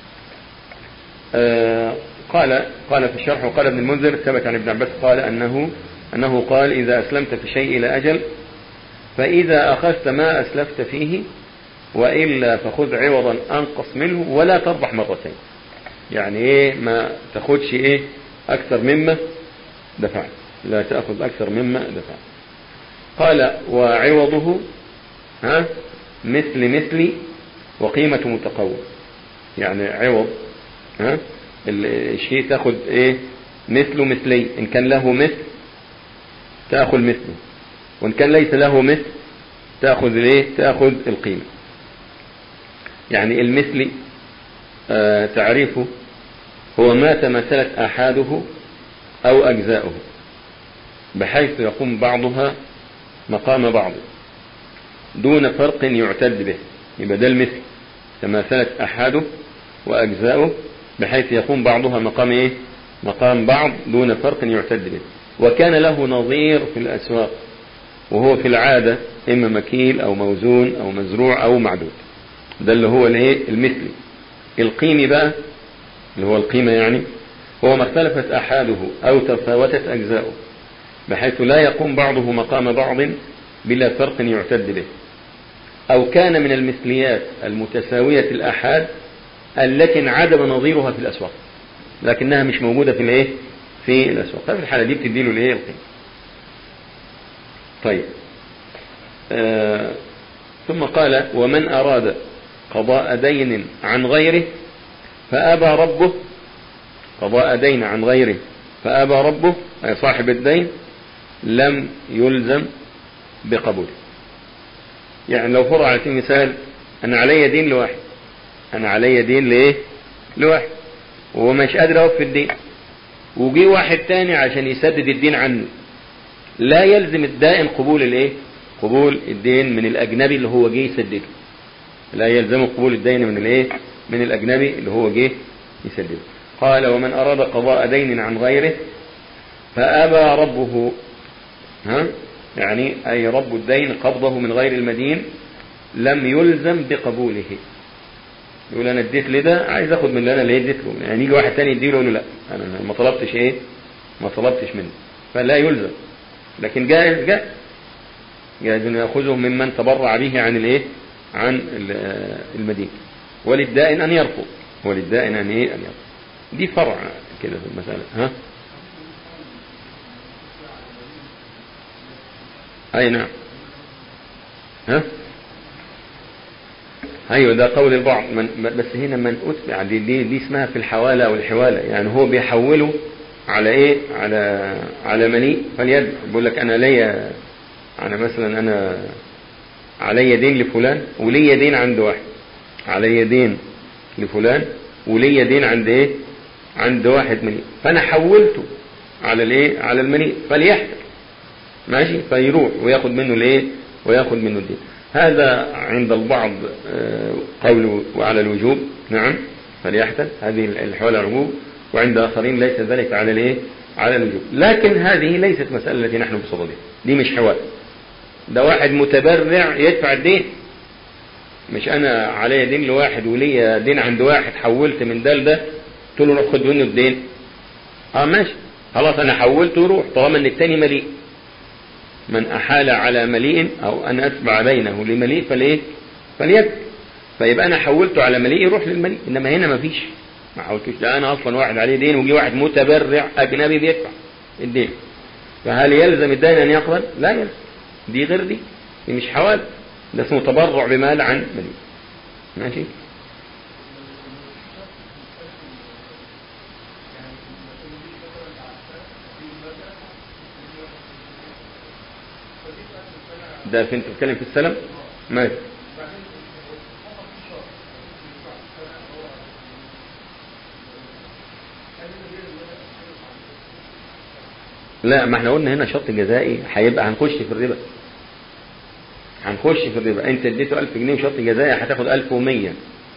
آه قال قال في الشرح وقال ابن المنذر ثبت عن ابن عباس قال أنه أنه قال إذا أسلمت في شيء إلى أجل فإذا أخذت ما أسلفت فيه وإلا فخذ عوضا أنقص منه ولا تربح مرتين يعني إيه ما تاخدش إيه أكثر مما دفعت لا تأخذ أكثر مما دفعت قال وعوضه ها مثل مثلي وقيمة متقوم يعني عوض ها الشيء تاخد ايه مثله مثلي ان كان له مثل تاخذ مثله وان كان ليس له مثل تاخذ الايه تاخذ القيمة يعني المثل آه تعريفه هو ما تمثلت احاده او اجزاؤه بحيث يقوم بعضها مقام بعض دون فرق يعتد به يبقى ده المثل تماثلت أحاده وأجزاؤه بحيث يقوم بعضها مقام إيه؟ مقام بعض دون فرق يعتد به وكان له نظير في الأسواق وهو في العادة إما مكيل أو موزون أو مزروع أو معدود ده اللي هو الايه المثلي القيمي بقى اللي هو القيمة يعني هو ما اختلفت أحاده أو تفاوتت أجزاؤه بحيث لا يقوم بعضه مقام بعض بلا فرق يعتد به أو كان من المثليات المتساوية الأحاد التي انعدم نظيرها في الأسواق لكنها مش موجودة في الايه في الأسواق ففي الحالة دي بتديله الايه القيمة طيب آه ثم قال ومن أراد قضاء دين عن غيره فأبى ربه قضاء دين عن غيره فأبى ربه أي صاحب الدين لم يلزم بقبوله يعني لو فرع على سبيل المثال أنا علي دين لواحد أنا علي دين لإيه لواحد ومش قادر أوفي الدين وجي واحد تاني عشان يسدد الدين عنه لا يلزم الدائن قبول الايه قبول الدين من الاجنبي اللي هو جه يسدده لا يلزم قبول الدين من الايه من الاجنبي اللي هو جه يسدده قال ومن اراد قضاء دين عن غيره فابى ربه ها يعني اي رب الدين قبضه من غير المدين لم يلزم بقبوله يقول انا اديت لده عايز اخد من اللي انا اللي اديت له يعني يجي واحد تاني يديله يقول له لا انا ما طلبتش ايه ما طلبتش منه فلا يلزم لكن جائز جائز جائز انه ياخذه ممن تبرع به عن الايه عن المدين وللدائن ان يرفض وللدائن ان ايه ان يرفض دي فرع كده في المساله ها اي نعم ها ايوه ده قول البعض من بس هنا من اتبع دي, دي, دي اسمها في الحواله او الحواله يعني هو بيحوله على ايه على على مليء فليد بيقول لك انا ليا انا مثلا انا عليا دين لفلان وليا دين عند واحد عليا دين لفلان وليا دين عند ايه عند واحد مليء فانا حولته على الايه على المليء فليحتل ماشي فيروح وياخد منه الايه وياخد منه الدين هذا عند البعض قول وعلى الوجوب نعم فليحتل هذه الحوالة الوجوب وعند آخرين ليس ذلك على الايه على الوجوب لكن هذه ليست مسألة التي نحن بصددها دي مش حوال ده واحد متبرع يدفع الدين مش انا عليا دين لواحد وليا دين عند واحد حولت من ده لده قلت له روح خد منه الدين اه ماشي خلاص انا حولته وروح طالما ان التاني مليء من احال على مليء او ان اتبع بينه لمليء فليه فليدفع فيبقى انا حولته على مليء يروح للمليء انما هنا ما فيش ما حاولتوش ده انا اصلا واحد عليه دين وجي واحد متبرع اجنبي بيدفع الدين فهل يلزم الدين ان يقبل لا يلزم دي غير دي دي مش حوال ده اسمه تبرع بمال عن مليء ماشي ده فين بتتكلم في السلم ماشي لا ما احنا قلنا هنا شرط جزائي هيبقى هنخش في الربا هنخش في الربا انت اديته 1000 جنيه وشرط جزائي هتاخد 1100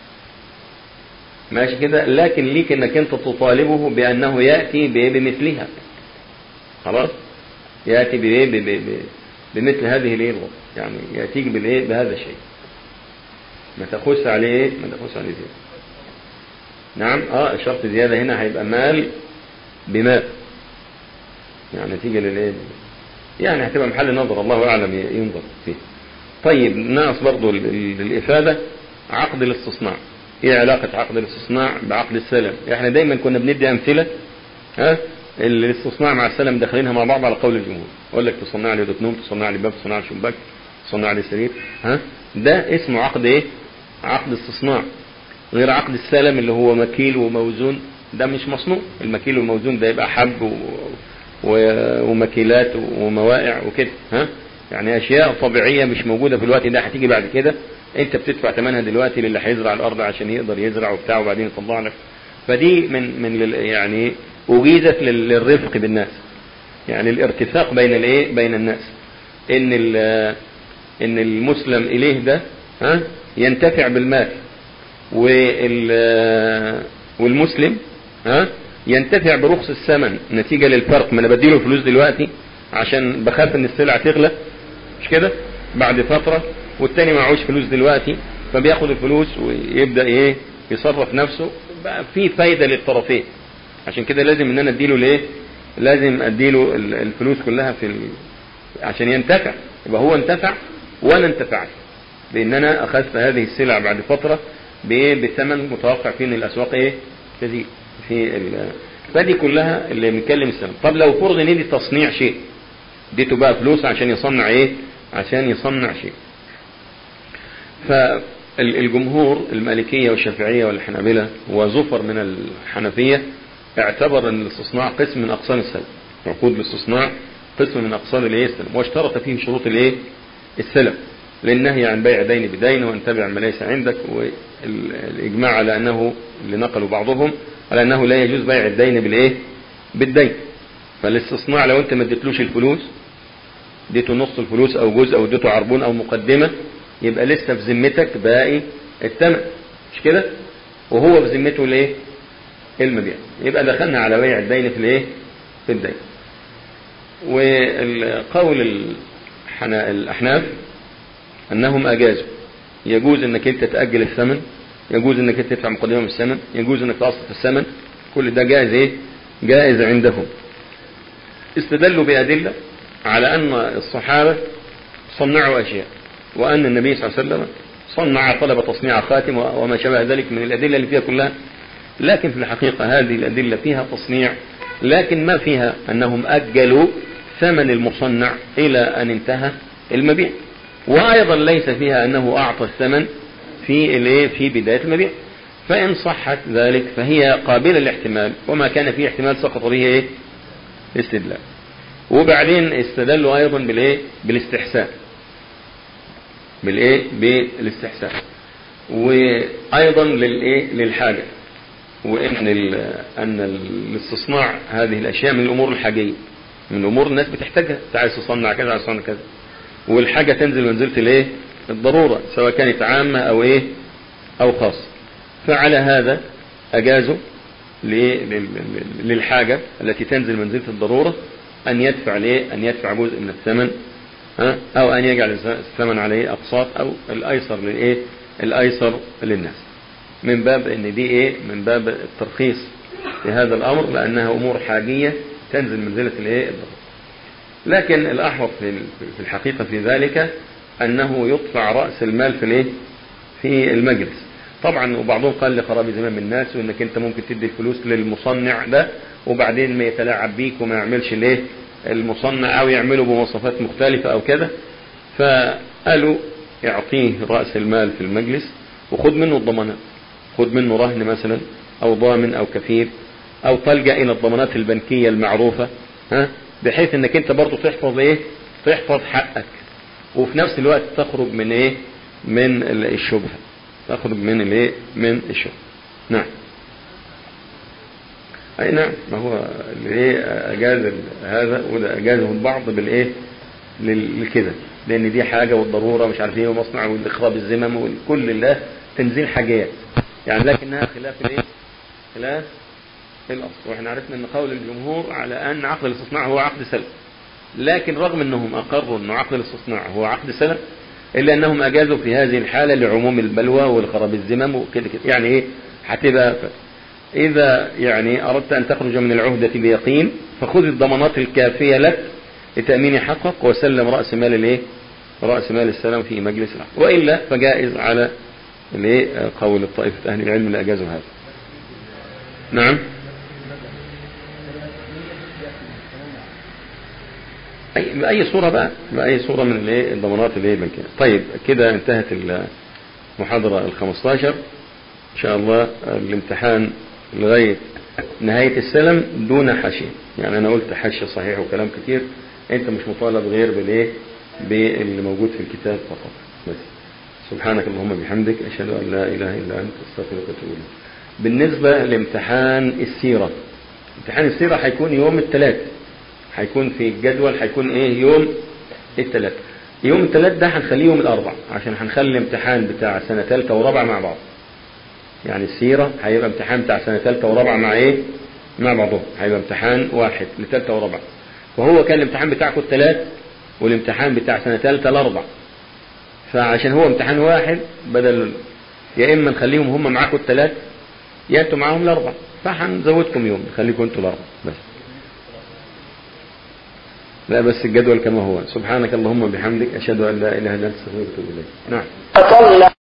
ماشي كده لكن ليك انك انت تطالبه بانه ياتي بمثلها خلاص ياتي بايه بمثل هذه الايه الوضع يعني ياتيك بالايه بهذا الشيء ما تاخذش عليه ايه ما تاخذش عليه زياده نعم اه الشرط زياده هنا هيبقى مال بمال يعني نتيجه للايه يعني هتبقى محل نظر الله اعلم ينظر فيه طيب ناقص برضه للافاده عقد الاستصناع ايه علاقه عقد الاستصناع بعقد السلم احنا دايما كنا بندي امثله ها الاستصناع مع السلم داخلينها مع بعض على قول الجمهور اقول لك تصنع لي اوضه نوم تصنع لي باب تصنع لي شباك تصنع لي سرير ها ده اسمه عقد ايه عقد استصناع غير عقد السلم اللي هو مكيل وموزون ده مش مصنوع المكيل والموزون ده يبقى حب و... و... ومكيلات وموائع وكده ها يعني اشياء طبيعيه مش موجوده في الوقت ده هتيجي بعد كده انت بتدفع ثمنها دلوقتي للي هيزرع الارض عشان يقدر يزرع وبتاع وبعدين يطلع لك فدي من من لل- يعني اجيزت لل- للرفق بالناس يعني الارتفاق بين الايه بين الناس ان ال- ان المسلم اليه ده ها ينتفع بالمال وال والمسلم ها ينتفع برخص الثمن نتيجه للفرق ما انا بديله فلوس دلوقتي عشان بخاف ان السلعه تغلى مش كده بعد فتره والتاني معهوش فلوس دلوقتي فبياخد الفلوس ويبدا ايه يصرف نفسه بقى في فايده للطرفين عشان كده لازم ان انا اديله الايه لازم اديله ال- الفلوس كلها في ال... عشان ينتفع يبقى هو انتفع وانا انتفعت بان انا اخذت هذه السلع بعد فتره بايه بثمن متوقع فيه ان الاسواق ايه تزيد في ال... فدي كلها اللي بنتكلم السنة طب لو فرض ان دي تصنيع شيء اديته بقى فلوس عشان يصنع ايه عشان يصنع شيء فالجمهور المالكية والشافعية والحنابلة وزفر من الحنفية اعتبر ان الاستصناع قسم من اقسام السلم عقود الاستصناع قسم من اقسام الايه السلم واشترط فيه شروط الايه السلم للنهي عن بيع دين بدين وان تبع ما ليس عندك والاجماع على انه اللي نقلوا بعضهم على انه لا يجوز بيع الدين بالايه بالدين فالاستصناع لو انت ما اديتلوش الفلوس اديته نص الفلوس او جزء او اديته عربون او مقدمه يبقى لسه في ذمتك باقي الثمن مش كده وهو في ذمته الايه المبيع يبقى دخلنا على بيع الدين في الايه في الدين والقول الحنا- الاحناف انهم اجازوا يجوز انك انت تاجل الثمن يجوز انك انت تدفع مقدمه من الثمن يجوز انك تقسط الثمن كل ده جائز ايه جائز عندهم استدلوا بادله على ان الصحابه صنعوا اشياء وان النبي صلى الله عليه وسلم صنع طلب تصنيع خاتم وما شابه ذلك من الادله اللي فيها كلها لكن في الحقيقه هذه الادله فيها تصنيع لكن ما فيها انهم اجلوا ثمن المصنع الى ان انتهى المبيع وايضا ليس فيها انه اعطى الثمن في الايه في بدايه المبيع فان صحت ذلك فهي قابله للاحتمال وما كان فيه احتمال سقط به ايه الاستدلال وبعدين استدلوا ايضا بالايه بالاستحسان بالايه بالاستحسان وايضا للايه للحاجه وان ال- ان الاستصناع هذه الاشياء من الامور الحاجيه من الامور الناس بتحتاجها انت عايز تصنع كذا عايز تصنع كذا والحاجه تنزل منزله الايه الضروره سواء كانت عامه او ايه او خاصه فعلى هذا اجازوا لإيه؟ لل- لل- للحاجه التي تنزل منزله الضروره ان يدفع ليه ان يدفع جزء من الثمن ها او ان يجعل الثمن عليه اقساط او الايسر للايه الايسر للناس من باب ان دي ايه من باب الترخيص في هذا الامر لانها امور حاجيه تنزل منزله الايه الضروره لكن الاحوط في في الحقيقه في ذلك انه يدفع راس المال في الايه في المجلس طبعا وبعضهم قال لخراب زمام الناس وانك انت ممكن تدي الفلوس للمصنع ده وبعدين ما يتلاعب بيك وما يعملش الايه المصنع او يعمله بمواصفات مختلفه او كده فقالوا اعطيه راس المال في المجلس وخد منه الضمانات خد منه رهن مثلا او ضامن او كفيل او تلجا الى الضمانات البنكيه المعروفه ها بحيث انك انت برضه تحفظ ايه تحفظ حقك وفي نفس الوقت تخرج من ايه من ال- الشبهه تخرج من الايه من الشبهه نعم اي نعم ما هو الايه اجاز ال- هذا وده اجازه البعض بالايه لل- لكده لان دي حاجه والضروره مش عارف ايه ومصنع والاخراب الزمم وكل ده تنزيل حاجات يعني لكنها خلاف الايه خلاف الاصل واحنا عرفنا ان قول الجمهور على ان عقد الاستصناع هو عقد سلب لكن رغم انهم اقروا انه عقد الاستصناع هو عقد سلم الا انهم اجازوا في هذه الحالة لعموم البلوى والخراب الزمام وكده كده يعني ايه هتبقى ف- اذا يعني اردت ان تخرج من العهدة بيقين فخذ الضمانات الكافية لك لتأمين حقك وسلم رأس مال الايه رأس مال السلام في مجلس العقد وإلا فجائز على الايه قول الطائفة أهل العلم اللي أجازوا هذا نعم أي بأي صورة بقى بأي صورة من الايه الضمانات اللي هي البنكية طيب كده انتهت المحاضرة ال 15 إن شاء الله الامتحان لغاية نهاية السلم دون حاشية يعني أنا قلت حاشية صحيح وكلام كتير أنت مش مطالب غير بالإيه باللي موجود في الكتاب فقط بس سبحانك اللهم بحمدك أشهد أن لا إله إلا أنت أستغفرك وأتوب إليك بالنسبة لامتحان السيرة امتحان السيرة هيكون يوم الثلاث هيكون في الجدول هيكون ايه يوم الثلاث يوم الثلاث ده هنخليه يوم الاربع عشان هنخلي الامتحان بتاع سنة ثالثة ورابعة مع بعض يعني السيرة هيبقى امتحان بتاع سنة ثالثة ورابعة مع ايه مع بعضهم هيبقى امتحان واحد لثالثة ورابعة وهو كان الامتحان بتاعكم الثلاث والامتحان بتاع سنة ثالثة الاربع فعشان هو امتحان واحد بدل يا اما نخليهم هم معاكم الثلاث يا انتوا معاهم الاربع فهنزودكم يوم نخليكم انتوا الاربع بس لا بس الجدول كما هو سبحانك اللهم بحمدك أشهد أن لا إله إلا أنت أستغفرك وأتوب إليك نعم فصلى